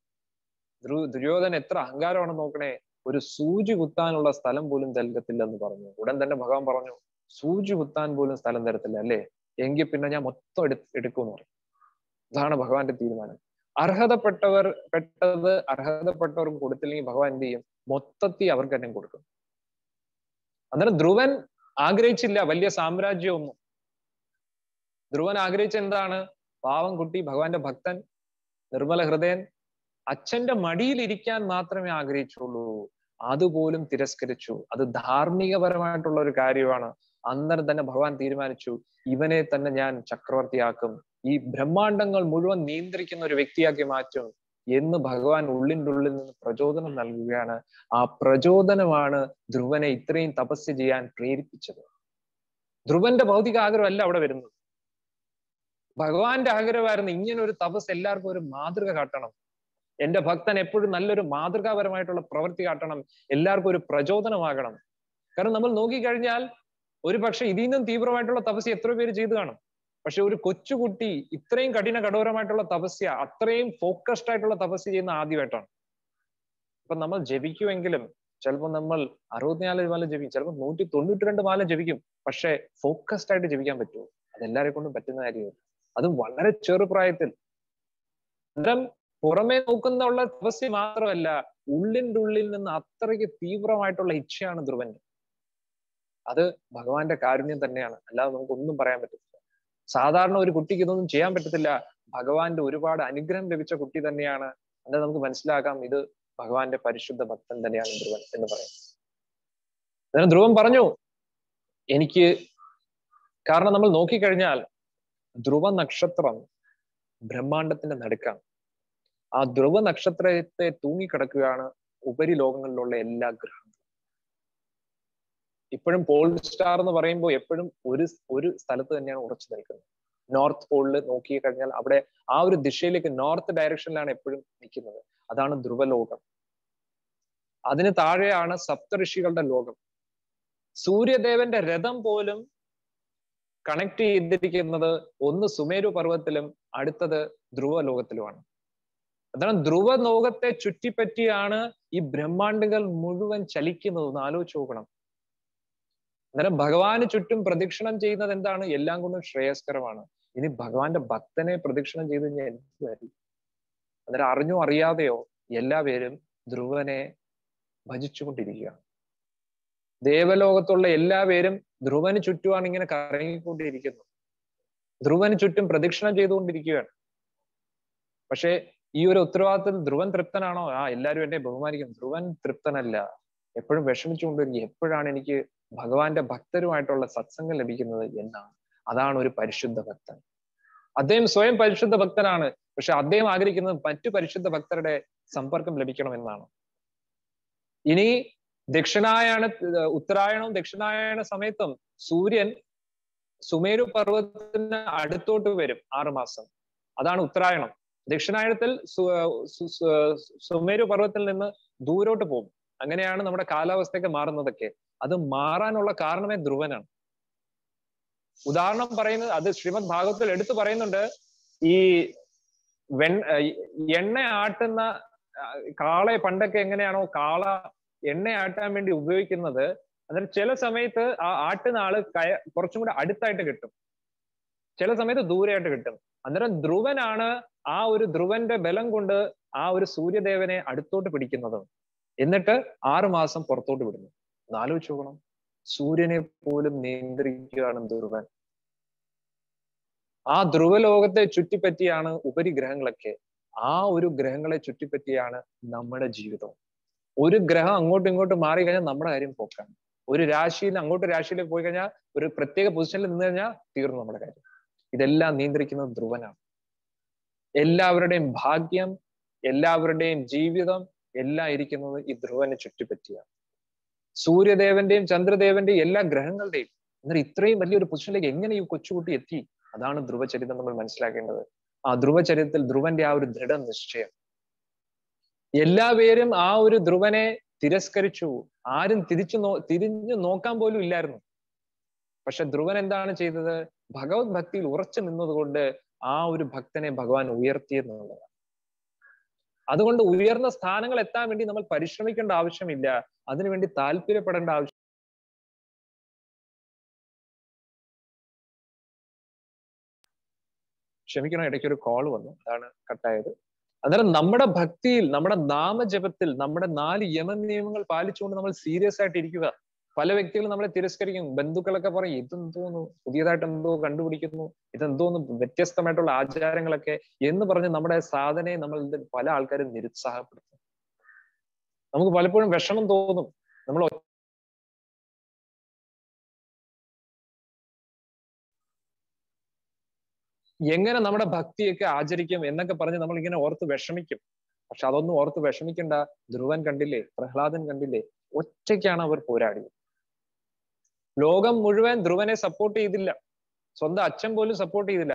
ദുര്യോധന എത്ര അഹങ്കാരമാണെന്ന് നോക്കണേ ഒരു സൂചി കുത്താനുള്ള സ്ഥലം പോലും നൽകത്തില്ലെന്ന് പറഞ്ഞു ഉടൻ തന്നെ ഭഗവാൻ പറഞ്ഞു സൂചി കുത്താൻ പോലും സ്ഥലം തരത്തില്ല അല്ലേ എങ്കിൽ പിന്നെ ഞാൻ മൊത്തം എടു എടുക്കുമെന്ന് പറഞ്ഞു ഇതാണ് ഭഗവാന്റെ തീരുമാനം അർഹതപ്പെട്ടവർ പെട്ടത് അർഹതപ്പെട്ടവർക്ക് കൊടുത്തില്ലെങ്കിൽ ഭഗവാൻ എന്ത് ചെയ്യും മൊത്തത്തിൽ അവർക്ക് തന്നെ കൊടുക്കും അന്നേരം ധ്രുവൻ ആഗ്രഹിച്ചില്ല വലിയ സാമ്രാജ്യമൊന്നും ധ്രുവൻ ആഗ്രഹിച്ച എന്താണ് പാവം കുട്ടി ഭഗവാന്റെ ഭക്തൻ നിർമ്മല ഹൃദയൻ അച്ഛന്റെ മടിയിൽ ഇരിക്കാൻ മാത്രമേ ആഗ്രഹിച്ചുള്ളൂ അതുപോലും തിരസ്കരിച്ചു അത് ധാർമ്മികപരമായിട്ടുള്ള ഒരു കാര്യമാണ് അന്നേരം തന്നെ ഭഗവാൻ തീരുമാനിച്ചു ഇവനെ തന്നെ ഞാൻ ചക്രവർത്തിയാക്കും ഈ ബ്രഹ്മാണ്ടങ്ങൾ മുഴുവൻ നിയന്ത്രിക്കുന്ന ഒരു വ്യക്തിയാക്കി മാറ്റും എന്ന് ഭഗവാൻ ഉള്ളിൻ്റെ ഉള്ളിൽ നിന്ന് പ്രചോദനം നൽകുകയാണ് ആ പ്രചോദനമാണ് ധ്രുവനെ ഇത്രയും തപസ് ചെയ്യാൻ പ്രേരിപ്പിച്ചത് ധ്രുവന്റെ ഭൗതിക ആഗ്രഹമല്ല അവിടെ വരുന്നത് ഭഗവാന്റെ ആഗ്രഹമായിരുന്നു ഇങ്ങനെ ഒരു തപസ് എല്ലാവർക്കും ഒരു മാതൃക കാട്ടണം എന്റെ ഭക്തൻ എപ്പോഴും നല്ലൊരു മാതൃകാപരമായിട്ടുള്ള പ്രവൃത്തി കാട്ടണം എല്ലാവർക്കും ഒരു പ്രചോദനമാകണം കാരണം നമ്മൾ നോക്കിക്കഴിഞ്ഞാൽ ഒരു പക്ഷെ ഇതിൽ നിന്നും തീവ്രമായിട്ടുള്ള തപസ്യ എത്ര പേര് ചെയ്തു കാണും പക്ഷെ ഒരു കൊച്ചുകുട്ടി ഇത്രയും കഠിന കഠോരമായിട്ടുള്ള തപസ്യ അത്രയും ഫോക്കസ്ഡ് ആയിട്ടുള്ള തപസ്യ ചെയ്യുന്ന ആദ്യമായിട്ടാണ് ഇപ്പൊ നമ്മൾ ജപിക്കുമെങ്കിലും ചിലപ്പോൾ നമ്മൾ അറുപത്തിനാല് മാല ജപിക്കും ചിലപ്പോൾ നൂറ്റി തൊണ്ണൂറ്റി രണ്ട് മാല ജപിക്കും പക്ഷെ ഫോക്കസ്ഡ് ആയിട്ട് ജപിക്കാൻ പറ്റുമോ അതെല്ലാരെ കൊണ്ടും പറ്റുന്ന കാര്യമല്ല അതും വളരെ ചെറുപ്രായത്തിൽ അന്നേരം പുറമേ നോക്കുന്ന തപസ്യ മാത്രമല്ല ഉള്ളിൻ്റെ ഉള്ളിൽ നിന്ന് അത്രയ്ക്ക് തീവ്രമായിട്ടുള്ള ഇച്ഛയാണ് ധ്രുവന്റെ അത് ഭഗവാന്റെ കാരുണ്യം തന്നെയാണ് അല്ലാതെ നമുക്ക് ഒന്നും പറയാൻ പറ്റത്തില്ല സാധാരണ ഒരു കുട്ടിക്ക് ഇതൊന്നും ചെയ്യാൻ പറ്റത്തില്ല ഭഗവാന്റെ ഒരുപാട് അനുഗ്രഹം ലഭിച്ച കുട്ടി തന്നെയാണ് അത് നമുക്ക് മനസ്സിലാക്കാം ഇത് ഭഗവാന്റെ പരിശുദ്ധ ഭക്തൻ തന്നെയാണ് ധ്രുവൻ എന്ന് പറയും അന്നേരം ധ്രുവൻ പറഞ്ഞു എനിക്ക് കാരണം നമ്മൾ നോക്കിക്കഴിഞ്ഞാൽ ധ്രുവ നക്ഷത്രം ബ്രഹ്മാണ്ടത്തിന്റെ നടുക്കാണ് ആ ധ്രുവ നക്ഷത്രത്തെ തൂങ്ങിക്കിടക്കുകയാണ് ഉപരിലോകങ്ങളിലുള്ള എല്ലാ ഗ്രഹങ്ങളും ഇപ്പോഴും പോൾ സ്റ്റാർ എന്ന് പറയുമ്പോൾ എപ്പോഴും ഒരു ഒരു സ്ഥലത്ത് തന്നെയാണ് ഉറച്ചു നിൽക്കുന്നത് നോർത്ത് പോളിൽ നോക്കി കഴിഞ്ഞാൽ അവിടെ ആ ഒരു ദിശയിലേക്ക് നോർത്ത് ഡയറക്ഷനിലാണ് എപ്പോഴും നിൽക്കുന്നത് അതാണ് ധ്രുവലോകം അതിന് താഴെയാണ് സപ്തഋഷികളുടെ ലോകം സൂര്യദേവന്റെ രഥം പോലും കണക്ട് ചെയ്തിരിക്കുന്നത് ഒന്ന് സുമേരു പർവ്വത്തിലും അടുത്തത് ധ്രുവലോകത്തിലുമാണ് അതാണ് ധ്രുവലോകത്തെ ചുറ്റിപ്പറ്റിയാണ് ഈ ബ്രഹ്മാണ്ടുകൾ മുഴുവൻ ചലിക്കുന്നത് ഒന്ന് ആലോചിച്ച് നോക്കണം അന്നേരം ഭഗവാന് ചുറ്റും പ്രദക്ഷിണം ചെയ്യുന്നത് എന്താണ് എല്ലാം കൊണ്ടും ശ്രേയസ്കരമാണ് ഇനി ഭഗവാന്റെ ഭക്തനെ പ്രദക്ഷിണം ചെയ്ത് കഴിഞ്ഞാൽ എന്ത് വരും അന്നേരം അറിഞ്ഞോ അറിയാതെയോ എല്ലാവരും ധ്രുവനെ ഭജിച്ചുകൊണ്ടിരിക്കുകയാണ് ദേവലോകത്തുള്ള എല്ലാവരും ധ്രുവന് ചുറ്റുമാണ് ഇങ്ങനെ കറങ്ങിക്കൊണ്ടിരിക്കുന്നത് ധ്രുവന് ചുറ്റും പ്രദക്ഷിണം ചെയ്തുകൊണ്ടിരിക്കുകയാണ് പക്ഷേ ഈ ഒരു ഉത്തരവാദിത്തത്തിൽ ധ്രുവൻ തൃപ്തനാണോ ആ എല്ലാവരും എന്നെ ബഹുമാനിക്കും ധ്രുവൻ തൃപ്തനല്ല എപ്പോഴും വിഷമിച്ചുകൊണ്ടിരിക്കും എപ്പോഴാണ് എനിക്ക് ഭഗവാന്റെ ഭക്തരുമായിട്ടുള്ള സത്സംഗം ലഭിക്കുന്നത് എന്നാണ് അതാണ് ഒരു പരിശുദ്ധ ഭക്തൻ അദ്ദേഹം സ്വയം പരിശുദ്ധ ഭക്തനാണ് പക്ഷെ അദ്ദേഹം ആഗ്രഹിക്കുന്നത് മറ്റു പരിശുദ്ധ ഭക്തരുടെ സമ്പർക്കം ലഭിക്കണം എന്നാണ് ഇനി ദക്ഷിണായണ ഉത്തരായണവും ദക്ഷിണായണ സമയത്തും സൂര്യൻ സുമേരു പർവ്വതത്തിന് അടുത്തോട്ട് വരും ആറുമാസം അതാണ് ഉത്തരായണം ദക്ഷിണായനത്തിൽ സുമേരു പർവ്വതത്തിൽ നിന്ന് ദൂരോട്ട് പോകും അങ്ങനെയാണ് നമ്മുടെ കാലാവസ്ഥയൊക്കെ മാറുന്നതൊക്കെ അത് മാറാനുള്ള കാരണമേ ധ്രുവനാണ് ഉദാഹരണം പറയുന്നത് അത് ശ്രീമദ് ഭാഗവത്തിൽ എടുത്തു പറയുന്നുണ്ട് ഈ വെൺ എണ്ണ ആട്ടുന്ന കാളയെ പണ്ടൊക്കെ എങ്ങനെയാണോ കാള എണ്ണ ആട്ടാൻ വേണ്ടി ഉപയോഗിക്കുന്നത് അന്നേരം ചില സമയത്ത് ആ ആട്ടുന്ന ആള് കയ കുറച്ചും കൂടെ അടുത്തായിട്ട് കിട്ടും ചില സമയത്ത് ദൂരെയായിട്ട് കിട്ടും അന്നേരം ധ്രുവനാണ് ആ ഒരു ധ്രുവന്റെ ബലം കൊണ്ട് ആ ഒരു സൂര്യദേവനെ അടുത്തോട്ട് പിടിക്കുന്നത് എന്നിട്ട് ആറു മാസം പുറത്തോട്ട് വിടുന്നു ആലോചിച്ച് നോക്കണം സൂര്യനെ പോലും നിയന്ത്രിക്കുകയാണ് ധ്രുവൻ ആ ധ്രുവലോകത്തെ ചുറ്റിപ്പറ്റിയാണ് ഉപരിഗ്രഹങ്ങളൊക്കെ ആ ഒരു ഗ്രഹങ്ങളെ ചുറ്റിപ്പറ്റിയാണ് നമ്മുടെ ജീവിതം ഒരു ഗ്രഹം അങ്ങോട്ടും ഇങ്ങോട്ടും മാറി കഴിഞ്ഞാൽ നമ്മുടെ കാര്യം പോക്കാണ് ഒരു രാശിയിൽ അങ്ങോട്ട് രാശിയിലേക്ക് പോയി കഴിഞ്ഞാൽ ഒരു പ്രത്യേക പൊസിഷനിൽ നിന്ന് കഴിഞ്ഞാൽ തീർന്നു നമ്മുടെ കാര്യം ഇതെല്ലാം നിയന്ത്രിക്കുന്നത് ധ്രുവനാണ് എല്ലാവരുടെയും ഭാഗ്യം എല്ലാവരുടെയും ജീവിതം എല്ലാം ഇരിക്കുന്നത് ഈ ധ്രുവനെ ചുറ്റിപ്പറ്റിയാണ് സൂര്യദേവന്റെയും ചന്ദ്രദേവന്റെയും എല്ലാ ഗ്രഹങ്ങളുടെയും എന്നാൽ ഇത്രയും വലിയൊരു പൊസിഷനിലേക്ക് എങ്ങനെ ഈ കൊച്ചുകുട്ടി എത്തി അതാണ് ധ്രുവചരിതം നമ്മൾ മനസ്സിലാക്കേണ്ടത് ആ ധ്രുവചരിതത്തിൽ ധ്രുവന്റെ ആ ഒരു ദൃഢനിശ്ചയം എല്ലാവരും ആ ഒരു ധ്രുവനെ തിരസ്കരിച്ചു ആരും തിരിച്ചു നോ തിരിഞ്ഞു നോക്കാൻ പോലും ഇല്ലായിരുന്നു പക്ഷെ ധ്രുവൻ എന്താണ് ചെയ്തത് ഭഗവത് ഭക്തിയിൽ ഉറച്ചു നിന്നതുകൊണ്ട് ആ ഒരു ഭക്തനെ ഭഗവാൻ ഉയർത്തിയെന്നുള്ളതാണ് അതുകൊണ്ട് ഉയർന്ന സ്ഥാനങ്ങൾ എത്താൻ വേണ്ടി നമ്മൾ പരിശ്രമിക്കേണ്ട ആവശ്യമില്ല അതിനുവേണ്ടി താല്പര്യപ്പെടേണ്ട ആവശ്യം ക്ഷമിക്കണം ഇടയ്ക്ക് ഒരു കോൾ വന്നു അതാണ് കട്ടായത് അന്നേരം നമ്മുടെ ഭക്തിയിൽ നമ്മുടെ നാമജപത്തിൽ നമ്മുടെ നാല് യമനിയമങ്ങൾ പാലിച്ചുകൊണ്ട് നമ്മൾ സീരിയസ് ആയിട്ട് ഇരിക്കുക പല വ്യക്തികളും നമ്മളെ തിരസ്കരിക്കും ബന്ധുക്കളൊക്കെ പറയും ഇതെന്തോന്നു പുതിയതായിട്ട് എന്തോ കണ്ടുപിടിക്കുന്നു ഇതെന്തോന്ന് വ്യത്യസ്തമായിട്ടുള്ള ആചാരങ്ങളൊക്കെ എന്ന് പറഞ്ഞ് നമ്മുടെ സാധനയെ നമ്മൾ പല ആൾക്കാരും നിരുത്സാഹപ്പെടുത്തും നമുക്ക് പലപ്പോഴും വിഷമം തോന്നും നമ്മൾ എങ്ങനെ നമ്മുടെ ഭക്തിയൊക്കെ ആചരിക്കും എന്നൊക്കെ പറഞ്ഞ് നമ്മൾ ഇങ്ങനെ ഓർത്ത് വിഷമിക്കും പക്ഷെ അതൊന്നും ഓർത്ത് വിഷമിക്കണ്ട ധ്രുവൻ കണ്ടില്ലേ പ്രഹ്ലാദൻ കണ്ടില്ലേ ഒറ്റയ്ക്കാണ് അവർ പോരാടിയത് ലോകം മുഴുവൻ ധ്രുവനെ സപ്പോർട്ട് ചെയ്തില്ല സ്വന്തം അച്ഛൻ പോലും സപ്പോർട്ട് ചെയ്തില്ല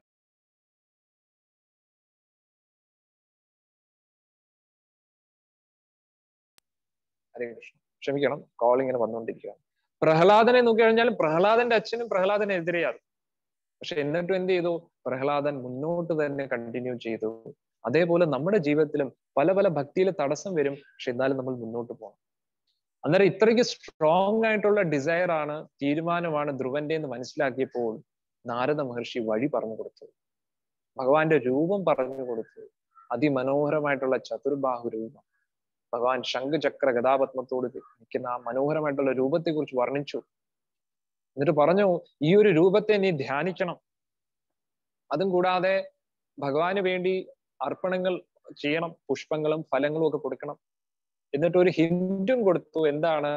ഹരേ കൃഷ്ണ ക്ഷമിക്കണം കോൾ ഇങ്ങനെ വന്നുകൊണ്ടിരിക്കുകയാണ് പ്രഹ്ലാദനെ നോക്കി കഴിഞ്ഞാലും പ്രഹ്ലാദന്റെ അച്ഛനും പ്രഹ്ലാദനെതിരെയാണ് പക്ഷെ എന്നിട്ടും എന്ത് ചെയ്തു പ്രഹ്ലാദൻ മുന്നോട്ട് തന്നെ കണ്ടിന്യൂ ചെയ്തു അതേപോലെ നമ്മുടെ ജീവിതത്തിലും പല പല ഭക്തിയിൽ തടസ്സം വരും പക്ഷെ എന്നാലും നമ്മൾ മുന്നോട്ട് പോകണം അന്നേരം ഇത്രയ്ക്ക് സ്ട്രോങ് ആയിട്ടുള്ള ഡിസയർ ആണ് തീരുമാനമാണ് ധ്രുവന്റെ എന്ന് മനസ്സിലാക്കിയപ്പോൾ നാരദ മഹർഷി വഴി പറഞ്ഞു കൊടുത്തത് ഭഗവാന്റെ രൂപം പറഞ്ഞു കൊടുത്തു അതിമനോഹരമായിട്ടുള്ള ചതുർബാഹു രൂപം ഭഗവാൻ ശംഖചക്ര ഗതാപത്മത്തോട് നിൽക്കുന്ന ആ മനോഹരമായിട്ടുള്ള രൂപത്തെ കുറിച്ച് വർണ്ണിച്ചു എന്നിട്ട് പറഞ്ഞു ഈ ഒരു രൂപത്തെ നീ ധ്യാനിക്കണം അതും കൂടാതെ ഭഗവാന് വേണ്ടി അർപ്പണങ്ങൾ ചെയ്യണം പുഷ്പങ്ങളും ഫലങ്ങളും ഒക്കെ കൊടുക്കണം എന്നിട്ട് ഒരു ഹിന്ദും കൊടുത്തു എന്താണ്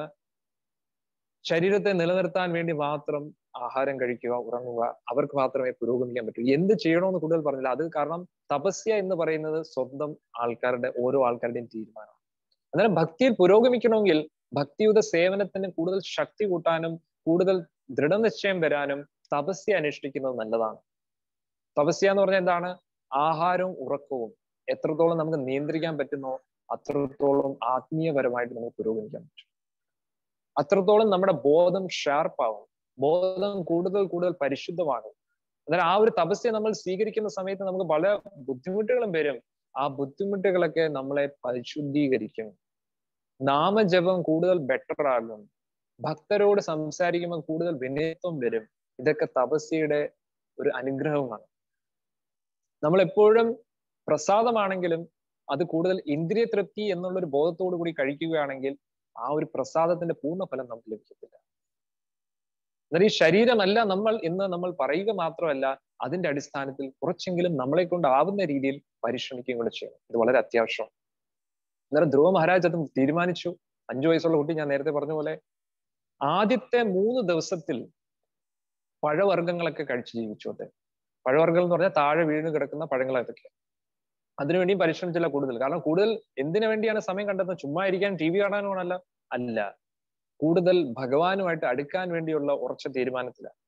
ശരീരത്തെ നിലനിർത്താൻ വേണ്ടി മാത്രം ആഹാരം കഴിക്കുക ഉറങ്ങുക അവർക്ക് മാത്രമേ പുരോഗമിക്കാൻ പറ്റൂ എന്ത് ചെയ്യണമെന്ന് കൂടുതൽ പറഞ്ഞില്ല അത് കാരണം തപസ്യ എന്ന് പറയുന്നത് സ്വന്തം ആൾക്കാരുടെ ഓരോ ആൾക്കാരുടെയും തീരുമാനമാണ് അന്നേരം ഭക്തിയിൽ പുരോഗമിക്കണമെങ്കിൽ ഭക്തിയുത സേവനത്തിന് കൂടുതൽ ശക്തി കൂട്ടാനും കൂടുതൽ ദൃഢനിശ്ചയം വരാനും തപസ്യ അനുഷ്ഠിക്കുന്നത് നല്ലതാണ് തപസ്യ എന്ന് പറഞ്ഞാൽ എന്താണ് ആഹാരവും ഉറക്കവും എത്രത്തോളം നമുക്ക് നിയന്ത്രിക്കാൻ പറ്റുന്നോ അത്രത്തോളം ആത്മീയപരമായിട്ട് നമുക്ക് പുരോഗമിക്കാൻ പറ്റും അത്രത്തോളം നമ്മുടെ ബോധം ഷാർപ്പാവും ബോധം കൂടുതൽ കൂടുതൽ പരിശുദ്ധമാണ് എന്നാൽ ആ ഒരു തപസ്യ നമ്മൾ സ്വീകരിക്കുന്ന സമയത്ത് നമുക്ക് പല ബുദ്ധിമുട്ടുകളും വരും ആ ബുദ്ധിമുട്ടുകളൊക്കെ നമ്മളെ പരിശുദ്ധീകരിക്കും നാമജപം കൂടുതൽ ബെറ്റർ ആകും ഭക്തരോട് സംസാരിക്കുമ്പോൾ കൂടുതൽ വിനയത്വം വരും ഇതൊക്കെ തപസ്യയുടെ ഒരു അനുഗ്രഹമാണ് നമ്മൾ എപ്പോഴും പ്രസാദമാണെങ്കിലും അത് കൂടുതൽ ഇന്ദ്രിയ തൃപ്തി എന്നുള്ള ഒരു ബോധത്തോടു കൂടി കഴിക്കുകയാണെങ്കിൽ ആ ഒരു പ്രസാദത്തിന്റെ പൂർണ്ണ ഫലം നമുക്ക് ലഭിക്കത്തില്ല എന്നാൽ ഈ ശരീരമല്ല നമ്മൾ എന്ന് നമ്മൾ പറയുക മാത്രമല്ല അതിന്റെ അടിസ്ഥാനത്തിൽ കുറച്ചെങ്കിലും നമ്മളെ കൊണ്ടാവുന്ന രീതിയിൽ പരിശ്രമിക്കുകയും കൂടെ ചെയ്യണം ഇത് വളരെ അത്യാവശ്യമാണ് അന്നേരം ധ്രുവ മഹാരാജ് അത് തീരുമാനിച്ചു അഞ്ചു വയസ്സുള്ള കുട്ടി ഞാൻ നേരത്തെ പറഞ്ഞ പോലെ ആദ്യത്തെ മൂന്ന് ദിവസത്തിൽ പഴവർഗ്ഗങ്ങളൊക്കെ കഴിച്ച് ജീവിച്ചു അദ്ദേഹം പഴവർഗ്ഗങ്ങൾ എന്ന് പറഞ്ഞാൽ താഴെ വീണ് കിടക്കുന്ന പഴങ്ങൾ അതൊക്കെ അതിനുവേണ്ടിയും പരിശ്രമിച്ചില്ല കൂടുതൽ കാരണം കൂടുതൽ എന്തിനു വേണ്ടിയാണ് സമയം കണ്ടെത്തുന്നത് ചുമ്മാ ഇരിക്കാൻ ടി വി കാണാനുമാണല്ല അല്ല കൂടുതൽ ഭഗവാനുമായിട്ട് അടുക്കാൻ വേണ്ടിയുള്ള ഉറച്ച തീരുമാനത്തിലാണ്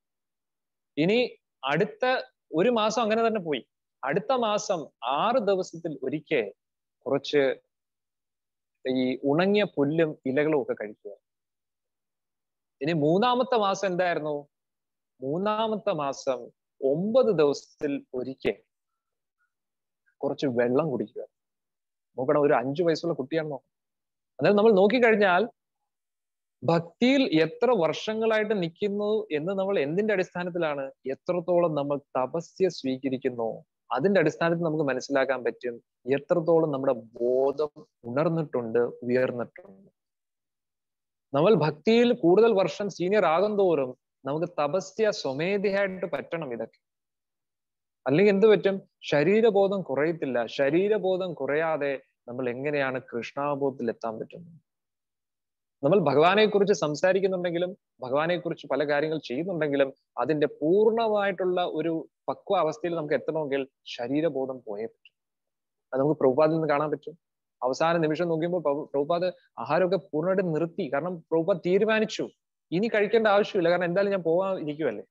ഇനി അടുത്ത ഒരു മാസം അങ്ങനെ തന്നെ പോയി അടുത്ത മാസം ആറ് ദിവസത്തിൽ ഒരിക്കൽ കുറച്ച് ഈ ഉണങ്ങിയ പുല്ലും ഇലകളും ഒക്കെ കഴിക്കുക ഇനി മൂന്നാമത്തെ മാസം എന്തായിരുന്നു മൂന്നാമത്തെ മാസം ഒമ്പത് ദിവസത്തിൽ ഒരിക്കൽ കുറച്ച് വെള്ളം കുടിക്കുക നോക്കണം ഒരു അഞ്ചു വയസ്സുള്ള കുട്ടിയാണെന്നോ അതായത് നമ്മൾ നോക്കിക്കഴിഞ്ഞാൽ ഭക്തിയിൽ എത്ര വർഷങ്ങളായിട്ട് നിൽക്കുന്നു എന്ന് നമ്മൾ എന്തിന്റെ അടിസ്ഥാനത്തിലാണ് എത്രത്തോളം നമ്മൾ തപസ്യ സ്വീകരിക്കുന്നു അതിന്റെ അടിസ്ഥാനത്തിൽ നമുക്ക് മനസ്സിലാക്കാൻ പറ്റും എത്രത്തോളം നമ്മുടെ ബോധം ഉണർന്നിട്ടുണ്ട് ഉയർന്നിട്ടുണ്ട് നമ്മൾ ഭക്തിയിൽ കൂടുതൽ വർഷം സീനിയർ ആകും തോറും നമുക്ക് തപസ്യ സ്വമേധയായിട്ട് പറ്റണം ഇതൊക്കെ അല്ലെങ്കിൽ എന്ത് പറ്റും ശരീരബോധം കുറയത്തില്ല ശരീരബോധം കുറയാതെ നമ്മൾ എങ്ങനെയാണ് കൃഷ്ണാബോധത്തിൽ എത്താൻ പറ്റുന്നത് നമ്മൾ ഭഗവാനെ കുറിച്ച് സംസാരിക്കുന്നുണ്ടെങ്കിലും ഭഗവാനെ കുറിച്ച് പല കാര്യങ്ങൾ ചെയ്യുന്നുണ്ടെങ്കിലും അതിന്റെ പൂർണ്ണമായിട്ടുള്ള ഒരു പക്വ അവസ്ഥയിൽ നമുക്ക് എത്തണമെങ്കിൽ ശരീരബോധം പോയേ പറ്റും അത് നമുക്ക് പ്രഭുപാദിൽ നിന്ന് കാണാൻ പറ്റും അവസാന നിമിഷം നോക്കുമ്പോൾ പ്രഭുപാദ് ആഹാരമൊക്കെ പൂർണ്ണമായിട്ട് നിർത്തി കാരണം പ്രഭുപാദ് തീരുമാനിച്ചു ഇനി കഴിക്കേണ്ട ആവശ്യമില്ല കാരണം എന്തായാലും ഞാൻ പോകാൻ ഇരിക്കുമല്ലേ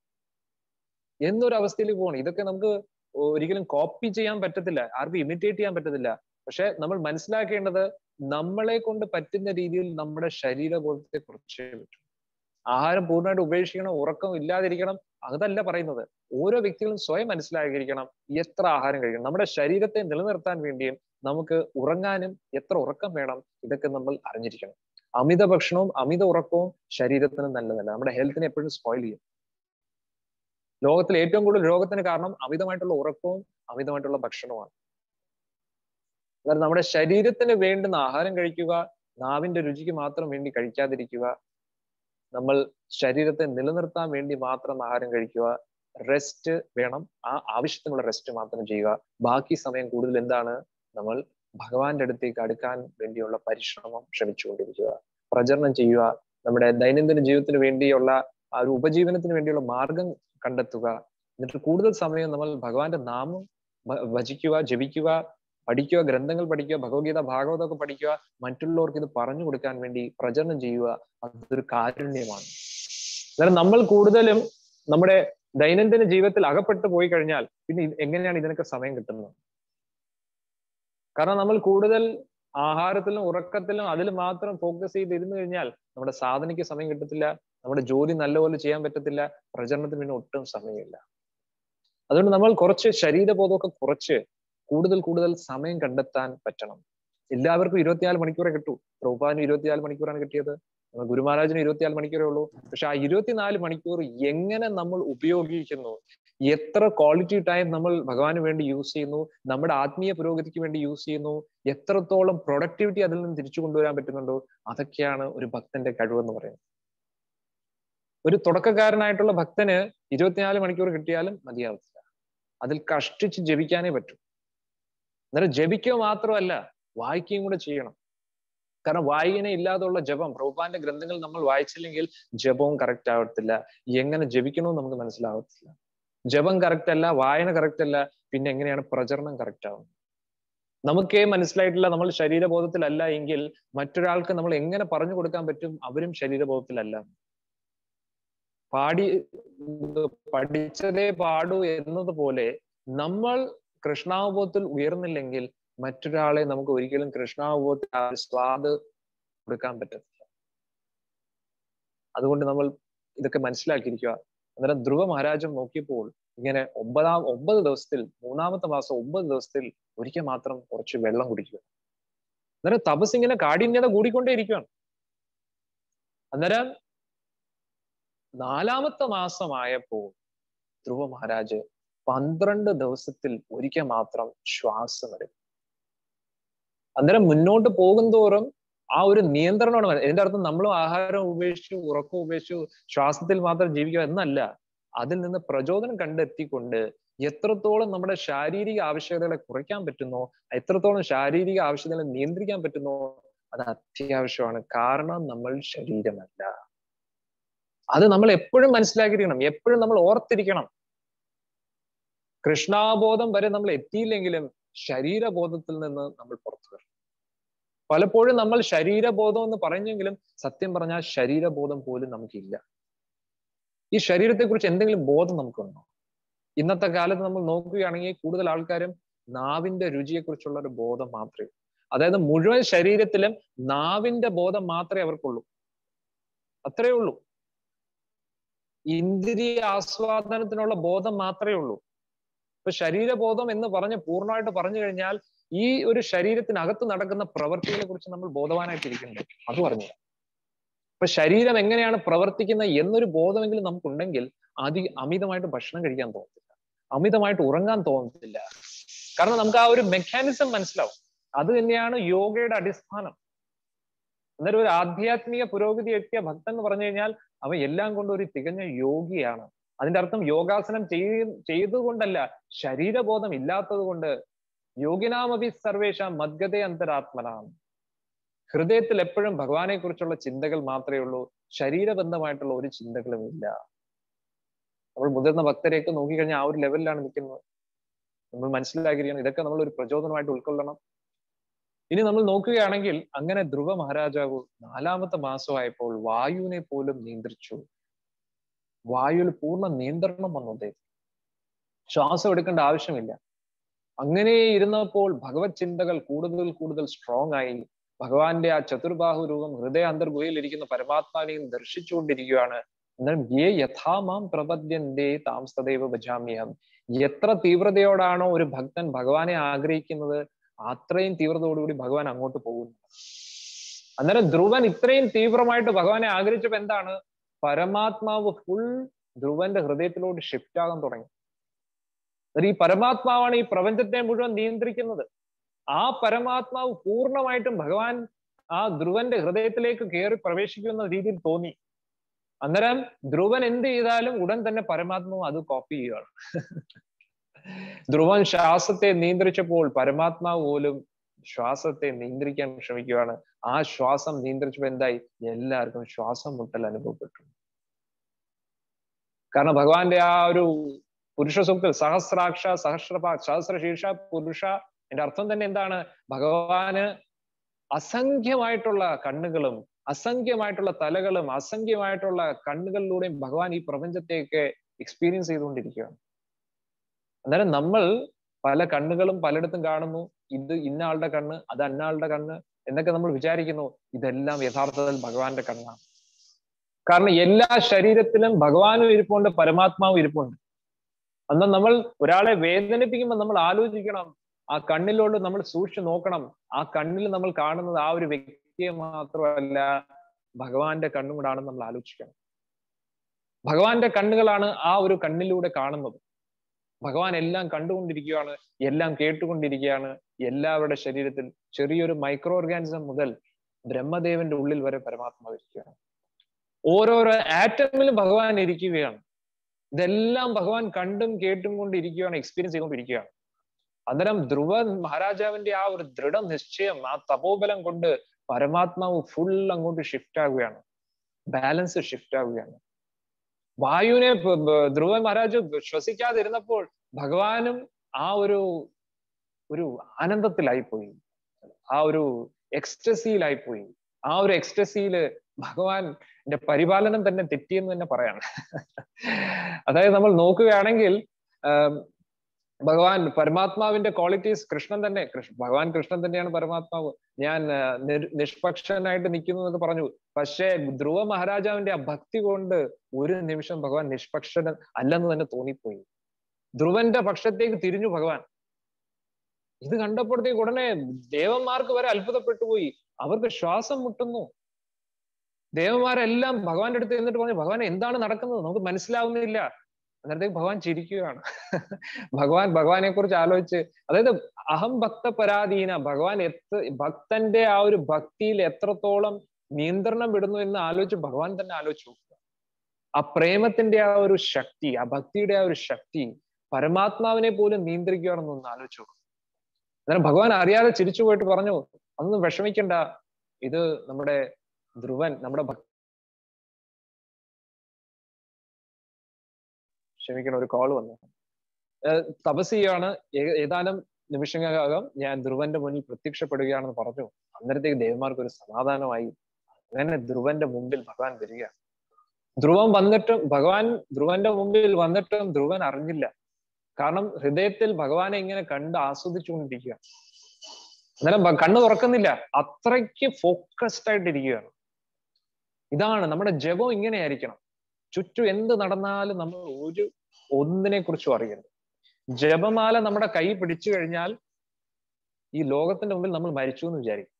എന്നൊരു അവസ്ഥയിലേക്ക് പോകണം ഇതൊക്കെ നമുക്ക് ഒരിക്കലും കോപ്പി ചെയ്യാൻ പറ്റത്തില്ല ആർക്കും ഇമിറ്റേറ്റ് ചെയ്യാൻ പറ്റത്തില്ല പക്ഷെ നമ്മൾ മനസ്സിലാക്കേണ്ടത് നമ്മളെ കൊണ്ട് പറ്റുന്ന രീതിയിൽ നമ്മുടെ ശരീരബോധത്തെ കുറിച്ചേ പറ്റും ആഹാരം പൂർണ്ണമായിട്ട് ഉപേക്ഷിക്കണം ഉറക്കം ഇല്ലാതിരിക്കണം അതല്ല പറയുന്നത് ഓരോ വ്യക്തികളും സ്വയം മനസ്സിലാക്കിയിരിക്കണം എത്ര ആഹാരം കഴിക്കണം നമ്മുടെ ശരീരത്തെ നിലനിർത്താൻ വേണ്ടിയും നമുക്ക് ഉറങ്ങാനും എത്ര ഉറക്കം വേണം ഇതൊക്കെ നമ്മൾ അറിഞ്ഞിരിക്കണം അമിത ഭക്ഷണവും അമിത ഉറക്കവും ശരീരത്തിന് നല്ലതല്ല നമ്മുടെ ഹെൽത്തിനെ എപ്പോഴും സ്പോയിൽ ചെയ്യും ലോകത്തിൽ ഏറ്റവും കൂടുതൽ രോഗത്തിന് കാരണം അമിതമായിട്ടുള്ള ഉറക്കവും അമിതമായിട്ടുള്ള ഭക്ഷണവുമാണ് അതായത് നമ്മുടെ ശരീരത്തിന് വേണ്ടുന്ന ആഹാരം കഴിക്കുക നാവിന്റെ രുചിക്ക് മാത്രം വേണ്ടി കഴിക്കാതിരിക്കുക നമ്മൾ ശരീരത്തെ നിലനിർത്താൻ വേണ്ടി മാത്രം ആഹാരം കഴിക്കുക റെസ്റ്റ് വേണം ആ ആവശ്യത്തിനുള്ള റെസ്റ്റ് മാത്രം ചെയ്യുക ബാക്കി സമയം കൂടുതൽ എന്താണ് നമ്മൾ ഭഗവാന്റെ അടുത്തേക്ക് അടുക്കാൻ വേണ്ടിയുള്ള പരിശ്രമം ശ്രമിച്ചുകൊണ്ടിരിക്കുക പ്രചരണം ചെയ്യുക നമ്മുടെ ദൈനംദിന ജീവിതത്തിന് വേണ്ടിയുള്ള ആ ഒരു ഉപജീവനത്തിന് വേണ്ടിയുള്ള മാർഗം കണ്ടെത്തുക എന്നിട്ട് കൂടുതൽ സമയം നമ്മൾ ഭഗവാന്റെ നാമം ഭജിക്കുക ജപിക്കുക പഠിക്കുക ഗ്രന്ഥങ്ങൾ പഠിക്കുക ഭഗവത്ഗീത ഭാഗവതമൊക്കെ പഠിക്കുക മറ്റുള്ളവർക്ക് ഇത് പറഞ്ഞു കൊടുക്കാൻ വേണ്ടി പ്രചരണം ചെയ്യുക അതൊരു കാരുണ്യമാണ് അന്നേരം നമ്മൾ കൂടുതലും നമ്മുടെ ദൈനംദിന ജീവിതത്തിൽ അകപ്പെട്ടു പോയി കഴിഞ്ഞാൽ പിന്നെ എങ്ങനെയാണ് ഇതിനൊക്കെ സമയം കിട്ടുന്നത് കാരണം നമ്മൾ കൂടുതൽ ആഹാരത്തിലും ഉറക്കത്തിലും അതിൽ മാത്രം ഫോക്കസ് ചെയ്ത് ഇരുന്നു കഴിഞ്ഞാൽ നമ്മുടെ സാധനയ്ക്ക് സമയം കിട്ടത്തില്ല നമ്മുടെ ജോലി നല്ലപോലെ ചെയ്യാൻ പറ്റത്തില്ല പ്രചരണത്തിന് പിന്നെ ഒട്ടും സമയമില്ല അതുകൊണ്ട് നമ്മൾ കുറച്ച് ശരീരബോധമൊക്കെ കുറച്ച് കൂടുതൽ കൂടുതൽ സമയം കണ്ടെത്താൻ പറ്റണം എല്ലാവർക്കും ഇരുപത്തിനാല് മണിക്കൂറേ കിട്ടൂ പ്രഭുപാദിന് ഇരുപത്തിനാല് മണിക്കൂറാണ് കിട്ടിയത് ഗുരുമഹാരാജിന് ഇരുപത്തിനാല് മണിക്കൂറേ ഉള്ളൂ പക്ഷെ ആ ഇരുപത്തിനാല് മണിക്കൂർ എങ്ങനെ നമ്മൾ ഉപയോഗിക്കുന്നു എത്ര ക്വാളിറ്റി ടൈം നമ്മൾ ഭഗവാന് വേണ്ടി യൂസ് ചെയ്യുന്നു നമ്മുടെ ആത്മീയ പുരോഗതിക്ക് വേണ്ടി യൂസ് ചെയ്യുന്നു എത്രത്തോളം പ്രൊഡക്ടിവിറ്റി അതിൽ നിന്ന് തിരിച്ചു കൊണ്ടുവരാൻ പറ്റുന്നുണ്ടോ അതൊക്കെയാണ് ഒരു ഭക്തന്റെ കഴിവെന്ന് പറയുന്നത് ഒരു തുടക്കക്കാരനായിട്ടുള്ള ഭക്തന് ഇരുപത്തിനാല് മണിക്കൂർ കിട്ടിയാലും മതിയാവത്തില്ല അതിൽ കഷ്ടിച്ച് ജപിക്കാനേ പറ്റും അന്നേരം ജപിക്കുക മാത്രമല്ല വായിക്കുകയും കൂടെ ചെയ്യണം കാരണം വായന ഇല്ലാതുള്ള ജപം പ്രഭുപാന്റെ ഗ്രന്ഥങ്ങൾ നമ്മൾ വായിച്ചില്ലെങ്കിൽ ജപവും കറക്റ്റ് ആവത്തില്ല എങ്ങനെ ജപിക്കണമെന്ന് നമുക്ക് മനസ്സിലാവത്തില്ല ജപം കറക്റ്റ് അല്ല വായന കറക്റ്റ് അല്ല പിന്നെ എങ്ങനെയാണ് പ്രചരണം കറക്റ്റ് ആവുന്നത് നമുക്കേ മനസ്സിലായിട്ടില്ല നമ്മൾ ശരീരബോധത്തിലല്ല എങ്കിൽ മറ്റൊരാൾക്ക് നമ്മൾ എങ്ങനെ പറഞ്ഞു കൊടുക്കാൻ പറ്റും അവരും ശരീരബോധത്തിലല്ല പാടി പഠിച്ചതേ പാടൂ എന്നതുപോലെ നമ്മൾ കൃഷ്ണാവബോധത്തിൽ ഉയർന്നില്ലെങ്കിൽ മറ്റൊരാളെ നമുക്ക് ഒരിക്കലും കൃഷ്ണാവബോധത്തിൽ ആ സ്വാദ് കൊടുക്കാൻ പറ്റത്തില്ല അതുകൊണ്ട് നമ്മൾ ഇതൊക്കെ മനസ്സിലാക്കിയിരിക്കുക അന്നേരം ധ്രുവ മഹാരാജൻ നോക്കിയപ്പോൾ ഇങ്ങനെ ഒമ്പതാം ഒമ്പത് ദിവസത്തിൽ മൂന്നാമത്തെ മാസം ഒമ്പത് ദിവസത്തിൽ ഒരിക്കൽ മാത്രം കുറച്ച് വെള്ളം കുടിക്കുക അന്നേരം തപസ് ഇങ്ങനെ കാഠിന്യത കൂടിക്കൊണ്ടേ ഇരിക്കുകയാണ് അന്നേരം നാലാമത്തെ മാസമായപ്പോൾ ധ്രുവ മഹാരാജ് പന്ത്രണ്ട് ദിവസത്തിൽ ഒരിക്കൽ മാത്രം ശ്വാസം എടുക്കും അന്നേരം മുന്നോട്ട് പോകുന്തോറും ആ ഒരു നിയന്ത്രണമാണ് ഇതിന്റെ അർത്ഥം നമ്മളും ആഹാരം ഉപേക്ഷിച്ചു ഉറക്കം ഉപേക്ഷിച്ചു ശ്വാസത്തിൽ മാത്രം ജീവിക്കുക എന്നല്ല അതിൽ നിന്ന് പ്രചോദനം കണ്ടെത്തിക്കൊണ്ട് എത്രത്തോളം നമ്മുടെ ശാരീരിക ആവശ്യകതകളെ കുറയ്ക്കാൻ പറ്റുന്നോ എത്രത്തോളം ശാരീരിക ആവശ്യകതകളെ നിയന്ത്രിക്കാൻ പറ്റുന്നോ അത് അത്യാവശ്യമാണ് കാരണം നമ്മൾ ശരീരമല്ല അത് നമ്മൾ എപ്പോഴും മനസ്സിലാക്കിയിരിക്കണം എപ്പോഴും നമ്മൾ ഓർത്തിരിക്കണം കൃഷ്ണാബോധം വരെ നമ്മൾ എത്തിയില്ലെങ്കിലും ശരീരബോധത്തിൽ നിന്ന് നമ്മൾ പുറത്തു വരണം പലപ്പോഴും നമ്മൾ ശരീരബോധം എന്ന് പറഞ്ഞെങ്കിലും സത്യം പറഞ്ഞാൽ ശരീരബോധം പോലും നമുക്കില്ല ഈ ശരീരത്തെക്കുറിച്ച് എന്തെങ്കിലും ബോധം നമുക്കുണ്ടോ ഇന്നത്തെ കാലത്ത് നമ്മൾ നോക്കുകയാണെങ്കിൽ കൂടുതൽ ആൾക്കാരും നാവിന്റെ രുചിയെക്കുറിച്ചുള്ള ഒരു ബോധം മാത്രമേ അതായത് മുഴുവൻ ശരീരത്തിലും നാവിന്റെ ബോധം മാത്രമേ അവർക്കുള്ളൂ അത്രയേ ഉള്ളൂ ഇന്ദ്രിയ ആസ്വാദനത്തിനുള്ള ബോധം മാത്രമേ ഉള്ളൂ ഇപ്പൊ ശരീരബോധം എന്ന് പറഞ്ഞ് പൂർണ്ണമായിട്ട് പറഞ്ഞു കഴിഞ്ഞാൽ ഈ ഒരു ശരീരത്തിനകത്ത് നടക്കുന്ന പ്രവൃത്തികളെ കുറിച്ച് നമ്മൾ ബോധവാനായിട്ടിരിക്കണ്ടേ അത് പറഞ്ഞു ഇപ്പൊ ശരീരം എങ്ങനെയാണ് പ്രവർത്തിക്കുന്നത് എന്നൊരു ബോധമെങ്കിലും നമുക്കുണ്ടെങ്കിൽ അതി അമിതമായിട്ട് ഭക്ഷണം കഴിക്കാൻ തോന്നത്തില്ല അമിതമായിട്ട് ഉറങ്ങാൻ തോന്നത്തില്ല കാരണം നമുക്ക് ആ ഒരു മെക്കാനിസം മനസ്സിലാവും അത് തന്നെയാണ് യോഗയുടെ അടിസ്ഥാനം അന്നേരം ഒരു ആധ്യാത്മിക പുരോഗതി എത്തിയ ഭക്തൻ എന്ന് പറഞ്ഞു കഴിഞ്ഞാൽ അവൻ എല്ലാം കൊണ്ടും ഒരു തികഞ്ഞ യോഗിയാണ് അതിന്റെ അർത്ഥം യോഗാസനം ചെയ്യ ചെയ്തുകൊണ്ടല്ല ശരീരബോധം ഇല്ലാത്തത് കൊണ്ട് യോഗിനാമപി സർവേഷ മദ്ഗതേ അന്തരാത്മനാം ഹൃദയത്തിൽ എപ്പോഴും ഭഗവാനെ കുറിച്ചുള്ള ചിന്തകൾ മാത്രമേ ഉള്ളൂ ശരീരബന്ധമായിട്ടുള്ള ഒരു ചിന്തകളും ഇല്ല നമ്മൾ മുതിർന്ന ഭക്തരെയൊക്കെ നോക്കിക്കഴിഞ്ഞാൽ ആ ഒരു ലെവലിലാണ് നിൽക്കുന്നത് നമ്മൾ മനസ്സിലാക്കിയിരിക്കണം ഇതൊക്കെ നമ്മൾ ഒരു പ്രചോദനമായിട്ട് ഉൾക്കൊള്ളണം ഇനി നമ്മൾ നോക്കുകയാണെങ്കിൽ അങ്ങനെ ധ്രുവ മഹാരാജാവ് നാലാമത്തെ മാസമായപ്പോൾ വായുവിനെ പോലും നിയന്ത്രിച്ചു വായുവിൽ പൂർണ്ണ നിയന്ത്രണം വന്നു അദ്ദേഹം ശ്വാസം എടുക്കേണ്ട ആവശ്യമില്ല അങ്ങനെ ഇരുന്നപ്പോൾ ഭഗവത് ചിന്തകൾ കൂടുതൽ കൂടുതൽ സ്ട്രോങ് ആയി ഭഗവാന്റെ ആ ചതുർബാഹു രൂപം ഹൃദയ അന്തർഗുഹയിൽ ഇരിക്കുന്ന പരമാത്മാവിനെയും ദർശിച്ചുകൊണ്ടിരിക്കുകയാണ് അന്നേരം യേ യഥാമാം പ്രപദ്യന്തേ താം സദൈവ ഭജാമ്യം എത്ര തീവ്രതയോടാണോ ഒരു ഭക്തൻ ഭഗവാനെ ആഗ്രഹിക്കുന്നത് അത്രയും തീവ്രതയോടുകൂടി ഭഗവാൻ അങ്ങോട്ട് പോകുന്നു അന്നേരം ധ്രുവൻ ഇത്രയും തീവ്രമായിട്ട് ഭഗവാനെ ആഗ്രഹിച്ചപ്പോ എന്താണ് പരമാത്മാവ് ഫുൾ ധ്രുവന്റെ ഹൃദയത്തിലോട്ട് ഷിഫ്റ്റ് ആകാൻ തുടങ്ങി ഈ പരമാത്മാവാണ് ഈ പ്രപഞ്ചത്തെ മുഴുവൻ നിയന്ത്രിക്കുന്നത് ആ പരമാത്മാവ് പൂർണ്ണമായിട്ടും ഭഗവാൻ ആ ധ്രുവന്റെ ഹൃദയത്തിലേക്ക് കയറി പ്രവേശിക്കുന്ന രീതിയിൽ തോന്നി അന്നേരം ധ്രുവൻ എന്ത് ചെയ്താലും ഉടൻ തന്നെ പരമാത്മാവ് അത് കോപ്പി ചെയ്യുകയാണ് ധ്രുവൻ ശ്വാസത്തെ നിയന്ത്രിച്ചപ്പോൾ പരമാത്മാവ് പോലും ശ്വാസത്തെ നിയന്ത്രിക്കാൻ ശ്രമിക്കുകയാണ് ആ ശ്വാസം നിയന്ത്രിച്ചപ്പോൾ എന്തായി എല്ലാവർക്കും ശ്വാസം മുട്ടൽ അനുഭവപ്പെട്ടു കാരണം ഭഗവാന്റെ ആ ഒരു പുരുഷ സൂക്തൽ സഹസ്രാക്ഷ സഹസ്രപാ സഹസ്രശീർഷ പുരുഷ എന്റെ അർത്ഥം തന്നെ എന്താണ് ഭഗവാന് അസംഖ്യമായിട്ടുള്ള കണ്ണുകളും അസംഖ്യമായിട്ടുള്ള തലകളും അസംഖ്യമായിട്ടുള്ള കണ്ണുകളിലൂടെയും ഭഗവാൻ ഈ പ്രപഞ്ചത്തെയൊക്കെ എക്സ്പീരിയൻസ് ചെയ്തുകൊണ്ടിരിക്കുകയാണ് അന്നേരം നമ്മൾ പല കണ്ണുകളും പലയിടത്തും കാണുന്നു ഇത് ഇന്ന ആളുടെ കണ്ണ് അത് അന്നാളുടെ കണ്ണ് എന്നൊക്കെ നമ്മൾ വിചാരിക്കുന്നു ഇതെല്ലാം യഥാർത്ഥത്തിൽ ഭഗവാന്റെ കണ്ണാണ് കാരണം എല്ലാ ശരീരത്തിലും ഭഗവാനും ഇരിപ്പുണ്ട് പരമാത്മാവും ഇരിപ്പുണ്ട് എന്നാൽ നമ്മൾ ഒരാളെ വേദനിപ്പിക്കുമ്പോൾ നമ്മൾ ആലോചിക്കണം ആ കണ്ണിലോട്ട് നമ്മൾ സൂക്ഷിച്ചു നോക്കണം ആ കണ്ണിൽ നമ്മൾ കാണുന്നത് ആ ഒരു വ്യക്തിയെ മാത്രമല്ല ഭഗവാന്റെ കണ്ണും കൂടാണെന്ന് നമ്മൾ ആലോചിക്കണം ഭഗവാന്റെ കണ്ണുകളാണ് ആ ഒരു കണ്ണിലൂടെ കാണുന്നത് ഭഗവാൻ എല്ലാം കണ്ടുകൊണ്ടിരിക്കുകയാണ് എല്ലാം കേട്ടുകൊണ്ടിരിക്കുകയാണ് എല്ലാവരുടെ ശരീരത്തിൽ ചെറിയൊരു മൈക്രോ ഓർഗാനിസം മുതൽ ബ്രഹ്മദേവന്റെ ഉള്ളിൽ വരെ പരമാത്മാവ് ഇരിക്കുകയാണ് ഓരോരോ ആറ്റമിലും ഭഗവാൻ ഇരിക്കുകയാണ് ഇതെല്ലാം ഭഗവാൻ കണ്ടും കേട്ടും കൊണ്ടിരിക്കുകയാണ് എക്സ്പീരിയൻസ് ചെയ്തുകൊണ്ടിരിക്കുകയാണ് അന്നേരം ധ്രുവ മഹാരാജാവിന്റെ ആ ഒരു ദൃഢ നിശ്ചയം ആ തപോബലം കൊണ്ട് പരമാത്മാവ് ഫുൾ അങ്ങോട്ട് ഷിഫ്റ്റ് ആവുകയാണ് ബാലൻസ് ഷിഫ്റ്റ് ആവുകയാണ് വായുവിനെ ധ്രുവ മഹാരാജ് ശ്വസിക്കാതിരുന്നപ്പോൾ ഭഗവാനും ആ ഒരു ഒരു ആനന്ദത്തിലായിപ്പോയി ആ ഒരു എക്സ്റ്റസിയിലായിപ്പോയി ആ ഒരു എക്സ്റ്റസിയില് ഭഗവാന്റെ പരിപാലനം തന്നെ തെറ്റിയെന്ന് തന്നെ പറയാം അതായത് നമ്മൾ നോക്കുകയാണെങ്കിൽ ഭഗവാൻ പരമാത്മാവിന്റെ ക്വാളിറ്റീസ് കൃഷ്ണൻ തന്നെ ഭഗവാൻ കൃഷ്ണൻ തന്നെയാണ് പരമാത്മാവ് ഞാൻ നിഷ്പക്ഷനായിട്ട് നിൽക്കുന്നു എന്ന് പറഞ്ഞു പക്ഷേ ധ്രുവ മഹാരാജാവിന്റെ ആ ഭക്തി കൊണ്ട് ഒരു നിമിഷം ഭഗവാൻ നിഷ്പക്ഷൻ അല്ലെന്ന് തന്നെ തോന്നിപ്പോയി ധ്രുവന്റെ പക്ഷത്തേക്ക് തിരിഞ്ഞു ഭഗവാൻ ഇത് കണ്ടപ്പോഴത്തേക്ക് ഉടനെ ദേവന്മാർക്ക് വരെ അത്ഭുതപ്പെട്ടു പോയി അവർക്ക് ശ്വാസം മുട്ടുന്നു ദേവന്മാരെല്ലാം ഭഗവാന്റെ അടുത്ത് എന്നിട്ട് പറഞ്ഞു ഭഗവാൻ എന്താണ് നടക്കുന്നത് നമുക്ക് മനസ്സിലാവുന്നില്ല അന്നേരത്തേക്ക് ഭഗവാൻ ചിരിക്കുകയാണ് ഭഗവാൻ ഭഗവാനെ കുറിച്ച് ആലോചിച്ച് അതായത് അഹം ഭക്ത പരാധീന ഭഗവാൻ എത്ര ഭക്തന്റെ ആ ഒരു ഭക്തിയിൽ എത്രത്തോളം നിയന്ത്രണം വിടുന്നു എന്ന് ആലോചിച്ച് ഭഗവാൻ തന്നെ ആലോചിച്ചു ആ പ്രേമത്തിന്റെ ആ ഒരു ശക്തി ആ ഭക്തിയുടെ ആ ഒരു ശക്തി പരമാത്മാവിനെ പോലും നിയന്ത്രിക്കുകയാണെന്നൊന്ന് ആലോചിച്ചു അന്നേരം ഭഗവാൻ അറിയാതെ ചിരിച്ചു പോയിട്ട് പറഞ്ഞു അതൊന്നും വിഷമിക്കണ്ട ഇത് നമ്മുടെ ധ്രുവൻ നമ്മുടെ ക്ഷമിക്കണം ഒരു കോൾ വന്നു തപസ് ചെയ്യാണ് ഏതാനും നിമിഷങ്ങൾക്കകം ഞാൻ ധ്രുവന്റെ മുന്നിൽ പ്രത്യക്ഷപ്പെടുകയാണെന്ന് പറഞ്ഞു അന്നേരത്തേക്ക് ദേവന്മാർക്ക് ഒരു സമാധാനമായി അങ്ങനെ ധ്രുവന്റെ മുമ്പിൽ ഭഗവാൻ വരികയാണ് ധ്രുവൻ വന്നിട്ടും ഭഗവാൻ ധ്രുവന്റെ മുമ്പിൽ വന്നിട്ടും ധ്രുവൻ അറിഞ്ഞില്ല കാരണം ഹൃദയത്തിൽ ഭഗവാനെ ഇങ്ങനെ കണ്ട് ആസ്വദിച്ചുകൊണ്ടിരിക്കുക അന്നേരം കണ്ണു തുറക്കുന്നില്ല അത്രയ്ക്ക് ഫോക്കസ്ഡ് ആയിട്ട് ഇരിക്കുകയാണ് ഇതാണ് നമ്മുടെ ജപം ഇങ്ങനെയായിരിക്കണം ചുറ്റും എന്ത് നടന്നാലും നമ്മൾ ഒരു ഒന്നിനെ കുറിച്ചും അറിയരുത് ജപമാല നമ്മുടെ കൈ പിടിച്ചു കഴിഞ്ഞാൽ ഈ ലോകത്തിന്റെ മുമ്പിൽ നമ്മൾ മരിച്ചു എന്ന് വിചാരിക്കും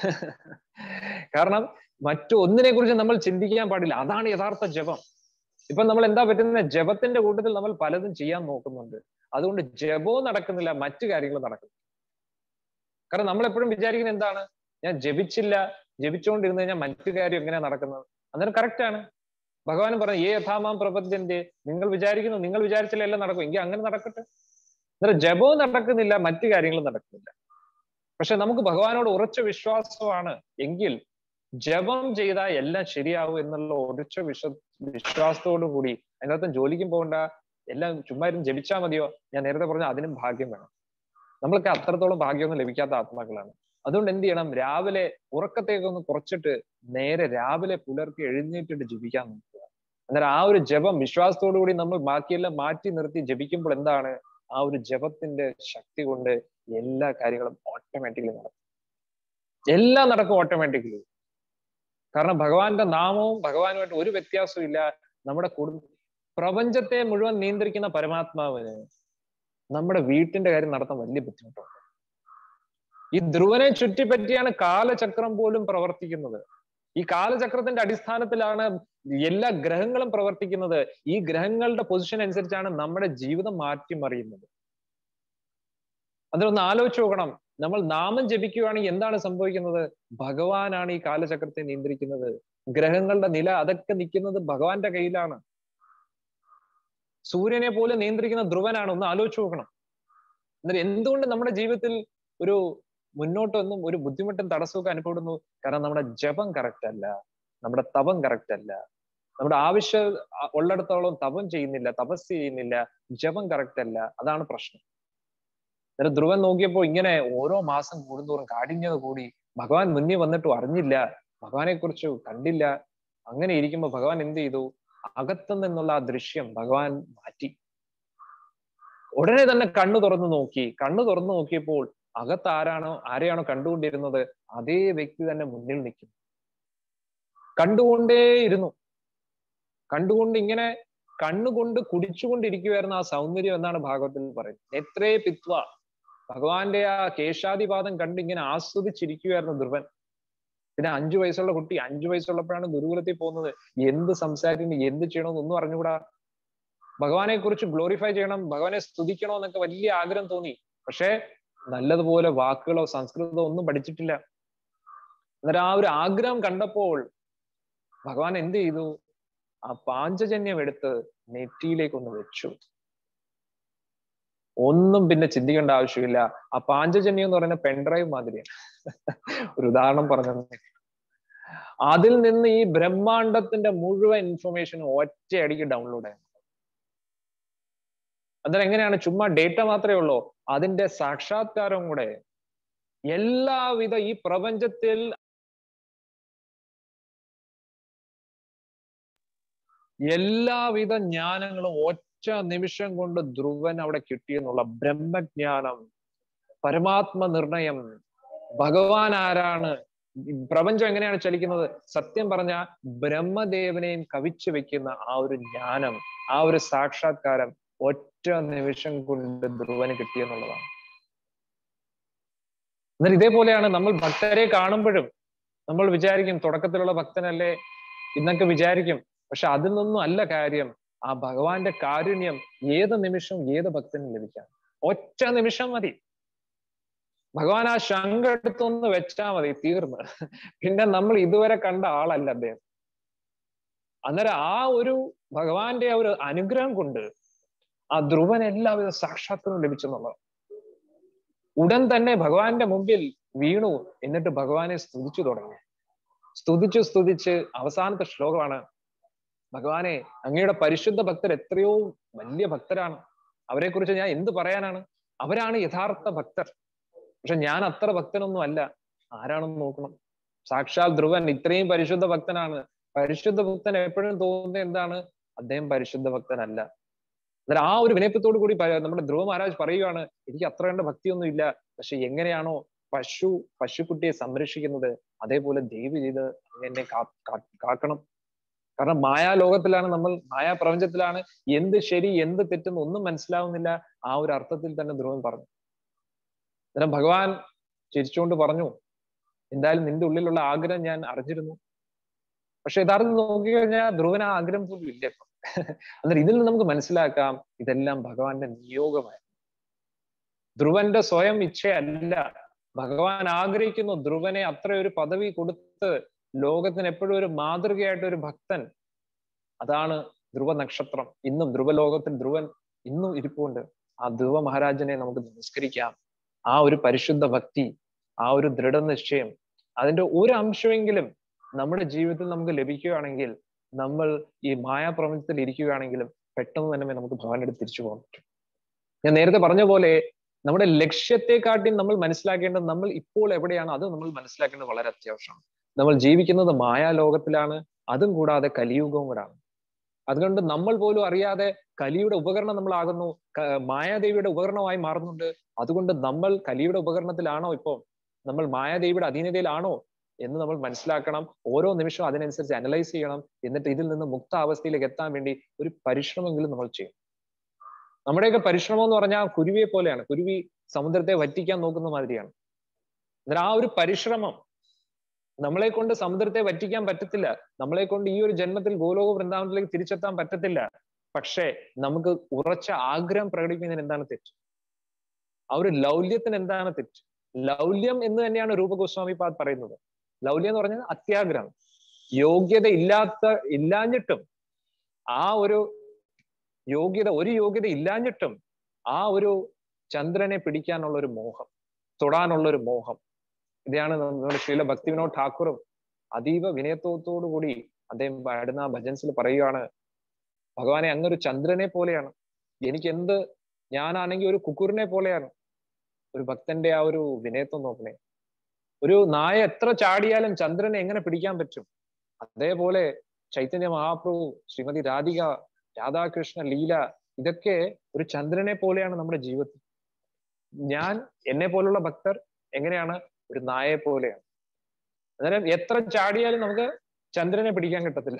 കാരണം മറ്റു ഒന്നിനെ കുറിച്ച് നമ്മൾ ചിന്തിക്കാൻ പാടില്ല അതാണ് യഥാർത്ഥ ജപം ഇപ്പൊ നമ്മൾ എന്താ പറ്റുന്നത് ജപത്തിന്റെ കൂട്ടത്തിൽ നമ്മൾ പലതും ചെയ്യാൻ നോക്കുന്നുണ്ട് അതുകൊണ്ട് ജപവും നടക്കുന്നില്ല മറ്റു കാര്യങ്ങളും നടക്കുന്നു കാരണം നമ്മൾ എപ്പോഴും വിചാരിക്കുന്നത് എന്താണ് ഞാൻ ജപിച്ചില്ല ജപിച്ചുകൊണ്ടിരുന്നു കഴിഞ്ഞാൽ മറ്റു കാര്യം എങ്ങനെയാ നടക്കുന്നത് അന്നേരം കറക്റ്റ് ആണ് ഭഗവാൻ പറഞ്ഞു ഏ യഥാമാം പ്രപഞ്ചന്റെ നിങ്ങൾ വിചാരിക്കുന്നു നിങ്ങൾ വിചാരിച്ചില്ല എല്ലാം നടക്കും എങ്കിൽ അങ്ങനെ നടക്കട്ടെ അന്നേരം ജപവും നടക്കുന്നില്ല മറ്റു കാര്യങ്ങളും നടക്കുന്നില്ല പക്ഷെ നമുക്ക് ഭഗവാനോട് ഉറച്ച വിശ്വാസമാണ് എങ്കിൽ ജപം ചെയ്താൽ എല്ലാം ശരിയാവും എന്നുള്ള ഉറച്ച വിശ്വ വിശ്വാസത്തോടു കൂടി അതിനകത്തും ജോലിക്കും പോകണ്ട എല്ലാം ചുമ്മാ ഇരുന്ന് ജപിച്ചാൽ മതിയോ ഞാൻ നേരത്തെ പറഞ്ഞ അതിനും ഭാഗ്യം വേണം നമ്മൾക്ക് അത്രത്തോളം ഭാഗ്യമൊന്നും ലഭിക്കാത്ത ആത്മാക്കളാണ് അതുകൊണ്ട് എന്ത് ചെയ്യണം രാവിലെ ഉറക്കത്തേക്കൊന്ന് കുറച്ചിട്ട് നേരെ രാവിലെ പുലർത്തി എഴുന്നേറ്റിട്ട് ജപിക്കാൻ നോക്കുക അന്നേരം ആ ഒരു ജപം വിശ്വാസത്തോടു കൂടി നമ്മൾ ബാക്കിയെല്ലാം മാറ്റി നിർത്തി ജപിക്കുമ്പോൾ എന്താണ് ആ ഒരു ജപത്തിന്റെ ശക്തി കൊണ്ട് എല്ലാ കാര്യങ്ങളും ഓട്ടോമാറ്റിക്കലി നടക്കും എല്ലാം നടക്കും ഓട്ടോമാറ്റിക്കലി കാരണം ഭഗവാന്റെ നാമവും ഭഗവാനുമായിട്ട് ഒരു വ്യത്യാസവും ഇല്ല നമ്മുടെ കുടുംബ പ്രപഞ്ചത്തെ മുഴുവൻ നിയന്ത്രിക്കുന്ന പരമാത്മാവിന് നമ്മുടെ വീട്ടിന്റെ കാര്യം നടത്താൻ വലിയ ബുദ്ധിമുട്ടുണ്ട് ഈ ധ്രുവനെ ചുറ്റിപ്പറ്റിയാണ് കാലചക്രം പോലും പ്രവർത്തിക്കുന്നത് ഈ കാലചക്രത്തിന്റെ അടിസ്ഥാനത്തിലാണ് എല്ലാ ഗ്രഹങ്ങളും പ്രവർത്തിക്കുന്നത് ഈ ഗ്രഹങ്ങളുടെ പൊസിഷൻ അനുസരിച്ചാണ് നമ്മുടെ ജീവിതം മാറ്റിമറിയുന്നത് അതിനൊന്ന് ആലോചിച്ച് നോക്കണം നമ്മൾ നാമം ജപിക്കുകയാണെങ്കിൽ എന്താണ് സംഭവിക്കുന്നത് ഭഗവാനാണ് ഈ കാലചക്രത്തെ നിയന്ത്രിക്കുന്നത് ഗ്രഹങ്ങളുടെ നില അതൊക്കെ നിൽക്കുന്നത് ഭഗവാന്റെ കയ്യിലാണ് സൂര്യനെ പോലെ നിയന്ത്രിക്കുന്ന ധ്രുവനാണ് ഒന്ന് ആലോചിച്ച് നോക്കണം എന്നിട്ട് എന്തുകൊണ്ട് നമ്മുടെ ജീവിതത്തിൽ ഒരു മുന്നോട്ടൊന്നും ഒരു ബുദ്ധിമുട്ടും തടസ്സമൊക്കെ അനുഭവപ്പെടുന്നു കാരണം നമ്മുടെ ജപം കറക്റ്റ് അല്ല നമ്മുടെ തപം കറക്റ്റ് അല്ല നമ്മുടെ ആവശ്യം ഉള്ളിടത്തോളം തപം ചെയ്യുന്നില്ല തപസ് ചെയ്യുന്നില്ല ജപം കറക്റ്റ് അല്ല അതാണ് പ്രശ്നം എന്നിട്ട് ധ്രുവൻ നോക്കിയപ്പോൾ ഇങ്ങനെ ഓരോ മാസം കൂടുന്തോറും കാഠിന്യത കൂടി ഭഗവാൻ മുന്നിൽ വന്നിട്ടും അറിഞ്ഞില്ല ഭഗവാനെ കുറിച്ച് കണ്ടില്ല അങ്ങനെ ഇരിക്കുമ്പോൾ ഭഗവാൻ എന്ത് ചെയ്തു അകത്തു നിന്നുള്ള ആ ദൃശ്യം ഭഗവാൻ മാറ്റി ഉടനെ തന്നെ കണ്ണു തുറന്നു നോക്കി കണ്ണു തുറന്നു നോക്കിയപ്പോൾ അകത്ത് ആരാണോ ആരെയാണോ കണ്ടുകൊണ്ടിരുന്നത് അതേ വ്യക്തി തന്നെ മുന്നിൽ നിൽക്കും കണ്ടുകൊണ്ടേയിരുന്നു കണ്ടുകൊണ്ട് ഇങ്ങനെ കണ്ണുകൊണ്ട് കുടിച്ചുകൊണ്ടിരിക്കുവായിരുന്ന ആ സൗന്ദര്യം എന്നാണ് ഭാഗവത്തിൽ പറയുന്നത് എത്രേ പിത്വ ഭഗവാന്റെ ആ കേശാദിപാദം കണ്ട് ഇങ്ങനെ ആസ്വദിച്ചിരിക്കുവായിരുന്നു ധ്രുവൻ പിന്നെ അഞ്ചു വയസ്സുള്ള കുട്ടി അഞ്ചു വയസ്സുള്ളപ്പോഴാണ് ഗുരുകുലത്തിൽ പോകുന്നത് എന്ത് സംസാരിക്കുന്നു എന്ത് ചെയ്യണമെന്ന് ഒന്നും അറിഞ്ഞുകൂടാ ഭഗവാനെ കുറിച്ച് ഗ്ലോറിഫൈ ചെയ്യണം ഭഗവാനെ സ്തുതിക്കണോ എന്നൊക്കെ വലിയ ആഗ്രഹം തോന്നി പക്ഷേ നല്ലതുപോലെ വാക്കുകളോ സംസ്കൃതമോ ഒന്നും പഠിച്ചിട്ടില്ല അന്നേരം ആ ഒരു ആഗ്രഹം കണ്ടപ്പോൾ ഭഗവാൻ എന്ത് ചെയ്തു ആ പാഞ്ചജന്യം എടുത്ത് നെറ്റിയിലേക്ക് ഒന്ന് വെച്ചു ഒന്നും പിന്നെ ചിന്തിക്കേണ്ട ആവശ്യമില്ല ആ പാഞ്ചജന്യം എന്ന് പറയുന്ന പെൻഡ്രൈവ് മാതിരിയാണ് ഒരു ഉദാഹരണം പറഞ്ഞു അതിൽ നിന്ന് ഈ ബ്രഹ്മാണ്ടത്തിന്റെ മുഴുവൻ ഇൻഫർമേഷൻ ഒറ്റയടിക്ക് ഡൗൺലോഡ് ആയി അന്നേരം എങ്ങനെയാണ് ചുമ്മാ ഡേറ്റ മാത്രമേ ഉള്ളൂ അതിന്റെ സാക്ഷാത്കാരം കൂടെ എല്ലാവിധ ഈ പ്രപഞ്ചത്തിൽ എല്ലാവിധ ജ്ഞാനങ്ങളും ഒറ്റ നിമിഷം കൊണ്ട് ധ്രുവൻ അവിടെ കിട്ടിയെന്നുള്ള ബ്രഹ്മജ്ഞാനം പരമാത്മ നിർണയം ഭഗവാൻ ആരാണ് പ്രപഞ്ചം എങ്ങനെയാണ് ചലിക്കുന്നത് സത്യം പറഞ്ഞ ബ്രഹ്മദേവനെയും കവിച്ചു വെക്കുന്ന ആ ഒരു ജ്ഞാനം ആ ഒരു സാക്ഷാത്കാരം ഒറ്റ നിമിഷം കൊണ്ട് ധ്രുവന് കിട്ടിയെന്നുള്ളതാണ് എന്നാൽ ഇതേപോലെയാണ് നമ്മൾ ഭക്തരെ കാണുമ്പോഴും നമ്മൾ വിചാരിക്കും തുടക്കത്തിലുള്ള ഭക്തനല്ലേ ഇന്നൊക്കെ വിചാരിക്കും പക്ഷെ അതിൽ നിന്നും അല്ല കാര്യം ആ ഭഗവാന്റെ കാരുണ്യം ഏത് നിമിഷം ഏത് ഭക്തനും ലഭിക്കാം ഒറ്റ നിമിഷം മതി ഭഗവാൻ ആ ശങ്ക എടുത്തൊന്ന് വെച്ചാ മതി തീർന്ന് പിന്നെ നമ്മൾ ഇതുവരെ കണ്ട ആളല്ല അദ്ദേഹം അന്നേരം ആ ഒരു ഭഗവാന്റെ ആ ഒരു അനുഗ്രഹം കൊണ്ട് ആ ധ്രുവൻ എല്ലാവിധ സാക്ഷാത്കാരവും ലഭിച്ചെന്നുള്ളത് ഉടൻ തന്നെ ഭഗവാന്റെ മുമ്പിൽ വീണു എന്നിട്ട് ഭഗവാനെ സ്തുതിച്ചു തുടങ്ങി സ്തുതിച്ചു സ്തുതിച്ച് അവസാനത്തെ ശ്ലോകമാണ് ഭഗവാനെ അങ്ങയുടെ പരിശുദ്ധ ഭക്തർ എത്രയോ വലിയ ഭക്തരാണ് അവരെ കുറിച്ച് ഞാൻ എന്ത് പറയാനാണ് അവരാണ് യഥാർത്ഥ ഭക്തർ പക്ഷെ ഞാൻ അത്ര ഭക്തനൊന്നും അല്ല ആരാണെന്ന് നോക്കണം സാക്ഷാൽ ധ്രുവൻ ഇത്രയും പരിശുദ്ധ ഭക്തനാണ് പരിശുദ്ധ ഭക്തൻ എപ്പോഴും തോന്നുന്നത് എന്താണ് അദ്ദേഹം പരിശുദ്ധ ഭക്തനല്ല എന്നാൽ ആ ഒരു വിനയത്തോടു കൂടി നമ്മുടെ ധ്രുവ മഹാരാജ് പറയുകയാണ് എനിക്ക് അത്ര കണ്ട ഭക്തിയൊന്നും ഇല്ല പക്ഷെ എങ്ങനെയാണോ പശു പശുക്കുട്ടിയെ സംരക്ഷിക്കുന്നത് അതേപോലെ ദൈവം ചെയ്ത് എന്നെ കാക്കണം കാരണം മായാലോകത്തിലാണ് നമ്മൾ മായാ പ്രപഞ്ചത്തിലാണ് എന്ത് ശരി എന്ത് തെറ്റെന്ന് ഒന്നും മനസ്സിലാവുന്നില്ല ആ ഒരു അർത്ഥത്തിൽ തന്നെ ധ്രുവൻ പറഞ്ഞു അന്നേരം ഭഗവാൻ ചിരിച്ചുകൊണ്ട് പറഞ്ഞു എന്തായാലും നിന്റെ ഉള്ളിലുള്ള ആഗ്രഹം ഞാൻ അറിഞ്ഞിരുന്നു പക്ഷെ യഥാർത്ഥം നോക്കിക്കഴിഞ്ഞാൽ ധ്രുവൻ ആ ആഗ്രഹം പോലും ഇല്ല ഇപ്പൊ അന്നേരം ഇതിൽ നിന്ന് നമുക്ക് മനസ്സിലാക്കാം ഇതെല്ലാം ഭഗവാന്റെ നിയോഗമായി ധ്രുവന്റെ സ്വയം ഇച്ഛയല്ല ഭഗവാൻ ആഗ്രഹിക്കുന്നു ധ്രുവനെ അത്ര ഒരു പദവി കൊടുത്ത് ലോകത്തിന് എപ്പോഴും ഒരു മാതൃകയായിട്ട് ഒരു ഭക്തൻ അതാണ് ധ്രുവ നക്ഷത്രം ഇന്നും ധ്രുവലോകത്തിൽ ധ്രുവൻ ഇന്നും ഇരിപ്പുണ്ട് ആ ധ്രുവ മഹാരാജനെ നമുക്ക് നമസ്കരിക്കാം ആ ഒരു പരിശുദ്ധ ഭക്തി ആ ഒരു ദൃഢനിശ്ചയം അതിന്റെ ഒരു അംശമെങ്കിലും നമ്മുടെ ജീവിതത്തിൽ നമുക്ക് ലഭിക്കുകയാണെങ്കിൽ നമ്മൾ ഈ മായാപ്രപഞ്ചത്തിൽ ഇരിക്കുകയാണെങ്കിലും പെട്ടെന്ന് തന്നെ നമുക്ക് ഭഗവാന്റെ അടുത്ത് തിരിച്ചു പോകാൻ പറ്റും ഞാൻ നേരത്തെ പറഞ്ഞ പോലെ നമ്മുടെ ലക്ഷ്യത്തെക്കാട്ടി നമ്മൾ മനസ്സിലാക്കേണ്ടത് നമ്മൾ ഇപ്പോൾ എവിടെയാണ് അത് നമ്മൾ മനസ്സിലാക്കേണ്ടത് വളരെ അത്യാവശ്യമാണ് നമ്മൾ ജീവിക്കുന്നത് മായാലോകത്തിലാണ് അതും കൂടാതെ കലിയുഗവും കൂടാണ് അതുകൊണ്ട് നമ്മൾ പോലും അറിയാതെ കലിയുടെ ഉപകരണം നമ്മളാകുന്നു മായാദേവിയുടെ ഉപകരണമായി മാറുന്നുണ്ട് അതുകൊണ്ട് നമ്മൾ കലിയുടെ ഉപകരണത്തിലാണോ ഇപ്പോൾ നമ്മൾ മായാദേവിയുടെ അധീനതയിലാണോ എന്ന് നമ്മൾ മനസ്സിലാക്കണം ഓരോ നിമിഷവും അതിനനുസരിച്ച് അനലൈസ് ചെയ്യണം എന്നിട്ട് ഇതിൽ നിന്ന് മുക്ത അവസ്ഥയിലേക്ക് എത്താൻ വേണ്ടി ഒരു പരിശ്രമമെങ്കിലും നമ്മൾ ചെയ്യും നമ്മുടെയൊക്കെ പരിശ്രമം എന്ന് പറഞ്ഞാൽ കുരുവിയെ പോലെയാണ് കുരുവി സമുദ്രത്തെ വറ്റിക്കാൻ നോക്കുന്ന മാതിരിയാണ് എന്നാൽ ആ ഒരു പരിശ്രമം നമ്മളെ കൊണ്ട് സമുദ്രത്തെ വറ്റിക്കാൻ പറ്റത്തില്ല നമ്മളെ കൊണ്ട് ഈ ഒരു ജന്മത്തിൽ ഗോലോക വൃന്ദാവനത്തിലേക്ക് തിരിച്ചെത്താൻ പറ്റത്തില്ല പക്ഷേ നമുക്ക് ഉറച്ച ആഗ്രഹം പ്രകടിപ്പിക്കുന്നതിന് എന്താണ് തെറ്റ് ആ ഒരു ലൗല്യത്തിന് എന്താണ് തെറ്റ് ലൗല്യം എന്ന് തന്നെയാണ് രൂപഗോസ്വാമി പാദ് പറയുന്നത് ലൗല്യം എന്ന് പറഞ്ഞാൽ അത്യാഗ്രഹം യോഗ്യത ഇല്ലാത്ത ഇല്ലാഞ്ഞിട്ടും ആ ഒരു യോഗ്യത ഒരു യോഗ്യത ഇല്ലാഞ്ഞിട്ടും ആ ഒരു ചന്ദ്രനെ പിടിക്കാനുള്ള ഒരു മോഹം തൊടാനുള്ള ഒരു മോഹം ഇതാണ് നമ്മുടെ ശ്രീല ഭക്തി വിനോദ് ഠാക്കൂറും അതീവ വിനയത്വത്തോടു കൂടി അദ്ദേഹം പാടുന്ന ഭജൻസിൽ പറയുകയാണ് ഭഗവാനെ അങ്ങൊരു ചന്ദ്രനെ പോലെയാണ് എനിക്ക് എന്ത് ഞാനാണെങ്കിൽ ഒരു കുക്കുറിനെ പോലെയാണ് ഒരു ഭക്തന്റെ ആ ഒരു വിനയത്വം നോക്കണേ ഒരു നായ എത്ര ചാടിയാലും ചന്ദ്രനെ എങ്ങനെ പിടിക്കാൻ പറ്റും അതേപോലെ ചൈതന്യ മഹാപ്രഭു ശ്രീമതി രാധിക രാധാകൃഷ്ണ ലീല ഇതൊക്കെ ഒരു ചന്ദ്രനെ പോലെയാണ് നമ്മുടെ ജീവിതത്തിൽ ഞാൻ എന്നെ പോലുള്ള ഭക്തർ എങ്ങനെയാണ് ഒരു നായയെ പോലെയാണ് അന്നേരം എത്ര ചാടിയാലും നമുക്ക് ചന്ദ്രനെ പിടിക്കാൻ കിട്ടത്തില്ല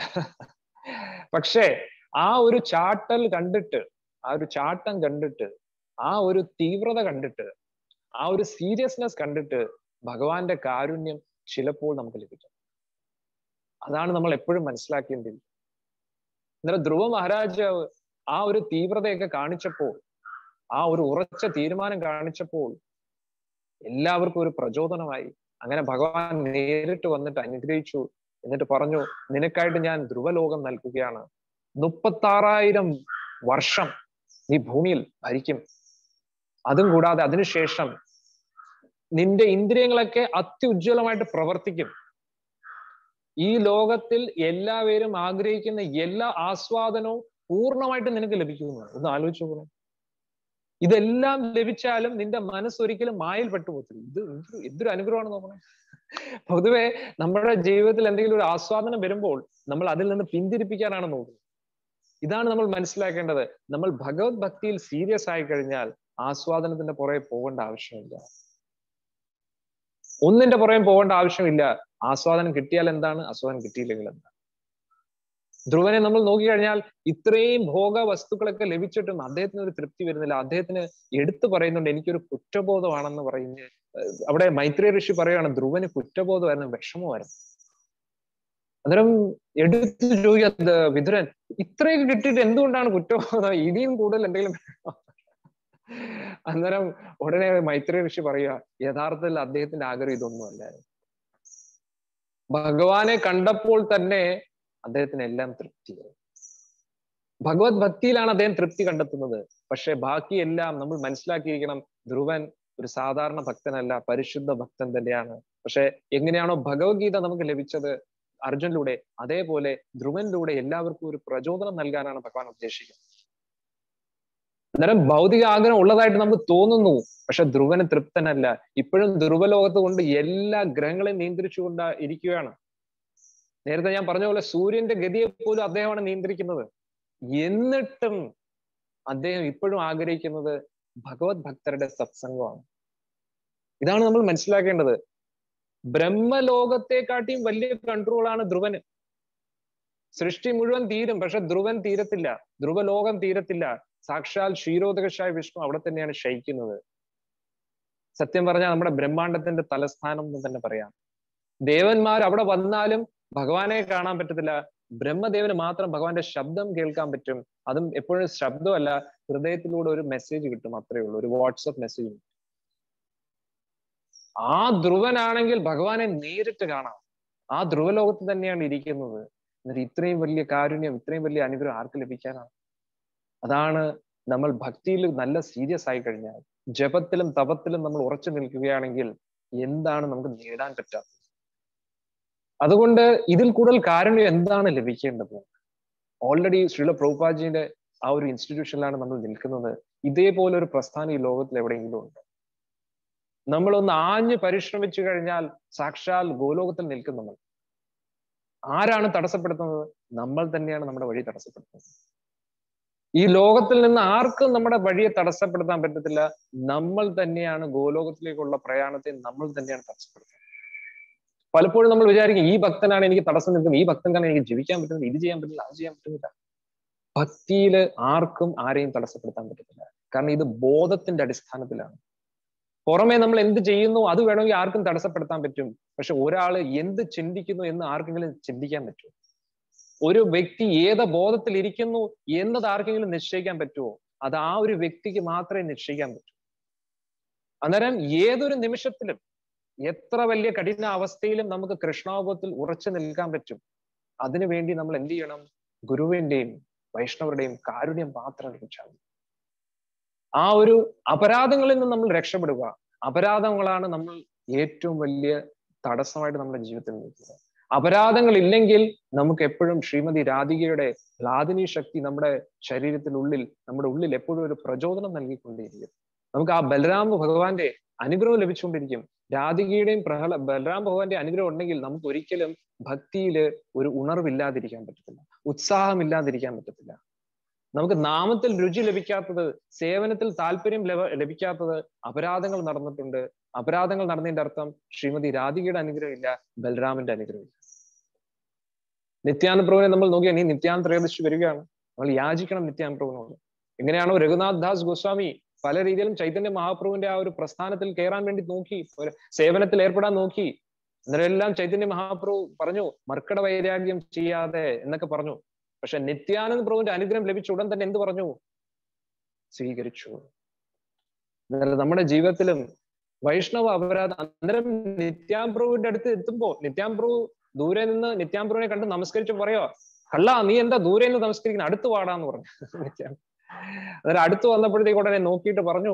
പക്ഷേ ആ ഒരു ചാട്ടൽ കണ്ടിട്ട് ആ ഒരു ചാട്ടം കണ്ടിട്ട് ആ ഒരു തീവ്രത കണ്ടിട്ട് ആ ഒരു സീരിയസ്നെസ് കണ്ടിട്ട് ഭഗവാന്റെ കാരുണ്യം ചിലപ്പോൾ നമുക്ക് ലഭിക്കും അതാണ് നമ്മൾ എപ്പോഴും മനസ്സിലാക്കേണ്ടത് അന്നേരം ധ്രുവ മഹാരാജാവ് ആ ഒരു തീവ്രതയൊക്കെ കാണിച്ചപ്പോൾ ആ ഒരു ഉറച്ച തീരുമാനം കാണിച്ചപ്പോൾ എല്ലാവർക്കും ഒരു പ്രചോദനമായി അങ്ങനെ ഭഗവാൻ നേരിട്ട് വന്നിട്ട് അനുഗ്രഹിച്ചു എന്നിട്ട് പറഞ്ഞു നിനക്കായിട്ട് ഞാൻ ധ്രുവലോകം നൽകുകയാണ് മുപ്പത്താറായിരം വർഷം നീ ഭൂമിയിൽ ഭരിക്കും അതും കൂടാതെ അതിനുശേഷം നിന്റെ ഇന്ദ്രിയങ്ങളൊക്കെ അത്യുജ്വലമായിട്ട് പ്രവർത്തിക്കും ഈ ലോകത്തിൽ എല്ലാവരും ആഗ്രഹിക്കുന്ന എല്ലാ ആസ്വാദനവും പൂർണ്ണമായിട്ട് നിനക്ക് ലഭിക്കുന്നു ഒന്ന് ആലോചിച്ചു നോക്കണം ഇതെല്ലാം ലഭിച്ചാലും നിന്റെ മനസ്സൊരിക്കലും മായിൽ പെട്ടുപോകത്തില്ല ഇത് എന്തൊരു എന്തൊരു അനുഗ്രഹമാണ് നോക്കണേ പൊതുവെ നമ്മുടെ ജീവിതത്തിൽ എന്തെങ്കിലും ഒരു ആസ്വാദനം വരുമ്പോൾ നമ്മൾ അതിൽ നിന്ന് പിന്തിരിപ്പിക്കാനാണ് നോക്കുന്നത് ഇതാണ് നമ്മൾ മനസ്സിലാക്കേണ്ടത് നമ്മൾ ഭഗവത് ഭക്തിയിൽ സീരിയസ് ആയി കഴിഞ്ഞാൽ ആസ്വാദനത്തിന്റെ പുറകെ പോകേണ്ട ആവശ്യമില്ല ഒന്നിന്റെ പുറകെ പോകേണ്ട ആവശ്യമില്ല ആസ്വാദനം കിട്ടിയാൽ എന്താണ് ആസ്വാദനം കിട്ടിയില്ലെങ്കിൽ എന്താണ് ധ്രുവനെ നമ്മൾ നോക്കിക്കഴിഞ്ഞാൽ ഇത്രയും ഭോഗ വസ്തുക്കളൊക്കെ ലഭിച്ചിട്ടും അദ്ദേഹത്തിന് ഒരു തൃപ്തി വരുന്നില്ല അദ്ദേഹത്തിന് എടുത്തു പറയുന്നുണ്ട് എനിക്കൊരു കുറ്റബോധമാണെന്ന് പറയുന്നത് അവിടെ മൈത്രി ഋഷി പറയുകയാണ് ധ്രുവന് കുറ്റബോധമായിരുന്നു വിഷമമായിരുന്നു അന്നേരം എടുത്തു ചോദിക്കുക വിതുരൻ ഇത്രയൊക്കെ കിട്ടിയിട്ട് എന്തുകൊണ്ടാണ് കുറ്റബോധം ഇനിയും കൂടുതൽ എന്തെങ്കിലും അന്നേരം ഉടനെ മൈത്രി ഋഷി പറയുക യഥാർത്ഥത്തിൽ അദ്ദേഹത്തിന്റെ ആഗ്രഹം ഇതൊന്നുമല്ല ഭഗവാനെ കണ്ടപ്പോൾ തന്നെ അദ്ദേഹത്തിന് എല്ലാം തൃപ്തിയായി ഭഗവത് ഭക്തിയിലാണ് അദ്ദേഹം തൃപ്തി കണ്ടെത്തുന്നത് പക്ഷെ ബാക്കിയെല്ലാം നമ്മൾ മനസ്സിലാക്കിയിരിക്കണം ധ്രുവൻ ഒരു സാധാരണ ഭക്തനല്ല പരിശുദ്ധ ഭക്തൻ തന്നെയാണ് പക്ഷെ എങ്ങനെയാണോ ഭഗവത്ഗീത നമുക്ക് ലഭിച്ചത് അർജുനിലൂടെ അതേപോലെ ധ്രുവനിലൂടെ എല്ലാവർക്കും ഒരു പ്രചോദനം നൽകാനാണ് ഭഗവാൻ ഉദ്ദേശിക്കുന്നത് അന്നേരം ഭൗതിക ആഗ്രഹം ഉള്ളതായിട്ട് നമുക്ക് തോന്നുന്നു പക്ഷെ ധ്രുവന് തൃപ്തനല്ല ഇപ്പോഴും ധ്രുവലോകത്ത് കൊണ്ട് എല്ലാ ഗ്രഹങ്ങളെയും നിയന്ത്രിച്ചുകൊണ്ട് ഇരിക്കുകയാണ് നേരത്തെ ഞാൻ പറഞ്ഞ പോലെ സൂര്യന്റെ ഗതിയെ പോലും അദ്ദേഹമാണ് നിയന്ത്രിക്കുന്നത് എന്നിട്ടും അദ്ദേഹം ഇപ്പോഴും ആഗ്രഹിക്കുന്നത് ഭഗവത് ഭക്തരുടെ സത്സംഗമാണ് ഇതാണ് നമ്മൾ മനസ്സിലാക്കേണ്ടത് ബ്രഹ്മലോകത്തെക്കാട്ടിയും വലിയ കൺട്രോളാണ് ധ്രുവന് സൃഷ്ടി മുഴുവൻ തീരും പക്ഷെ ധ്രുവൻ തീരത്തില്ല ധ്രുവലോകം തീരത്തില്ല സാക്ഷാൽ ക്ഷീരോദകശായ വിഷ്ണു അവിടെ തന്നെയാണ് ശയിക്കുന്നത് സത്യം പറഞ്ഞാൽ നമ്മുടെ ബ്രഹ്മാണ്ടത്തിന്റെ തലസ്ഥാനം എന്ന് തന്നെ പറയാം ദേവന്മാർ അവിടെ വന്നാലും ഭഗവാനെ കാണാൻ പറ്റത്തില്ല ബ്രഹ്മദേവന് മാത്രം ഭഗവാന്റെ ശബ്ദം കേൾക്കാൻ പറ്റും അതും എപ്പോഴും ശബ്ദമല്ല ഹൃദയത്തിലൂടെ ഒരു മെസ്സേജ് കിട്ടും അത്രേ ഉള്ളൂ ഒരു വാട്സപ്പ് മെസ്സേജ് ആ ധ്രുവനാണെങ്കിൽ ഭഗവാനെ നേരിട്ട് കാണാം ആ ധ്രുവലോകത്ത് തന്നെയാണ് ഇരിക്കുന്നത് എന്നിട്ട് ഇത്രയും വലിയ കാരുണ്യം ഇത്രയും വലിയ അനുഗ്രഹം ആർക്ക് ലഭിക്കാനാണ് അതാണ് നമ്മൾ ഭക്തിയിൽ നല്ല സീരിയസ് ആയി കഴിഞ്ഞാൽ ജപത്തിലും തപത്തിലും നമ്മൾ ഉറച്ചു നിൽക്കുകയാണെങ്കിൽ എന്താണ് നമുക്ക് നേടാൻ പറ്റാത്തത് അതുകൊണ്ട് ഇതിൽ കൂടുതൽ കാരുണ്യം എന്താണ് ലഭിക്കേണ്ടത് ഓൾറെഡി ശ്രീല പ്രഭുപാജിന്റെ ആ ഒരു ഇൻസ്റ്റിറ്റ്യൂഷനിലാണ് നമ്മൾ നിൽക്കുന്നത് ഇതേപോലെ ഒരു പ്രസ്ഥാനം ഈ ലോകത്തിൽ എവിടെയെങ്കിലും ഉണ്ട് നമ്മളൊന്ന് ആഞ്ഞ് പരിശ്രമിച്ചു കഴിഞ്ഞാൽ സാക്ഷാൽ ഗോലോകത്തിൽ നിൽക്കും നമ്മൾ ആരാണ് തടസ്സപ്പെടുത്തുന്നത് നമ്മൾ തന്നെയാണ് നമ്മുടെ വഴി തടസ്സപ്പെടുത്തുന്നത് ഈ ലോകത്തിൽ നിന്ന് ആർക്കും നമ്മുടെ വഴിയെ തടസ്സപ്പെടുത്താൻ പറ്റത്തില്ല നമ്മൾ തന്നെയാണ് ഗോലോകത്തിലേക്കുള്ള പ്രയാണത്തെ നമ്മൾ തന്നെയാണ് തടസ്സപ്പെടുത്തുന്നത് പലപ്പോഴും നമ്മൾ വിചാരിക്കും ഈ ഭക്തനാണ് എനിക്ക് തടസ്സം നിൽക്കുന്നത് ഈ ഭക്തനാണ് എനിക്ക് ജീവിക്കാൻ പറ്റുന്നത് ഇത് ചെയ്യാൻ പറ്റില്ല അത് ചെയ്യാൻ പറ്റുന്നില്ല ഭക്തിയില് ആർക്കും ആരെയും തടസ്സപ്പെടുത്താൻ പറ്റത്തില്ല കാരണം ഇത് ബോധത്തിന്റെ അടിസ്ഥാനത്തിലാണ് പുറമെ നമ്മൾ എന്ത് ചെയ്യുന്നു അത് വേണമെങ്കിൽ ആർക്കും തടസ്സപ്പെടുത്താൻ പറ്റും പക്ഷെ ഒരാള് എന്ത് ചിന്തിക്കുന്നു എന്ന് ആർക്കെങ്കിലും ചിന്തിക്കാൻ പറ്റുമോ ഒരു വ്യക്തി ഏത് ബോധത്തിൽ ഇരിക്കുന്നു എന്നത് ആർക്കെങ്കിലും നിശ്ചയിക്കാൻ പറ്റുമോ അത് ആ ഒരു വ്യക്തിക്ക് മാത്രമേ നിശ്ചയിക്കാൻ പറ്റൂ അന്നേരം ഏതൊരു നിമിഷത്തിലും എത്ര വലിയ കഠിന അവസ്ഥയിലും നമുക്ക് കൃഷ്ണാവബോധത്തിൽ ഉറച്ചു നിൽക്കാൻ പറ്റും അതിനുവേണ്ടി നമ്മൾ എന്ത് ചെയ്യണം ഗുരുവിന്റെയും വൈഷ്ണവരുടെയും കാരുണ്യം മാത്രം ലഭിച്ചാൽ ആ ഒരു അപരാധങ്ങളിൽ നിന്ന് നമ്മൾ രക്ഷപ്പെടുക അപരാധങ്ങളാണ് നമ്മൾ ഏറ്റവും വലിയ തടസ്സമായിട്ട് നമ്മുടെ ജീവിതത്തിൽ നിൽക്കുന്നത് അപരാധങ്ങൾ ഇല്ലെങ്കിൽ നമുക്ക് എപ്പോഴും ശ്രീമതി രാധികയുടെ ലാദിനി ശക്തി നമ്മുടെ ശരീരത്തിനുള്ളിൽ നമ്മുടെ ഉള്ളിൽ എപ്പോഴും ഒരു പ്രചോദനം നൽകിക്കൊണ്ടേയിരിക്കും നമുക്ക് ആ ബലരാമ ഭഗവാന്റെ അനുഗ്രഹം ലഭിച്ചുകൊണ്ടിരിക്കും രാധികയുടെയും പ്രഹ്ല ബലരാം ഭഗവാന്റെ അനുഗ്രഹം ഉണ്ടെങ്കിൽ നമുക്ക് ഒരിക്കലും ഭക്തിയിൽ ഒരു ഉണർവില്ലാതിരിക്കാൻ പറ്റത്തില്ല ഉത്സാഹമില്ലാതിരിക്കാൻ പറ്റത്തില്ല നമുക്ക് നാമത്തിൽ രുചി ലഭിക്കാത്തത് സേവനത്തിൽ താല്പര്യം ലഭിക്കാത്തത് അപരാധങ്ങൾ നടന്നിട്ടുണ്ട് അപരാധങ്ങൾ നടന്നതിന്റെ അർത്ഥം ശ്രീമതി രാധികയുടെ അനുഗ്രഹം ഇല്ല ബലരാമന്റെ അനുഗ്രഹം ഇല്ല നിത്യാനുപ്രഭുവിനെ നമ്മൾ നോക്കിയാൽ നീ നിത്യാന്ത ത്രയോദശി വരികയാണ് നമ്മൾ യാചിക്കണം നിത്യാനുപ്രഭുവിനോട് എങ്ങനെയാണോ രഘുനാഥ് ദാസ് ഗോസ്വാമി പല രീതിയിലും ചൈതന്യ മഹാപ്രഭുവിന്റെ ആ ഒരു പ്രസ്ഥാനത്തിൽ കയറാൻ വേണ്ടി നോക്കി ഒരു സേവനത്തിൽ ഏർപ്പെടാൻ നോക്കി അന്നേരം എല്ലാം ചൈതന്യ മഹാപ്രഭു പറഞ്ഞു മർക്കട വൈരാഗ്യം ചെയ്യാതെ എന്നൊക്കെ പറഞ്ഞു പക്ഷെ നിത്യാനന്ദ പ്രഭുവിന്റെ അനുഗ്രഹം ലഭിച്ച ഉടൻ തന്നെ എന്ത് പറഞ്ഞു സ്വീകരിച്ചു അന്നേരം നമ്മുടെ ജീവിതത്തിലും വൈഷ്ണവ അപരാധം അന്നേരം നിത്യാംപ്രഭുവിന്റെ അടുത്ത് എത്തുമ്പോ നിത്യാംപ്രഭു ദൂരെ നിന്ന് നിത്യാംപ്രഭുവിനെ കണ്ട് നമസ്കരിച്ച് പറയോ കള്ള നീ എന്താ ദൂരെ നിന്ന് നമസ്കരിക്കുന്ന അടുത്ത് പാടാന്ന് പറഞ്ഞു നിത്യാം അന്നേരം അടുത്ത് വന്നപ്പോഴത്തേക്ക് ഉടനെ നോക്കിയിട്ട് പറഞ്ഞു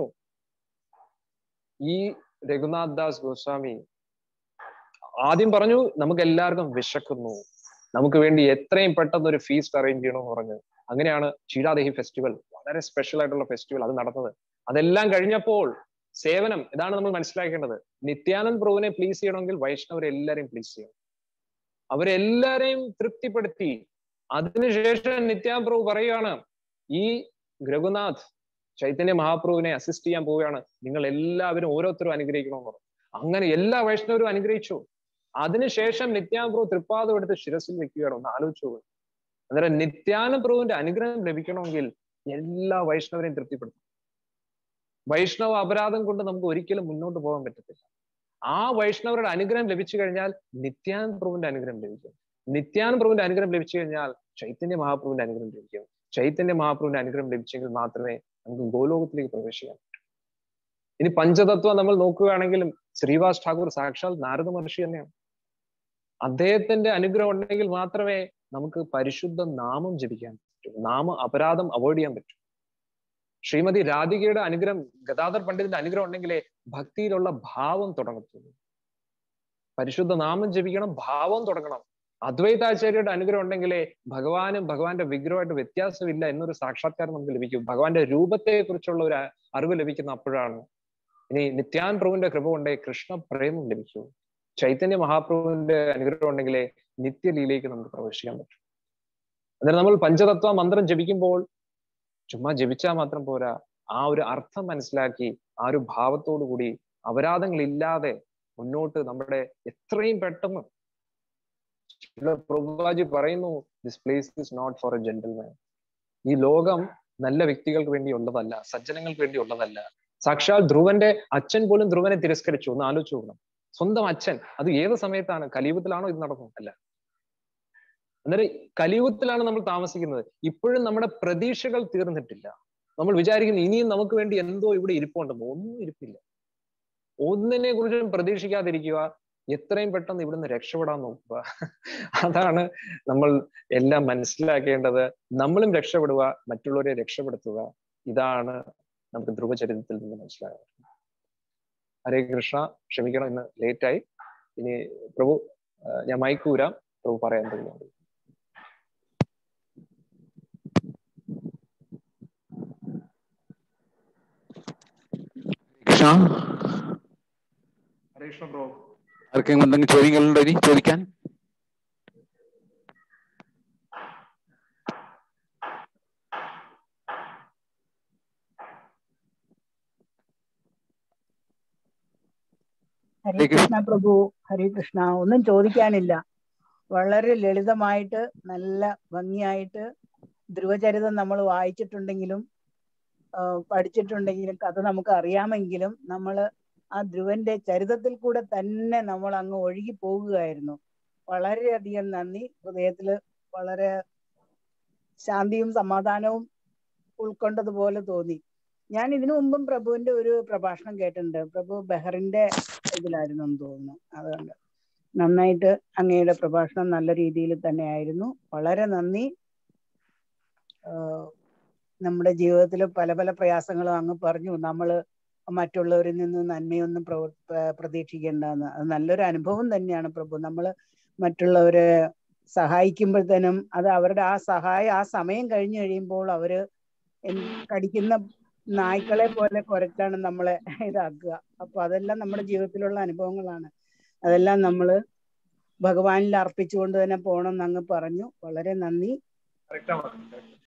ഈ രഘുനാഥ് ദാസ് ഗോസ്വാമി ആദ്യം പറഞ്ഞു നമുക്ക് എല്ലാവർക്കും വിശക്കുന്നു നമുക്ക് വേണ്ടി എത്രയും പെട്ടെന്ന് ഒരു ഫീസ്റ്റ് അറേഞ്ച് ചെയ്യണമെന്ന് പറഞ്ഞു അങ്ങനെയാണ് ചീടാദേഹി ഫെസ്റ്റിവൽ വളരെ സ്പെഷ്യൽ ആയിട്ടുള്ള ഫെസ്റ്റിവൽ അത് നടന്നത് അതെല്ലാം കഴിഞ്ഞപ്പോൾ സേവനം ഇതാണ് നമ്മൾ മനസ്സിലാക്കേണ്ടത് നിത്യാനന്ദ് പ്രഭുവിനെ പ്ലീസ് ചെയ്യണമെങ്കിൽ വൈഷ്ണവരെ എല്ലാരെയും പ്ലീസ് ചെയ്യണം അവരെല്ലാരെയും തൃപ്തിപ്പെടുത്തി അതിനുശേഷം നിത്യാനന്ദ് പ്രഭു പറയുകയാണ് ഈ രഘുനാഥ് ചൈതന്യ മഹാപ്രഭുവിനെ അസിസ്റ്റ് ചെയ്യാൻ പോവുകയാണ് നിങ്ങൾ എല്ലാവരും ഓരോരുത്തരും അനുഗ്രഹിക്കണമെന്ന് പറഞ്ഞു അങ്ങനെ എല്ലാ വൈഷ്ണവരും അനുഗ്രഹിച്ചു അതിനുശേഷം നിത്യാനപ്രഭു തൃപ്പാദം എടുത്ത് ശിരസിൽ വെക്കുകയാണ് ഒന്ന് ആലോചിച്ചു അന്നേരം നിത്യാനപ്രഭുവിന്റെ അനുഗ്രഹം ലഭിക്കണമെങ്കിൽ എല്ലാ വൈഷ്ണവരെയും തൃപ്തിപ്പെടുത്തും വൈഷ്ണവ അപരാധം കൊണ്ട് നമുക്ക് ഒരിക്കലും മുന്നോട്ട് പോകാൻ പറ്റത്തില്ല ആ വൈഷ്ണവരുടെ അനുഗ്രഹം ലഭിച്ചു കഴിഞ്ഞാൽ നിത്യാനന്ദ പ്രഭുവിന്റെ അനുഗ്രഹം ലഭിക്കും നിത്യാനന്ദ പ്രഭുവിന്റെ അനുഗ്രഹം ലഭിച്ചു കഴിഞ്ഞാൽ ചൈതന്യ മഹാപ്രഭുവിന്റെ അനുഗ്രഹം ലഭിക്കും ചൈതന്യ മഹാപ്രഭുവിന്റെ അനുഗ്രഹം ലഭിച്ചെങ്കിൽ മാത്രമേ നമുക്ക് ഗോലോകത്തിലേക്ക് പ്രവേശിക്കാൻ പറ്റൂ ഇനി പഞ്ചതത്വം നമ്മൾ നോക്കുകയാണെങ്കിലും ശ്രീവാസ് ഠാക്കൂർ സാക്ഷാൽ നാരദ മഹർഷി തന്നെയാണ് അദ്ദേഹത്തിന്റെ അനുഗ്രഹം ഉണ്ടെങ്കിൽ മാത്രമേ നമുക്ക് പരിശുദ്ധ നാമം ജപിക്കാൻ പറ്റൂ നാമ അപരാധം അവോയ്ഡ് ചെയ്യാൻ പറ്റൂ ശ്രീമതി രാധികയുടെ അനുഗ്രഹം ഗതാധർ പണ്ഡിതിന്റെ അനുഗ്രഹം ഉണ്ടെങ്കിലേ ഭക്തിയിലുള്ള ഭാവം തുടങ്ങത്തുള്ളൂ പരിശുദ്ധ നാമം ജപിക്കണം ഭാവം തുടങ്ങണം അദ്വൈതാചാര്യയുടെ അനുഗ്രഹം ഉണ്ടെങ്കിലേ ഭഗവാനും ഭഗവാന്റെ വിഗ്രഹമായിട്ട് വ്യത്യാസമില്ല എന്നൊരു സാക്ഷാത്കാരം നമുക്ക് ലഭിക്കും ഭഗവാന്റെ രൂപത്തെ കുറിച്ചുള്ള ഒരു അറിവ് ലഭിക്കുന്ന അപ്പോഴാണ് ഇനി നിത്യാൻ പ്രഭുവിന്റെ കൃപ കൊണ്ടേ കൃഷ്ണ പ്രേമം ലഭിക്കൂ ചൈതന്യ മഹാപ്രഭുവിന്റെ അനുഗ്രഹം ഉണ്ടെങ്കിലേ നിത്യലീലയിലേക്ക് നമുക്ക് പ്രവേശിക്കാൻ പറ്റും അന്നേരം നമ്മൾ പഞ്ചതത്വ മന്ത്രം ജപിക്കുമ്പോൾ ചുമ്മാ ജപിച്ചാൽ മാത്രം പോരാ ആ ഒരു അർത്ഥം മനസ്സിലാക്കി ആ ഒരു ഭാവത്തോടു കൂടി അപരാധങ്ങളില്ലാതെ മുന്നോട്ട് നമ്മുടെ എത്രയും പെട്ടെന്ന് പ്രഭുബാജി പറയുന്നു this place is not for a gentleman ഈ ലോകം നല്ല വ്യക്തികൾക്ക് വേണ്ടി ഉള്ളതല്ല സജ്ജനങ്ങൾക്ക് വേണ്ടി ഉള്ളതല്ല സാക്ഷാൽ ധ്രുവന്റെ അച്ഛൻ പോലും ധ്രുവനെ തിരസ്കരിച്ചു ഒന്ന് ആലോചിച്ചു നോക്കണം സ്വന്തം അച്ഛൻ അത് ഏത് സമയത്താണ് കലിയുഗത്തിലാണോ ഇത് നടക്കുന്നത് അല്ല അന്നേരം കലിയുഗത്തിലാണ് നമ്മൾ താമസിക്കുന്നത് ഇപ്പോഴും നമ്മുടെ പ്രതീക്ഷകൾ തീർന്നിട്ടില്ല നമ്മൾ വിചാരിക്കുന്നു ഇനിയും നമുക്ക് വേണ്ടി എന്തോ ഇവിടെ ഇരിപ്പുണ്ടെന്ന് ഒന്നും ഇരിപ്പില്ല ഒന്നിനെ കുറിച്ചും പ്രതീക്ഷിക്കാതിരിക്കുക എത്രയും പെട്ടെന്ന് ഇവിടുന്ന് രക്ഷപ്പെടാൻ നോക്കുക അതാണ് നമ്മൾ എല്ലാം മനസ്സിലാക്കേണ്ടത് നമ്മളും രക്ഷപ്പെടുക മറ്റുള്ളവരെ രക്ഷപ്പെടുത്തുക ഇതാണ് നമുക്ക് ധ്രുവചരിതത്തിൽ നിന്ന് മനസ്സിലാകുന്നത് ഹരേ കൃഷ്ണ ക്ഷമിക്കണം ഇന്ന് ലേറ്റ് ആയി ഇനി പ്രഭു ഞാൻ മൈക്ക് ഊരാം പ്രഭു പറയാൻ തുടങ്ങുന്നുണ്ട് കൃഷ്ണ ഹരേ കൃഷ്ണ പ്രഭു ആർക്കെങ്കിലും എന്തെങ്കിലും ചോദ്യങ്ങളുണ്ടോ ഇനി ചോദിക്കാൻ ഹരേ കൃഷ്ണ പ്രഭു ഹരേ കൃഷ്ണ ഒന്നും ചോദിക്കാനില്ല വളരെ ലളിതമായിട്ട് നല്ല ഭംഗിയായിട്ട് ധ്രുവചരിതം നമ്മൾ വായിച്ചിട്ടുണ്ടെങ്കിലും പഠിച്ചിട്ടുണ്ടെങ്കിലും കഥ നമുക്ക് അറിയാമെങ്കിലും നമ്മൾ ആ ധ്രുവന്റെ ചരിതത്തിൽ കൂടെ തന്നെ നമ്മൾ അങ്ങ് ഒഴുകി പോകുകയായിരുന്നു വളരെയധികം നന്ദി ഹൃദയത്തില് വളരെ ശാന്തിയും സമാധാനവും ഉൾക്കൊണ്ടതുപോലെ തോന്നി ഞാൻ ഇതിനു മുമ്പും പ്രഭുവിന്റെ ഒരു പ്രഭാഷണം കേട്ടിട്ടുണ്ട് പ്രഭു ബെഹറിന്റെ ഇതിലായിരുന്നു എന്ന് തോന്നുന്നു അതുകൊണ്ട് നന്നായിട്ട് അങ്ങയുടെ പ്രഭാഷണം നല്ല രീതിയിൽ തന്നെ ആയിരുന്നു വളരെ നന്ദി നമ്മുടെ ജീവിതത്തിൽ പല പല പ്രയാസങ്ങളും അങ്ങ് പറഞ്ഞു നമ്മൾ മറ്റുള്ളവരിൽ നിന്ന് നന്മയൊന്നും പ്രവർ പ്രതീക്ഷിക്കേണ്ടെന്ന് അത് നല്ലൊരു അനുഭവം തന്നെയാണ് പ്രഭു നമ്മൾ മറ്റുള്ളവരെ സഹായിക്കുമ്പോഴത്തേനും അത് അവരുടെ ആ സഹായം ആ സമയം കഴിഞ്ഞു കഴിയുമ്പോൾ അവര് കടിക്കുന്ന നായ്ക്കളെ പോലെ കുരച്ചാണ് നമ്മളെ ഇതാക്കുക അപ്പൊ അതെല്ലാം നമ്മുടെ ജീവിതത്തിലുള്ള അനുഭവങ്ങളാണ് അതെല്ലാം നമ്മൾ ഭഗവാനിൽ അർപ്പിച്ചുകൊണ്ട് തന്നെ പോകണം എന്ന് അങ്ങ് പറഞ്ഞു വളരെ നന്ദി